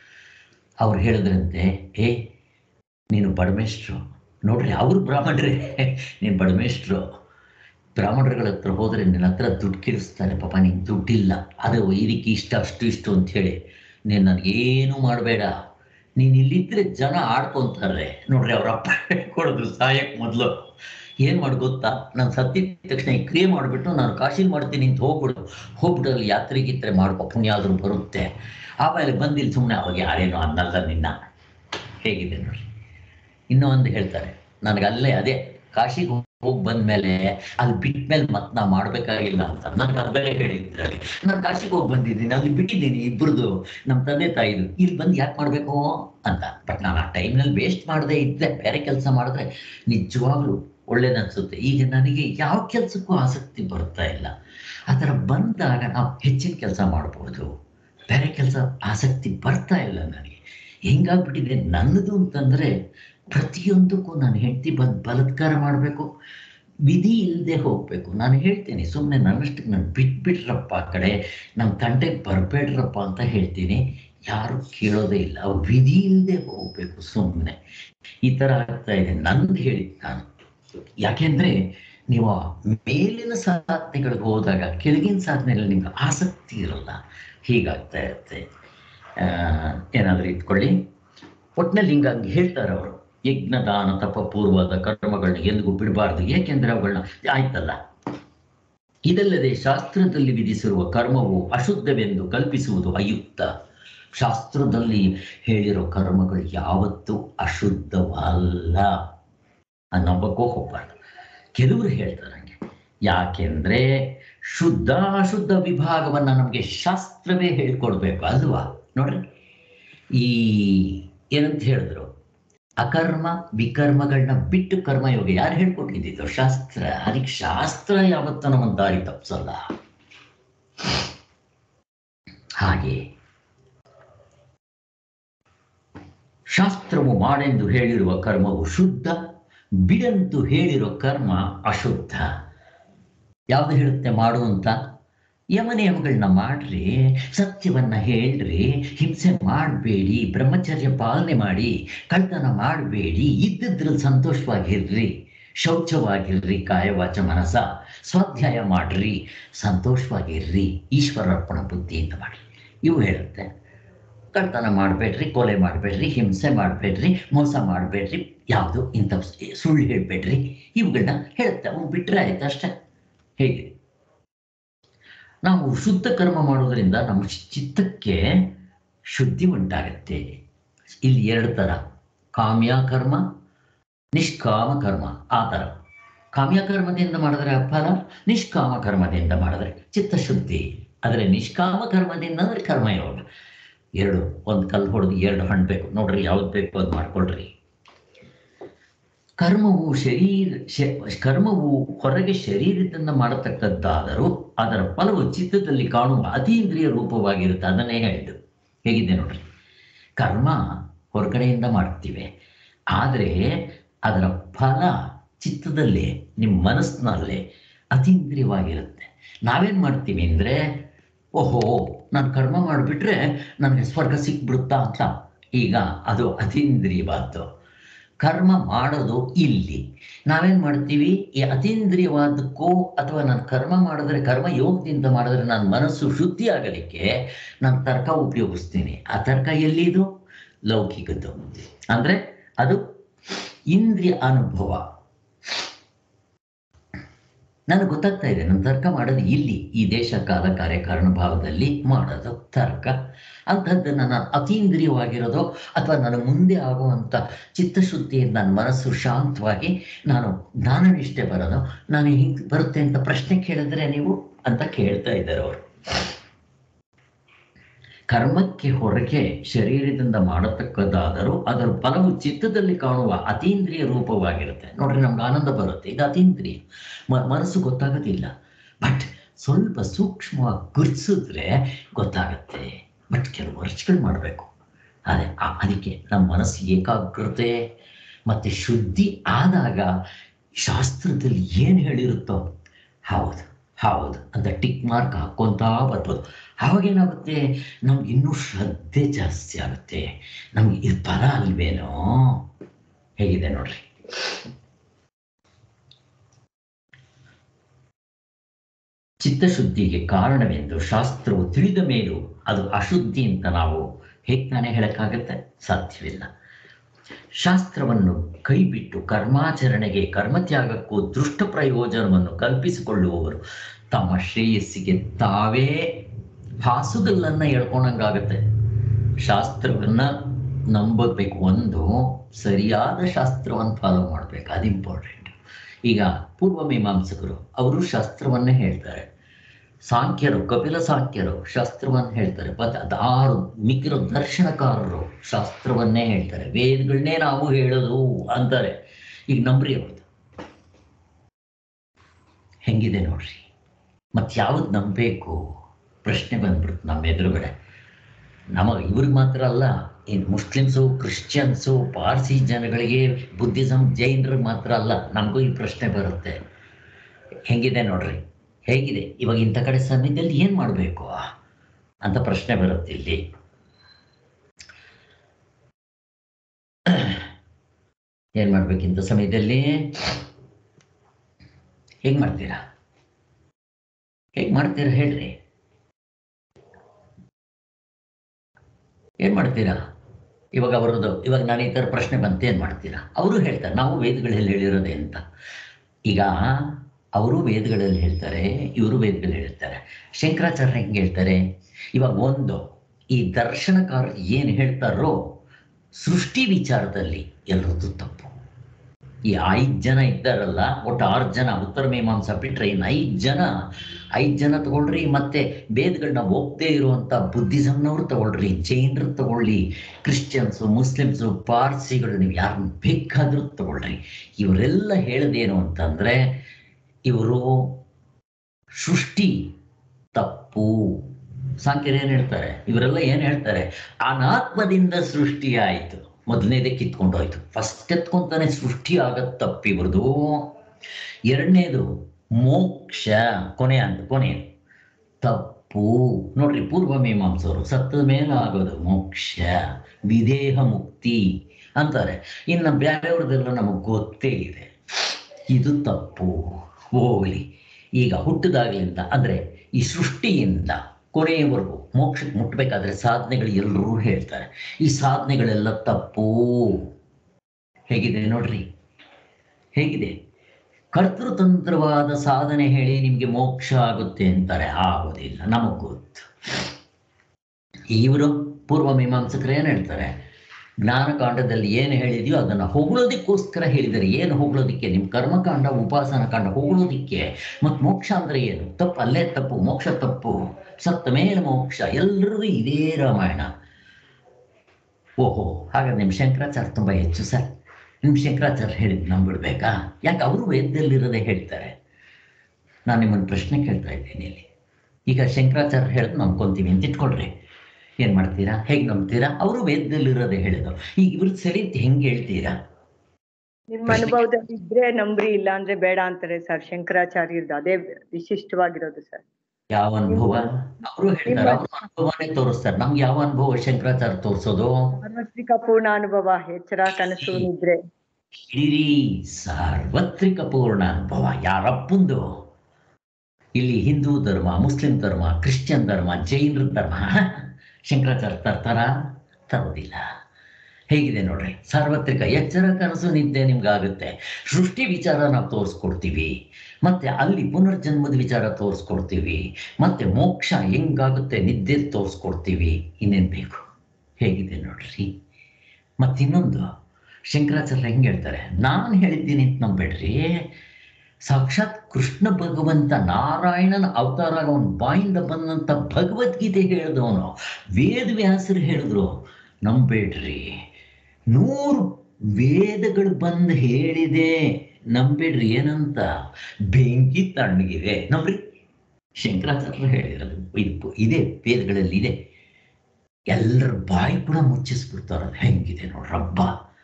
ಅವ್ರು ಹೇಳಿದ್ರಂತೆ ಏ ನೀನು ಬಡಮೇಷ್ಟ್ರು ನೋಡ್ರಿ ಅವರು ಬ್ರಾಹ್ಮಣರೇ ನೀನು ಬಡಮೇಷ್ಟ್ರು ಬ್ರಾಹ್ಮಣರುಗಳ ಹತ್ರ ಹೋದರೆ ನಿನ್ನ ಹತ್ರ ದುಡ್ಡು ಕಿರಿಸ್ತಾರೆ ಪಾಪ ನಿಂಗೆ ದುಡ್ಡಿಲ್ಲ ಅದು ಇದಕ್ಕೆ ಇಷ್ಟ ಅಷ್ಟು ಇಷ್ಟು ಅಂಥೇಳಿ ನೀನು ನನಗೇನು ಮಾಡಬೇಡ ನೀನು ಇಲ್ಲಿದ್ರೆ ಜನ ಆಡ್ಕೊಂತಾರೆ ನೋಡ್ರಿ ಅವ್ರ ಅಪ್ಪ ಕೊಡೋದು ಸಾಯಕ್ಕೆ ಮೊದಲು ಏನು ಮಾಡಿ ಗೊತ್ತಾ ನಾನು ಸತ್ತಿದ ತಕ್ಷಣ ಈ ಕ್ರಿಯೆ ಮಾಡಿಬಿಟ್ಟು ನಾನು ಕಾಶಿಲ್ ಮಾಡ್ತೀನಿ ಅಂತ ಹೋಗ್ಬಿಡು ಹೋಗ್ಬಿಟ್ಟು ಅಲ್ಲಿ ಯಾತ್ರೆ ಗೀತ್ರೆ ಮಾಡ್ಕೊ ಪುಣ್ಯ ಆದರೂ ಬರುತ್ತೆ ಆಮೇಲೆ ಬಂದಿಲ್ಲ ಸುಮ್ಮನೆ ಅವಾಗ ಯಾರೇನೋ ಅನ್ನಲ್ಲ ನಿನ್ನ ಹೇಗಿದೆ ನೋಡಿ ಇನ್ನೂ ಒಂದು ಹೇಳ್ತಾರೆ ನನಗೆ ಅಲ್ಲೇ ಅದೇ ಕಾಶಿಗೆ ಹೋಗಿ ಬಂದ್ಮೇಲೆ ಅಲ್ಲಿ ಬಿಟ್ಮೇಲೆ ಮತ್ತೆ ನಾ ಮಾಡ್ಬೇಕಾಗಿಲ್ಲ ಅಂತ ನನಗೆ ಅದು ಬೇರೆ ಹೇಳಿದ್ರಲ್ಲಿ ನಾನು ಕಾಶಿಗೆ ಹೋಗಿ ಬಂದಿದ್ದೀನಿ ಅಲ್ಲಿ ಬಿಟ್ಟಿದ್ದೀನಿ ಇಬ್ಬರದು ನಮ್ಮ ತಂದೆ ತಾಯಿದು ಇಲ್ಲಿ ಬಂದು ಯಾಕೆ ಮಾಡಬೇಕು ಅಂತ ಬಟ್ ನಾನು ಆ ಟೈಮ್ನಲ್ಲಿ ವೇಸ್ಟ್ ಮಾಡದೇ ಇದ್ದೆ ಬೇರೆ ಕೆಲಸ ಮಾಡಿದ್ರೆ ನಿಜವಾಗ್ಲೂ ಒಳ್ಳೇದನ್ಸುತ್ತೆ ಈಗ ನನಗೆ ಯಾವ ಕೆಲಸಕ್ಕೂ ಆಸಕ್ತಿ ಬರ್ತಾ ಇಲ್ಲ ಆ ಥರ ಬಂದಾಗ ನಾವು ಹೆಚ್ಚಿನ ಕೆಲಸ ಮಾಡ್ಬೋದು ಬೇರೆ ಕೆಲಸ ಆಸಕ್ತಿ ಬರ್ತಾ ಇಲ್ಲ ನನಗೆ ಹೆಂಗಾಗ್ಬಿಟ್ಟಿದೆ ನನ್ನದು ಅಂತಂದರೆ ಪ್ರತಿಯೊಂದಕ್ಕೂ ನಾನು ಹೆಂಡತಿ ಬಂದು ಬಲಾತ್ಕಾರ ಮಾಡಬೇಕು ವಿಧಿ ಇಲ್ಲದೆ ಹೋಗಬೇಕು ನಾನು ಹೇಳ್ತೀನಿ ಸುಮ್ಮನೆ ನನ್ನಷ್ಟಕ್ಕೆ ನಾನು ಬಿಟ್ಬಿಟ್ರಪ್ಪ ಆ ಕಡೆ ನಮ್ಮ ತಂಟೆಗೆ ಬರಬೇಡ್ರಪ್ಪ ಅಂತ ಹೇಳ್ತೀನಿ ಯಾರು ಕೇಳೋದೇ ಇಲ್ಲ ಅವ್ರು ವಿಧಿ ಇಲ್ಲದೆ ಹೋಗಬೇಕು ಸುಮ್ಮನೆ ಈ ಥರ ಆಗ್ತಾ ಇದೆ ನಂದು ಹೇಳಿ ನಾನು ಯಾಕೆಂದ್ರೆ ನೀವು ಆ ಮೇಲಿನ ಸಾಧನೆಗಳಿಗೆ ಹೋದಾಗ ಕೆಳಗಿನ ಸಾಧನೆಯಲ್ಲಿ ನಿಮ್ಗೆ ಆಸಕ್ತಿ ಇರಲ್ಲ ಹೀಗಾಗ್ತಾ ಇರುತ್ತೆ ಆ, ಏನಾದರೂ ಇಟ್ಕೊಳ್ಳಿ ಒಟ್ಟಿನಲ್ಲಿ ಹಿಂಗಾಗಿ ಹೇಳ್ತಾರೆ ಅವರು ಯಜ್ಞ ದಾನ ತಪಪೂರ್ವದ ಕರ್ಮಗಳನ್ನ ಎಂದಿಗೂ ಬಿಡಬಾರ್ದು ಏಕೆಂದ್ರೆ ಅವುಗಳನ್ನ ಆಯ್ತಲ್ಲ ಇದಲ್ಲದೆ ಶಾಸ್ತ್ರದಲ್ಲಿ ವಿಧಿಸಿರುವ ಕರ್ಮವು ಅಶುದ್ಧವೆಂದು ಕಲ್ಪಿಸುವುದು ಅಯುಕ್ತ ಶಾಸ್ತ್ರದಲ್ಲಿ ಹೇಳಿರೋ ಕರ್ಮಗಳು ಯಾವತ್ತೂ ಅಶುದ್ಧವಲ್ಲ ಅನ್ನೋಬ್ಬಕ್ಕೂ ಹೋಗ್ಬಾರ್ದು ಕೆಲವರು ಹೇಳ್ತಾರೆ ಹಂಗೆ ಯಾಕೆಂದ್ರೆ ಶುದ್ಧ ಅಶುದ್ಧ ವಿಭಾಗವನ್ನ ನಮಗೆ ಶಾಸ್ತ್ರವೇ ಹೇಳ್ಕೊಡ್ಬೇಕು ಅಲ್ವಾ ನೋಡ್ರಿ ಈ ಏನಂತ ಹೇಳಿದ್ರು ಅಕರ್ಮ ವಿಕರ್ಮಗಳನ್ನ ಬಿಟ್ಟು ಕರ್ಮಯೋಗ ಯಾರು ಹೇಳ್ಕೊಟ್ಟಿದ್ದು ಶಾಸ್ತ್ರ ಅದಕ್ಕೆ ಶಾಸ್ತ್ರ ಯಾವತ್ತೂ ನಮ್ಮ ದಾರಿ ತಪ್ಪಿಸಲ್ಲ ಹಾಗೆ ಶಾಸ್ತ್ರವು ಮಾಡೆಂದು ಹೇಳಿರುವ ಕರ್ಮವು ಶುದ್ಧ ಬಿಡಂತು ಹೇಳಿರೋ ಕರ್ಮ ಅಶುದ್ಧ ಯಾವುದು ಹೇಳುತ್ತೆ ಮಾಡು ಅಂತ ಯಮನಿಯಮಗಳನ್ನ ಮಾಡ್ರಿ ಸತ್ಯವನ್ನ ಹೇಳ್ರಿ ಹಿಂಸೆ ಮಾಡಬೇಡಿ ಬ್ರಹ್ಮಚರ್ಯ ಪಾಲನೆ ಮಾಡಿ ಕಳ್ತನ ಮಾಡಬೇಡಿ ಇದ್ದಿದ್ರಲ್ಲಿ ಸಂತೋಷವಾಗಿರ್ರಿ ಶೌಚವಾಗಿರ್ರಿ ಕಾಯವಾಚ ಮನಸ ಸ್ವಾಧ್ಯಾಯ ಮಾಡ್ರಿ ಸಂತೋಷವಾಗಿರ್ರಿ ಈಶ್ವರಾರ್ಪಣ ಬುದ್ಧಿಯಿಂದ ಮಾಡಿ ಇವು ಹೇಳುತ್ತೆ ಕಳ್ತನ ಮಾಡಬೇಡ್ರಿ ಕೊಲೆ ಮಾಡಬೇಡ್ರಿ ಹಿಂಸೆ ಮಾಡಬೇಡ್ರಿ ಮೋಸ ಮಾಡಬೇಡ್ರಿ ಯಾವುದು ಇಂಥ ಸುಳ್ಳು ಹೇಳಬೇಡ್ರಿ ಇವುಗಳನ್ನ ಹೇಳುತ್ತೆ ಅವು ಬಿಟ್ಟರೆ ಆಯ್ತು ಅಷ್ಟೇ ಹೇಗೆ ನಾವು ಶುದ್ಧ ಕರ್ಮ ಮಾಡೋದ್ರಿಂದ ನಮ್ಮ ಚಿತ್ತಕ್ಕೆ ಶುದ್ಧಿ ಉಂಟಾಗತ್ತೆ ಇಲ್ಲಿ ಎರಡು ಥರ ಕಾಮ್ಯ ಕರ್ಮ ನಿಷ್ಕಾಮ ಕರ್ಮ ಆ ಥರ ಕಾಮ್ಯ ಕರ್ಮದಿಂದ ಮಾಡಿದ್ರೆ ಫಲ ನಿಷ್ಕಾಮ ಕರ್ಮದಿಂದ ಮಾಡಿದ್ರೆ ಚಿತ್ತಶುದ್ಧಿ ಆದರೆ ನಿಷ್ಕಾಮ ಕರ್ಮದಿಂದ ಅಂದ್ರೆ ಕರ್ಮಯೋಗ ಎರಡು ಒಂದು ಕಲ್ಲು ಹೊಡೆದು ಎರಡು ಹಣ್ಣು ಬೇಕು ನೋಡ್ರಿ ಯಾವ್ದು ಬೇಕು ಅದು ಮಾಡ್ಕೊಳ್ರಿ ಕರ್ಮವು ಶರೀರ ಶ- ಕರ್ಮವು ಹೊರಗೆ ಶರೀರದಿಂದ ಮಾಡತಕ್ಕದ್ದಾದರೂ ಅದರ ಫಲವು ಚಿತ್ತದಲ್ಲಿ ಕಾಣುವ ಅತೀಂದ್ರಿಯ ರೂಪವಾಗಿರುತ್ತೆ ಅದನ್ನೇ ಹೇಳಿದ್ದು ಹೇಗಿದೆ ನೋಡ್ರಿ ಕರ್ಮ ಹೊರಗಡೆಯಿಂದ ಮಾಡ್ತೀವಿ ಆದರೆ ಅದರ ಫಲ ಚಿತ್ತದಲ್ಲಿ ನಿಮ್ಮ ಮನಸ್ಸಿನಲ್ಲೇ ಅತೀಂದ್ರಿಯವಾಗಿರುತ್ತೆ ನಾವೇನ್ ಮಾಡ್ತೀವಿ ಅಂದ್ರೆ ಓಹೋ ನಾನು ಕರ್ಮ ಮಾಡಿಬಿಟ್ರೆ ನನಗೆ ಸ್ವರ್ಗ ಸಿಕ್ಬಿಡುತ್ತಾ ಅಂತ ಈಗ ಅದು ಅತೀಂದ್ರಿಯವಾದ್ದು ಕರ್ಮ ಮಾಡೋದು ಇಲ್ಲಿ ನಾವೇನ್ ಮಾಡ್ತೀವಿ ಈ ಅತೀಂದ್ರಿಯವಾದಕ್ಕೋ ಅಥವಾ ನಾನು ಕರ್ಮ ಮಾಡಿದ್ರೆ ಕರ್ಮ ಯೋಗದಿಂದ ಮಾಡಿದ್ರೆ ನನ್ನ ಮನಸ್ಸು ಶುದ್ಧಿ ಆಗಲಿಕ್ಕೆ ನಾನು ತರ್ಕ ಉಪಯೋಗಿಸ್ತೀನಿ ಆ ತರ್ಕ ಎಲ್ಲಿದು ಲೌಕಿಕದ್ದು ಅಂದ್ರೆ ಅದು ಇಂದ್ರಿಯ ಅನುಭವ ನನಗೆ ಗೊತ್ತಾಗ್ತಾ ಇದೆ ನಾನು ತರ್ಕ ಮಾಡೋದು ಇಲ್ಲಿ ಈ ದೇಶ ಕಾಲ ಕಾರ್ಯಕಾರಣ ಭಾವದಲ್ಲಿ ಮಾಡೋದು ತರ್ಕ ಅಂಥದ್ದನ್ನು ನಾನು ಅತೀಂದ್ರಿಯವಾಗಿರೋದು ಅಥವಾ ನನ್ನ ಮುಂದೆ ಆಗುವಂಥ ಚಿತ್ತಶುದ್ಧಿಯಿಂದ ನನ್ನ ಮನಸ್ಸು ಶಾಂತವಾಗಿ ನಾನು ಜ್ಞಾನನಿಷ್ಠೆ ಬರೋದು ನಾನು ಹಿಂಗೆ ಬರುತ್ತೆ ಅಂತ ಪ್ರಶ್ನೆ ಕೇಳಿದ್ರೆ ನೀವು ಅಂತ ಕೇಳ್ತಾ ಇದ್ದಾರೆ ಅವರು ಕರ್ಮಕ್ಕೆ ಹೊರಗೆ ಶರೀರದಿಂದ ಮಾಡತಕ್ಕದ್ದಾದರೂ ಅದರ ಫಲವು ಚಿತ್ತದಲ್ಲಿ ಕಾಣುವ ಅತೀಂದ್ರಿಯ ರೂಪವಾಗಿರುತ್ತೆ ನೋಡ್ರಿ ನಮ್ಗೆ ಆನಂದ ಬರುತ್ತೆ ಇದು ಅತೀಂದ್ರಿಯ ಮ ಮನಸ್ಸು ಗೊತ್ತಾಗೋದಿಲ್ಲ ಬಟ್ ಸ್ವಲ್ಪ ಸೂಕ್ಷ್ಮವಾಗಿ ಗುರುತಿಸಿದ್ರೆ ಗೊತ್ತಾಗತ್ತೆ ಬಟ್ ಕೆಲವು ವರ್ಷಗಳು ಮಾಡಬೇಕು ಅದೇ ಆ- ಅದಕ್ಕೆ ನಮ್ಮ ಮನಸ್ಸು ಏಕಾಗ್ರತೆ ಮತ್ತೆ ಶುದ್ಧಿ ಆದಾಗ ಶಾಸ್ತ್ರದಲ್ಲಿ ಏನು ಹೇಳಿರುತ್ತೋ ಹೌದು ಹೌದು ಅಂತ ಟಿಕ್ ಮಾರ್ಕ್ ಹಾಕ್ಕೊಂತಾ ಬರ್ಬೋದು ಅವಾಗೇನಾಗುತ್ತೆ ನಮ್ಗೆ ಇನ್ನೂ ಶ್ರದ್ಧೆ ಜಾಸ್ತಿ ಆಗುತ್ತೆ ನಮ್ಗೆ ಇದು ಫಲ ಅಲ್ವೇನೋ ಹೇಗಿದೆ ನೋಡ್ರಿ ಚಿತ್ತಶುದ್ಧಿಗೆ ಕಾರಣವೆಂದು ಶಾಸ್ತ್ರವು ತಿಳಿದ ಮೇಲೂ ಅದು ಅಶುದ್ಧಿ ಅಂತ ನಾವು ಹೇಗೆ ತಾನೇ ಹೇಳಕ್ಕಾಗತ್ತೆ ಸಾಧ್ಯವಿಲ್ಲ ಶಾಸ್ತ್ರವನ್ನು ಕೈಬಿಟ್ಟು ಕರ್ಮಾಚರಣೆಗೆ ಕರ್ಮತ್ಯಾಗಕ್ಕೂ ದೃಷ್ಟ ಪ್ರಯೋಜನವನ್ನು ಕಲ್ಪಿಸಿಕೊಳ್ಳುವವರು ತಮ್ಮ ಶ್ರೇಯಸ್ಸಿಗೆ ತಾವೇ ಹಾಸುಗಲ್ಲನ್ನ ಎಳ್ಕೊಂಡಂಗಾಗತ್ತೆ ಶಾಸ್ತ್ರವನ್ನ ನಂಬಬೇಕು ಒಂದು ಸರಿಯಾದ ಶಾಸ್ತ್ರವನ್ನು ಫಾಲೋ ಮಾಡ್ಬೇಕು ಅದು ಇಂಪಾರ್ಟೆಂಟ್ ಈಗ ಪೂರ್ವ ಮೀಮಾಂಸಕರು ಅವರು ಶಾಸ್ತ್ರವನ್ನೇ ಹೇಳ್ತಾರೆ ಸಾಂಖ್ಯರು ಕಪಿಲ ಸಾಂಖ್ಯರು ಶಾಸ್ತ್ರವನ್ನು ಹೇಳ್ತಾರೆ ಮತ್ತೆ ಅದಾರು ಮಿಕ್ಕಿರೋ ದರ್ಶನಕಾರರು ಶಾಸ್ತ್ರವನ್ನೇ ಹೇಳ್ತಾರೆ ವೇದಗಳನ್ನೇ ನಾವು ಹೇಳೋದು ಅಂತಾರೆ ಈಗ ನಂಬ್ರಿ ಅವ್ರದ್ದು ಹೆಂಗಿದೆ ನೋಡ್ರಿ ಮತ್ತೆ ಯಾವ್ದು ನಂಬಬೇಕು ಪ್ರಶ್ನೆ ಬಂದ್ಬಿಡ್ತು ನಮ್ಮ ಎದುರುಗಡೆ ನಮಗೆ ಇವ್ರಿಗೆ ಮಾತ್ರ ಅಲ್ಲ ಇನ್ನು ಮುಸ್ಲಿಮ್ಸು ಕ್ರಿಶ್ಚಿಯನ್ಸು ಪಾರ್ಸಿ ಜನಗಳಿಗೆ ಬುದ್ಧಿಸಮ್ ಜೈನರಿಗೆ ಮಾತ್ರ ಅಲ್ಲ ನಮಗೂ ಈ ಪ್ರಶ್ನೆ ಬರುತ್ತೆ ಹೆಂಗಿದೆ ನೋಡ್ರಿ ಹೇಗಿದೆ ಇವಾಗ ಇಂಥ ಕಡೆ ಸಮಯದಲ್ಲಿ ಏನು ಮಾಡಬೇಕು ಅಂತ ಪ್ರಶ್ನೆ ಬರುತ್ತೆ ಇಲ್ಲಿ ಏನು ಮಾಡ್ಬೇಕು ಇಂಥ ಸಮಯದಲ್ಲಿ ಹೇಗೆ ಮಾಡ್ತೀರಾ ಹೇಗೆ ಮಾಡ್ತೀರಾ ಹೇಳ್ರಿ ಏನ್ ಮಾಡ್ತೀರಾ ಇವಾಗ ಅವರದ್ದು ಇವಾಗ ನಾನು ಈ ಥರ ಪ್ರಶ್ನೆ ಬಂತು ಏನು ಮಾಡ್ತೀರಾ ಅವರು ಹೇಳ್ತಾರೆ ನಾವು ವೇದಗಳಲ್ಲಿ ಹೇಳಿರೋದೆ ಅಂತ ಈಗ ಅವರು ವೇದಗಳಲ್ಲಿ ಹೇಳ್ತಾರೆ ಇವರು ವೇದಗಳಲ್ಲಿ ಹೇಳ್ತಾರೆ ಶಂಕರಾಚಾರ್ಯ ಹೆಂಗೆ ಹೇಳ್ತಾರೆ ಇವಾಗ ಒಂದು ಈ ದರ್ಶನಕಾರರು ಏನು ಹೇಳ್ತಾರೋ ಸೃಷ್ಟಿ ವಿಚಾರದಲ್ಲಿ ಎಲ್ಲರದ್ದು ತಪ್ಪು ಈ ಐದು ಜನ ಇದ್ದಾರಲ್ಲ ಒಟ್ಟು ಆರು ಜನ ಉತ್ತರ ಮೀಮಾಂಸ ಬಿಟ್ರೆ ಇನ್ನು ಐದು ಜನ ಐದು ಜನ ತಗೊಳ್ರಿ ಮತ್ತೆ ವೇದಗಳನ್ನ ಒಪ್ಪದೇ ಇರುವಂತ ಬುದ್ಧಿಸಮ್ನವ್ರು ತಗೊಳ್ರಿ ಜೈನರು ತಗೊಳ್ಳಿ ಕ್ರಿಶ್ಚಿಯನ್ಸು ಮುಸ್ಲಿಮ್ಸು ಪಾರ್ಸಿಗಳು ನೀವು ಯಾರನ್ನ ಬೇಕಾದ್ರೂ ತಗೊಳ್ರಿ ಇವರೆಲ್ಲ ಹೇಳೋದೇನು ಅಂತಂದ್ರೆ ಇವರು ಸೃಷ್ಟಿ ತಪ್ಪು ಸಾಂಖ್ಯರು ಏನ್ ಹೇಳ್ತಾರೆ ಇವರೆಲ್ಲ ಏನ್ ಹೇಳ್ತಾರೆ ಅನಾತ್ಮದಿಂದ ಸೃಷ್ಟಿ ಆಯಿತು ಮೊದಲನೇದೇ ಕಿತ್ಕೊಂಡೋಯ್ತು ಫಸ್ಟ್ ಎತ್ಕೊಂತಾನೆ ಸೃಷ್ಟಿ ಆಗದ್ ತಪ್ಪು ಇವ್ರದು ಎರಡನೇದು ಮೋಕ್ಷ ಕೊನೆ ಅಂತ ಕೊನೆ ತಪ್ಪು ನೋಡ್ರಿ ಪೂರ್ವ ಮೀಮಾಂಸವರು ಸತ್ತ ಮೇಲೆ ಆಗೋದು ಮೋಕ್ಷ ವಿದೇಹ ಮುಕ್ತಿ ಅಂತಾರೆ ಇನ್ನು ಬೇರೆಯವ್ರದ್ದೆಲ್ಲ ನಮಗೆ ಗೊತ್ತೇ ಇದೆ ಇದು ತಪ್ಪು ಹೋಗ್ಲಿ ಈಗ ಹುಟ್ಟಿದಾಗಲಿಂದ ಅಂದ್ರೆ ಈ ಸೃಷ್ಟಿಯಿಂದ ಕೊನೆಯವರೆಗೂ ಮೋಕ್ಷಕ್ಕೆ ಮುಟ್ಟಬೇಕಾದ್ರೆ ಸಾಧನೆಗಳು ಎಲ್ಲರೂ ಹೇಳ್ತಾರೆ ಈ ಸಾಧನೆಗಳೆಲ್ಲ ತಪ್ಪು ಹೇಗಿದೆ ನೋಡ್ರಿ ಹೇಗಿದೆ ಕರ್ತೃತಂತ್ರವಾದ ಸಾಧನೆ ಹೇಳಿ ನಿಮ್ಗೆ ಮೋಕ್ಷ ಆಗುತ್ತೆ ಅಂತಾರೆ ಆಗೋದಿಲ್ಲ ನಮಗ್ ಗೊತ್ತು ಇವರು ಪೂರ್ವ ಮೀಮಾಂಸಕರು ಏನ್ ಹೇಳ್ತಾರೆ ಜ್ಞಾನಕಾಂಡದಲ್ಲಿ ಏನು ಹೇಳಿದೆಯೋ ಅದನ್ನ ಹೊಗಳೋದಕ್ಕೋಸ್ಕರ ಹೇಳಿದ್ದಾರೆ ಏನು ಹೊಗಳೋದಿಕ್ಕೆ ನಿಮ್ ಕರ್ಮಕಾಂಡ ಉಪಾಸನ ಕಾಂಡ ಹೊಗಳೋದಿಕ್ಕೆ ಮತ್ ಮೋಕ್ಷ ಅಂದ್ರೆ ಏನು ತಪ್ಪು ಅಲ್ಲೇ ತಪ್ಪು ಮೋಕ್ಷ ತಪ್ಪು ಸತ್ತ ಮೇಲೆ ಮೋಕ್ಷ ಎಲ್ಲರೂ ಇದೇ ರಾಮಾಯಣ ಓಹೋ ಹಾಗಾದ್ರೆ ನಿಮ್ ಶಂಕರಾಚಾರ್ಯ ತುಂಬಾ ಹೆಚ್ಚು ಸರ್ ನಿಮ್ ಶಂಕರಾಚಾರ್ಯ ಹೇಳಿದ್ ನಂಬಿಡ್ಬೇಕಾ ಯಾಕೆ ಅವರು ವೇದದಲ್ಲಿರೋದೇ ಹೇಳ್ತಾರೆ ನಾನು ನಿಮ್ಮನ್ನು ಪ್ರಶ್ನೆ ಕೇಳ್ತಾ ಇದ್ದೀನಿ ಇಲ್ಲಿ ಈಗ ಶಂಕರಾಚಾರ್ಯ ಹೇಳಿದ್ ನಂಬ್ಕೊಂತೀವಿ ಅಂತ ಇಟ್ಕೊಳ್ರಿ ಏನ್ ಮಾಡ್ತೀರಾ ಹೇಗೆ ನಂಬ್ತೀರಾ ಅವರು ವೇದದಲ್ಲಿರೋದೇ ಹೇಳಿದ್ರು ಈಗ ಇವ್ರದ್ದು ಸರಿ ಅಂತ ಹೆಂಗೆ ಹೇಳ್ತೀರಾ ನಿಮ್ಮ ಅನುಭವದಲ್ಲಿ ಇದ್ರೆ ನಂಬ್ರಿ ಇಲ್ಲ ಅಂದ್ರೆ ಬೇಡ ಅಂತಾರೆ ಸರ್ ಶಂಕರಾಚಾರ್ಯರ್ದು ಅದೇ ವಿಶಿಷ್ಟವಾಗಿರೋದು ಸರ್ ಯಾವ ಅನುಭವ ಅವರು ಹೇಳ್ತಾರೆ ಅವ್ರ ಅನುಭವನೇ ತೋರಿಸ್ತಾರೆ ನಮ್ಗೆ ಯಾವ ಅನುಭವ ಶಂಕರಾಚಾರ್ಯ ತೋರಿಸೋದು ಸಾರ್ವತ್ರಿಕ ಪೂರ್ಣ ಅನುಭವ ಎಚ್ಚರ ಕನಸು ನಿದ್ರೆ ಇಡೀ ಸಾರ್ವತ್ರಿಕ ಪೂರ್ಣ ಅನುಭವ ಯಾರಪ್ಪಂದು ಇಲ್ಲಿ ಹಿಂದೂ ಧರ್ಮ ಮುಸ್ಲಿಂ ಧರ್ಮ ಕ್ರಿಶ್ಚಿಯನ್ ಧರ್ಮ ಜೈನರ ಧರ್ಮ ಶಂಕರಾಚಾರ್ಯ ತರ್ತಾರ ತರೋದಿಲ್ಲ ಹೇಗಿದೆ ನೋಡ್ರಿ ಸಾರ್ವತ್ರಿಕ ಎಚ್ಚರ ಕನಸು ನಿದ್ದೆ ನಿಮ್ಗಾಗುತ್ತೆ ಸೃಷ್ಟಿ ವಿಚಾರ ನಾವು ತೋರಿಸ್ಕೊಡ್ತೀವಿ ಮತ್ತೆ ಅಲ್ಲಿ ಪುನರ್ಜನ್ಮದ ವಿಚಾರ ತೋರಿಸ್ಕೊಡ್ತೀವಿ ಮತ್ತೆ ಮೋಕ್ಷ ಹೆಂಗಾಗುತ್ತೆ ನಿದ್ದೆ ತೋರಿಸ್ಕೊಡ್ತೀವಿ ಇನ್ನೇನ್ ಬೇಕು ಹೇಗಿದೆ ನೋಡ್ರಿ ಮತ್ತಿನ್ನೊಂದು ಶಂಕರಾಚಾರ್ಯ ಹೆಂಗೆ ಹೇಳ್ತಾರೆ ನಾನು ಹೇಳಿದ್ದೀನಿ ಅಂತ ನಂಬೇಡ್ರಿ ಸಾಕ್ಷಾತ್ ಕೃಷ್ಣ ಭಗವಂತ ನಾರಾಯಣನ ಅವತಾರ ಅವನ ಬಾಯಿಂದ ಬಂದಂತ ಭಗವದ್ಗೀತೆ ಹೇಳಿದವನು ವೇದವ್ಯಾಸರು ಹೇಳಿದ್ರು ನಂಬೇಡ್ರಿ ನೂರು ವೇದಗಳು ಬಂದು ಹೇಳಿದೆ ನಂಬೇಡ್ರಿ ಏನಂತ ಬೆಂಕಿ ತಣ್ಣಗಿದೆ ನಂಬ್ರಿ ಶಂಕರಾಚಾರ್ಯರು ಹೇಳಿರೋದು ಇದು ಇದೆ ವೇದಗಳಲ್ಲಿ ಇದೆ ಎಲ್ಲರ ಬಾಯಿ ಕೂಡ ಮುಚ್ಚಿಸ್ಬಿಡ್ತಾರ ಹೆಂಗಿದೆ ನೋಡ್ರಿ ರಬ್ಬ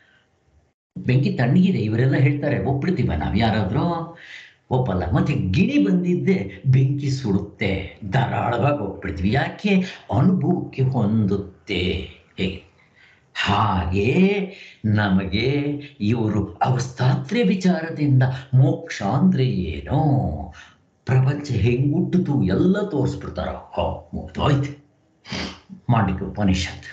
ಬೆಂಕಿ ತಣ್ಣಗಿದೆ ಇವರೆಲ್ಲ ಹೇಳ್ತಾರೆ ಒಪ್ಪಿಡ್ತೀವ ನಾವ್ ಯಾರಾದ್ರೂ ಒಪ್ಪಲ್ಲ ಮತ್ತೆ ಗಿಣಿ ಬಂದಿದ್ದೆ ಬೆಂಕಿ ಸುಡುತ್ತೆ ಧಾರಾಳವಾಗಿ ಒಪ್ಪಿಡ್ತೀವಿ ಯಾಕೆ ಅನುಭವಕ್ಕೆ ಹೊಂದುತ್ತೆ ಹೇಗೆ ಹಾಗೆ ನಮಗೆ ಇವರು ಅವಸ್ಥಾತ್ರೆ ವಿಚಾರದಿಂದ ಮೋಕ್ಷ ಅಂದ್ರೆ ಏನು ಪ್ರಪಂಚ ಹೆಂಗುಟ್ಟಿತು ಎಲ್ಲ ತೋರಿಸ್ಬಿಡ್ತಾರ ಹೋ ಮುಗ್ದೋಯ್ತು ಮಾಡಿಕ ಉಪನಿಷತ್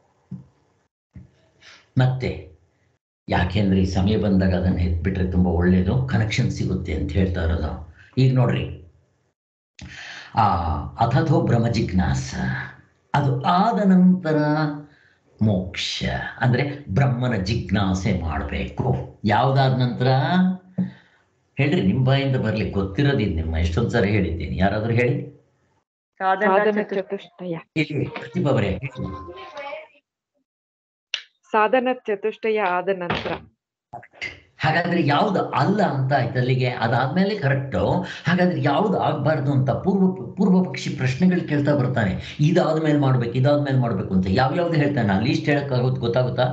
ಮತ್ತೆ ಯಾಕೆಂದ್ರೆ ಈ ಸಮಯ ಬಂದಾಗ ಅದನ್ನು ಎತ್ಬಿಟ್ರೆ ತುಂಬಾ ಒಳ್ಳೇದು ಕನೆಕ್ಷನ್ ಸಿಗುತ್ತೆ ಅಂತ ಹೇಳ್ತಾ ಇರೋದು ಈಗ ನೋಡ್ರಿ ಆ ಅಥಥೋ ಬ್ರಹ್ಮ ಜಿಜ್ಞಾಸ ಅದು ಆದ ನಂತರ ಮೋಕ್ಷ ಅಂದ್ರೆ ಬ್ರಹ್ಮನ ಜಿಜ್ಞಾಸೆ ಮಾಡಬೇಕು ಯಾವ್ದಾದ ನಂತರ ಹೇಳ್ರಿ ನಿಮ್ಮ ಬಾಯಿಂದ ಬರ್ಲಿ ಗೊತ್ತಿರೋದಿದ್ ನಿಮ್ಮ ಎಷ್ಟೊಂದ್ ಸರಿ ಹೇಳಿದ್ದೀನಿ ಯಾರಾದ್ರೂ ಹೇಳಿ ಸಾಧನ ಸಾಧನ ಚತುಷ್ಟ ಚತುಷ್ಟಯ ಹೇಳಿ ಪ್ರತಿಭವರೇ ಸಾಧನ ಚತುಷ್ಟಯ ಆದ ನಂತರ ಹಾಗಾದ್ರೆ ಯಾವ್ದು ಅಲ್ಲ ಅಂತ ಆಯ್ತು ಅಲ್ಲಿಗೆ ಅದಾದ್ಮೇಲೆ ಕರೆಕ್ಟು ಹಾಗಾದ್ರೆ ಯಾವ್ದು ಆಗ್ಬಾರ್ದು ಅಂತ ಪೂರ್ವ ಪೂರ್ವ ಪಕ್ಷಿ ಪ್ರಶ್ನೆಗಳು ಕೇಳ್ತಾ ಬರ್ತಾನೆ ಇದಾದ್ಮೇಲೆ ಮಾಡ್ಬೇಕು ಇದಾದ್ಮೇಲೆ ಮಾಡ್ಬೇಕು ಅಂತ ಯಾವ ಯಾವ್ದು ಹೇಳ್ತಾನೆ ಆ ಲೀಸ್ಟ್ ಹೇಳಕ್ಕಾಗೋದು ಗೊತ್ತಾಗುತ್ತಾ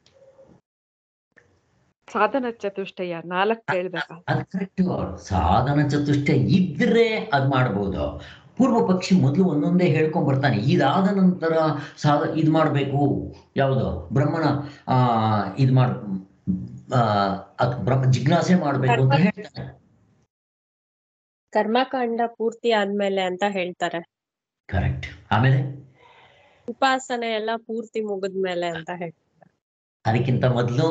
ಸಾಧನ ಚತುಷ್ಟಯ ನಾಲ್ಕು ಹೇಳ್ಬೇಕ ಅದು ಕರೆಕ್ಟ್ ಸಾಧನ ಚತುಷ್ಟ ಇದ್ರೆ ಅದ್ ಮಾಡ್ಬೋದು ಪೂರ್ವ ಪಕ್ಷಿ ಮೊದಲು ಒಂದೊಂದೇ ಹೇಳ್ಕೊಂಡ್ ಬರ್ತಾನೆ ಇದಾದ ನಂತರ ಸಾಧ ಇದ್ ಮಾಡ್ಬೇಕು ಯಾವುದು ಬ್ರಹ್ಮನ ಆ ಇದ್ ಮಾಡ್ ಆ ಅದ್ ಬ್ರಹ್ಮ ಜಿಜ್ಞಾಸೆ ಮಾಡ್ಬೇಕು ಅಂತ ಹೇಳ್ತಾನೆ ಕರ್ಮಕಾಂಡ ಪೂರ್ತಿ ಆದ್ಮೇಲೆ ಅಂತ ಹೇಳ್ತಾರೆ ಕರೆಕ್ಟ್ ಆಮೇಲೆ ಉಪಾಸನೆ ಎಲ್ಲ ಪೂರ್ತಿ ಮುಗಿದ್ಮೇಲೆ ಅಂತ ಹೇಳ್ತಾರೆ ಅದಕ್ಕಿಂತ ಮೊದಲು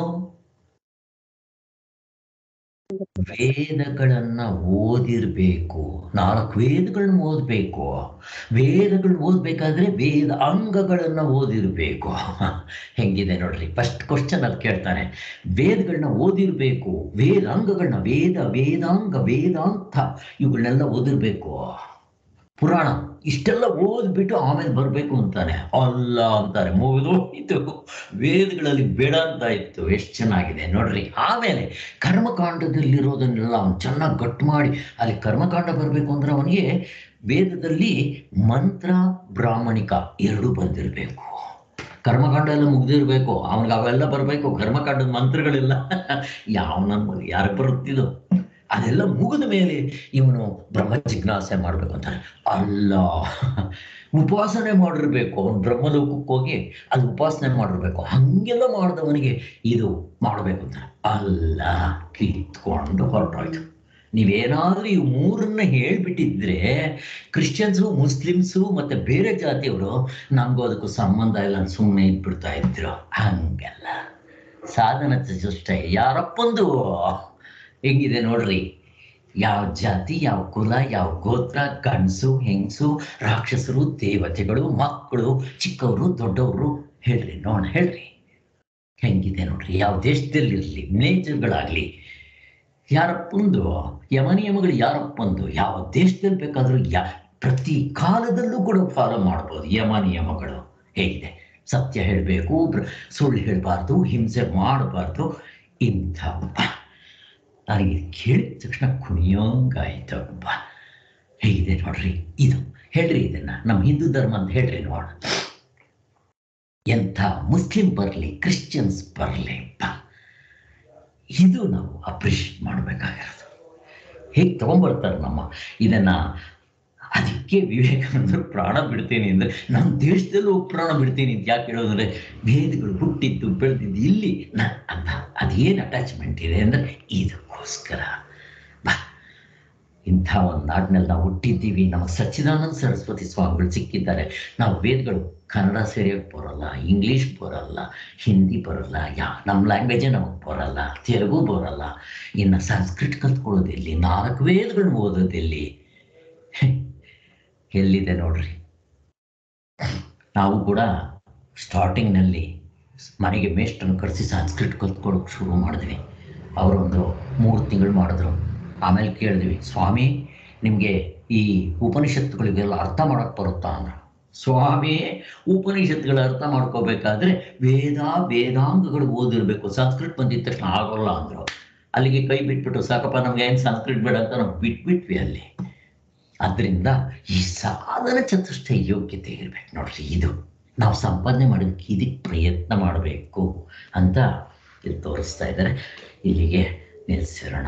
ವೇದಗಳನ್ನ ಓದಿರ್ಬೇಕು ನಾಲ್ಕು ವೇದಗಳನ್ನ ಓದ್ಬೇಕು ವೇದಗಳನ್ನ ಓದ್ಬೇಕಾದ್ರೆ ವೇದ ಅಂಗಗಳನ್ನ ಓದಿರ್ಬೇಕು ಹೆಂಗಿದೆ ನೋಡ್ರಿ ಫಸ್ಟ್ ಕ್ವಶನ್ ಅದು ಕೇಳ್ತಾನೆ ವೇದಗಳನ್ನ ಓದಿರ್ಬೇಕು ವೇದ ಅಂಗಗಳನ್ನ ವೇದ ವೇದಾಂಗ ವೇದಾಂತ ಇವುಗಳನ್ನೆಲ್ಲ ಓದಿರ್ಬೇಕು ಪುರಾಣ ಇಷ್ಟೆಲ್ಲ ಓದ್ಬಿಟ್ಟು ಆಮೇಲೆ ಬರಬೇಕು ಅಂತಾನೆ ಅಲ್ಲ ಅಂತಾರೆ ಮುಗಿದೋಯ್ತು ವೇದಗಳಲ್ಲಿ ಬೇಡ ಅಂತ ಇತ್ತು ಎಷ್ಟು ಚೆನ್ನಾಗಿದೆ ನೋಡ್ರಿ ಆಮೇಲೆ ಕರ್ಮಕಾಂಡದಲ್ಲಿರೋದನ್ನೆಲ್ಲ ಅವನು ಚೆನ್ನಾಗಿ ಗಟ್ಟು ಮಾಡಿ ಅಲ್ಲಿ ಕರ್ಮಕಾಂಡ ಬರಬೇಕು ಅಂದ್ರೆ ಅವನಿಗೆ ವೇದದಲ್ಲಿ ಮಂತ್ರ ಬ್ರಾಹ್ಮಣಿಕ ಎರಡೂ ಬಂದಿರಬೇಕು ಕರ್ಮಕಾಂಡ ಎಲ್ಲ ಮುಗ್ದಿರ್ಬೇಕು ಅವನಿಗೆ ಅವೆಲ್ಲ ಬರಬೇಕು ಕರ್ಮಕಾಂಡದ ಮಂತ್ರಗಳೆಲ್ಲ ಯಾವ ನಮ್ಮ ಯಾರಿಗೆ ಬರುತ್ತಿದ್ದು ಅದೆಲ್ಲ ಮುಗಿದ ಮೇಲೆ ಇವನು ಬ್ರಹ್ಮ ಜಿಜ್ಞಾಸೆ ಮಾಡ್ಬೇಕು ಅಂತಾನೆ ಅಲ್ಲ ಉಪಾಸನೆ ಮಾಡಿರ್ಬೇಕು ಅವನು ಬ್ರಹ್ಮಲೋಕಕ್ಕೆ ಹೋಗಿ ಅಲ್ಲಿ ಉಪಾಸನೆ ಮಾಡಿರ್ಬೇಕು ಹಂಗೆಲ್ಲ ಮಾಡಿದವನಿಗೆ ಇದು ಮಾಡಬೇಕು ಅಂತ ಅಲ್ಲ ಕಿತ್ಕೊಂಡು ಹೊರಟೋಯ್ತು ನೀವೇನಾದ್ರೂ ಈ ಮೂರನ್ನ ಹೇಳ್ಬಿಟ್ಟಿದ್ರೆ ಕ್ರಿಶ್ಚಿಯನ್ಸು ಮುಸ್ಲಿಮ್ಸು ಮತ್ತೆ ಬೇರೆ ಜಾತಿಯವರು ನಮಗೂ ಅದಕ್ಕೂ ಸಂಬಂಧ ಇಲ್ಲ ಅಂತ ಸುಮ್ಮನೆ ಇದ್ಬಿಡ್ತಾ ಇದ್ರು ಹಂಗಲ್ಲ ಸಾಧನ ಚತುಷ್ಟಯ ಯಾರಪ್ಪಂದು ಹೆಂಗಿದೆ ನೋಡ್ರಿ ಯಾವ ಜಾತಿ ಯಾವ ಕುಲ ಯಾವ ಗೋತ್ರ ಗಂಡಸು ಹೆಂಗಸು ರಾಕ್ಷಸರು ದೇವತೆಗಳು ಮಕ್ಕಳು ಚಿಕ್ಕವರು ದೊಡ್ಡವರು ಹೇಳ್ರಿ ನೋಡ ಹೇಳ್ರಿ ಹೆಂಗಿದೆ ನೋಡ್ರಿ ಯಾವ ದೇಶದಲ್ಲಿರಲಿ ನೇಚರ್ಗಳಾಗ್ಲಿ ಯಾರಪ್ಪಂದು ಯಮನಿಯಮಗಳು ಯಾರಪ್ಪಂದು ಯಾವ ದೇಶದಲ್ಲಿ ಬೇಕಾದ್ರೂ ಯಾ ಪ್ರತಿ ಕಾಲದಲ್ಲೂ ಕೂಡ ಫಾಲೋ ಮಾಡ್ಬೋದು ಯಮ ನಿಯಮಗಳು ಹೇಗಿದೆ ಸತ್ಯ ಹೇಳಬೇಕು ಸುಳ್ಳು ಹೇಳಬಾರ್ದು ಹಿಂಸೆ ಮಾಡಬಾರ್ದು ಇಂಥ ನನಗೆ ಕೇಳಿದ ತಕ್ಷಣ ಕುಣಿಯೋಂಗಾಯ್ತಪ್ಪ ಹೇಗಿದೆ ನೋಡ್ರಿ ಇದು ಹೇಳ್ರಿ ಇದನ್ನ ನಮ್ಮ ಹಿಂದೂ ಧರ್ಮ ಅಂತ ಹೇಳ್ರಿ ನೋಡ ಎಂಥ ಮುಸ್ಲಿಂ ಬರಲಿ ಕ್ರಿಶ್ಚಿಯನ್ಸ್ ಬರಲಿ ಇದು ನಾವು ಅಪ್ರಿಷಿಯೇಟ್ ಮಾಡಬೇಕಾಗಿರೋದು ಹೇಗೆ ತಗೊಂಡ್ಬರ್ತಾರೆ ನಮ್ಮ ಇದನ್ನ ಅದಕ್ಕೆ ವಿವೇಕಾನಂದರು ಪ್ರಾಣ ಬಿಡ್ತೀನಿ ಅಂದ್ರೆ ನಮ್ಮ ದೇಶದಲ್ಲೂ ಪ್ರಾಣ ಬಿಡ್ತೀನಿ ಅಂತ ಯಾಕೆ ಹೇಳೋದಂದ್ರೆ ವೇದಗಳು ಹುಟ್ಟಿದ್ದು ಬೆಳೆದಿದ್ದು ಇಲ್ಲಿ ನ ಅಂತ ಅದೇನು ಅಟ್ಯಾಚ್ಮೆಂಟ್ ಇದೆ ಅಂದ್ರೆ ಇದಕ್ಕೋಸ್ಕರ ಬಾ ಇಂಥ ಒಂದು ನಾಡಿನಲ್ಲಿ ನಾವು ಹುಟ್ಟಿದ್ದೀವಿ ನಮಗೆ ಸಚ್ಚಿದಾನಂದ ಸರಸ್ವತಿ ಸ್ವಾಮಿಗಳು ಸಿಕ್ಕಿದ್ದಾರೆ ನಾವು ವೇದಗಳು ಕನ್ನಡ ಸರಿಯಾಗಿ ಬರೋಲ್ಲ ಇಂಗ್ಲೀಷ್ ಬರೋಲ್ಲ ಹಿಂದಿ ಬರೋಲ್ಲ ಯಾ ನಮ್ಮ ಲ್ಯಾಂಗ್ವೇಜೇ ನಮಗೆ ಬರೋಲ್ಲ ತೆಲುಗು ಬರೋಲ್ಲ ಇನ್ನು ಸಂಸ್ಕೃತ ಕಲ್ತ್ಕೊಳ್ಳೋದೆಲ್ಲಿ ನಾಲ್ಕು ವೇದಗಳನ್ನ ಓದೋದೆಲ್ಲಿ ಎಲ್ಲಿದೆ ನೋಡ್ರಿ ನಾವು ಕೂಡ ಸ್ಟಾರ್ಟಿಂಗ್ನಲ್ಲಿ ಮನೆಗೆ ಮೇಷ್ಟನ್ನು ಕರೆಸಿ ಸಂಸ್ಕೃತ ಕಲ್ತ್ಕೊಳ್ಳೋಕೆ ಶುರು ಮಾಡಿದ್ವಿ ಅವರೊಂದು ಮೂರು ತಿಂಗಳು ಮಾಡಿದ್ರು ಆಮೇಲೆ ಕೇಳಿದ್ವಿ ಸ್ವಾಮಿ ನಿಮಗೆ ಈ ಉಪನಿಷತ್ತುಗಳಿಗೆಲ್ಲ ಅರ್ಥ ಮಾಡಕ್ಕೆ ಬರುತ್ತಾ ಅಂದ್ರು ಸ್ವಾಮಿ ಉಪನಿಷತ್ತುಗಳ ಅರ್ಥ ಮಾಡ್ಕೋಬೇಕಾದ್ರೆ ವೇದ ವೇದಾಂಗಗಳು ಓದಿರ್ಬೇಕು ಸಂಸ್ಕೃತ ಬಂದಿದ ತಕ್ಷಣ ಆಗೋಲ್ಲ ಅಂದ್ರು ಅಲ್ಲಿಗೆ ಕೈ ಬಿಟ್ಬಿಟ್ಟು ಸಾಕಪ್ಪ ನಮ್ಗೆ ಏನು ಸಂಸ್ಕೃತ ಬೇಡ ಅಂತ ನಾವು ಬಿಟ್ಬಿಟ್ವಿ ಅಲ್ಲಿ ಅದರಿಂದ ಈ ಸಾಧನ ಚತುಷ್ಟಯ ಯೋಗ್ಯತೆ ಇರ್ಬೇಕು ನೋಡ್ರಿ ಇದು ನಾವು ಸಂಪಾದನೆ ಮಾಡೋದಕ್ಕೆ ಇದಕ್ಕೆ ಪ್ರಯತ್ನ ಮಾಡಬೇಕು ಅಂತ ಇಲ್ಲಿ ತೋರಿಸ್ತಾ ಇದ್ದಾರೆ ಇಲ್ಲಿಗೆ ನಿಲ್ಲಿಸಿರೋಣ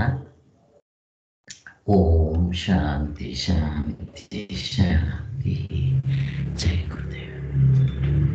ಓಂ ಶಾಂತಿ ಶಾಂತಿ ಶಾಂತಿ ಜಯ ಗುರುದೇವ್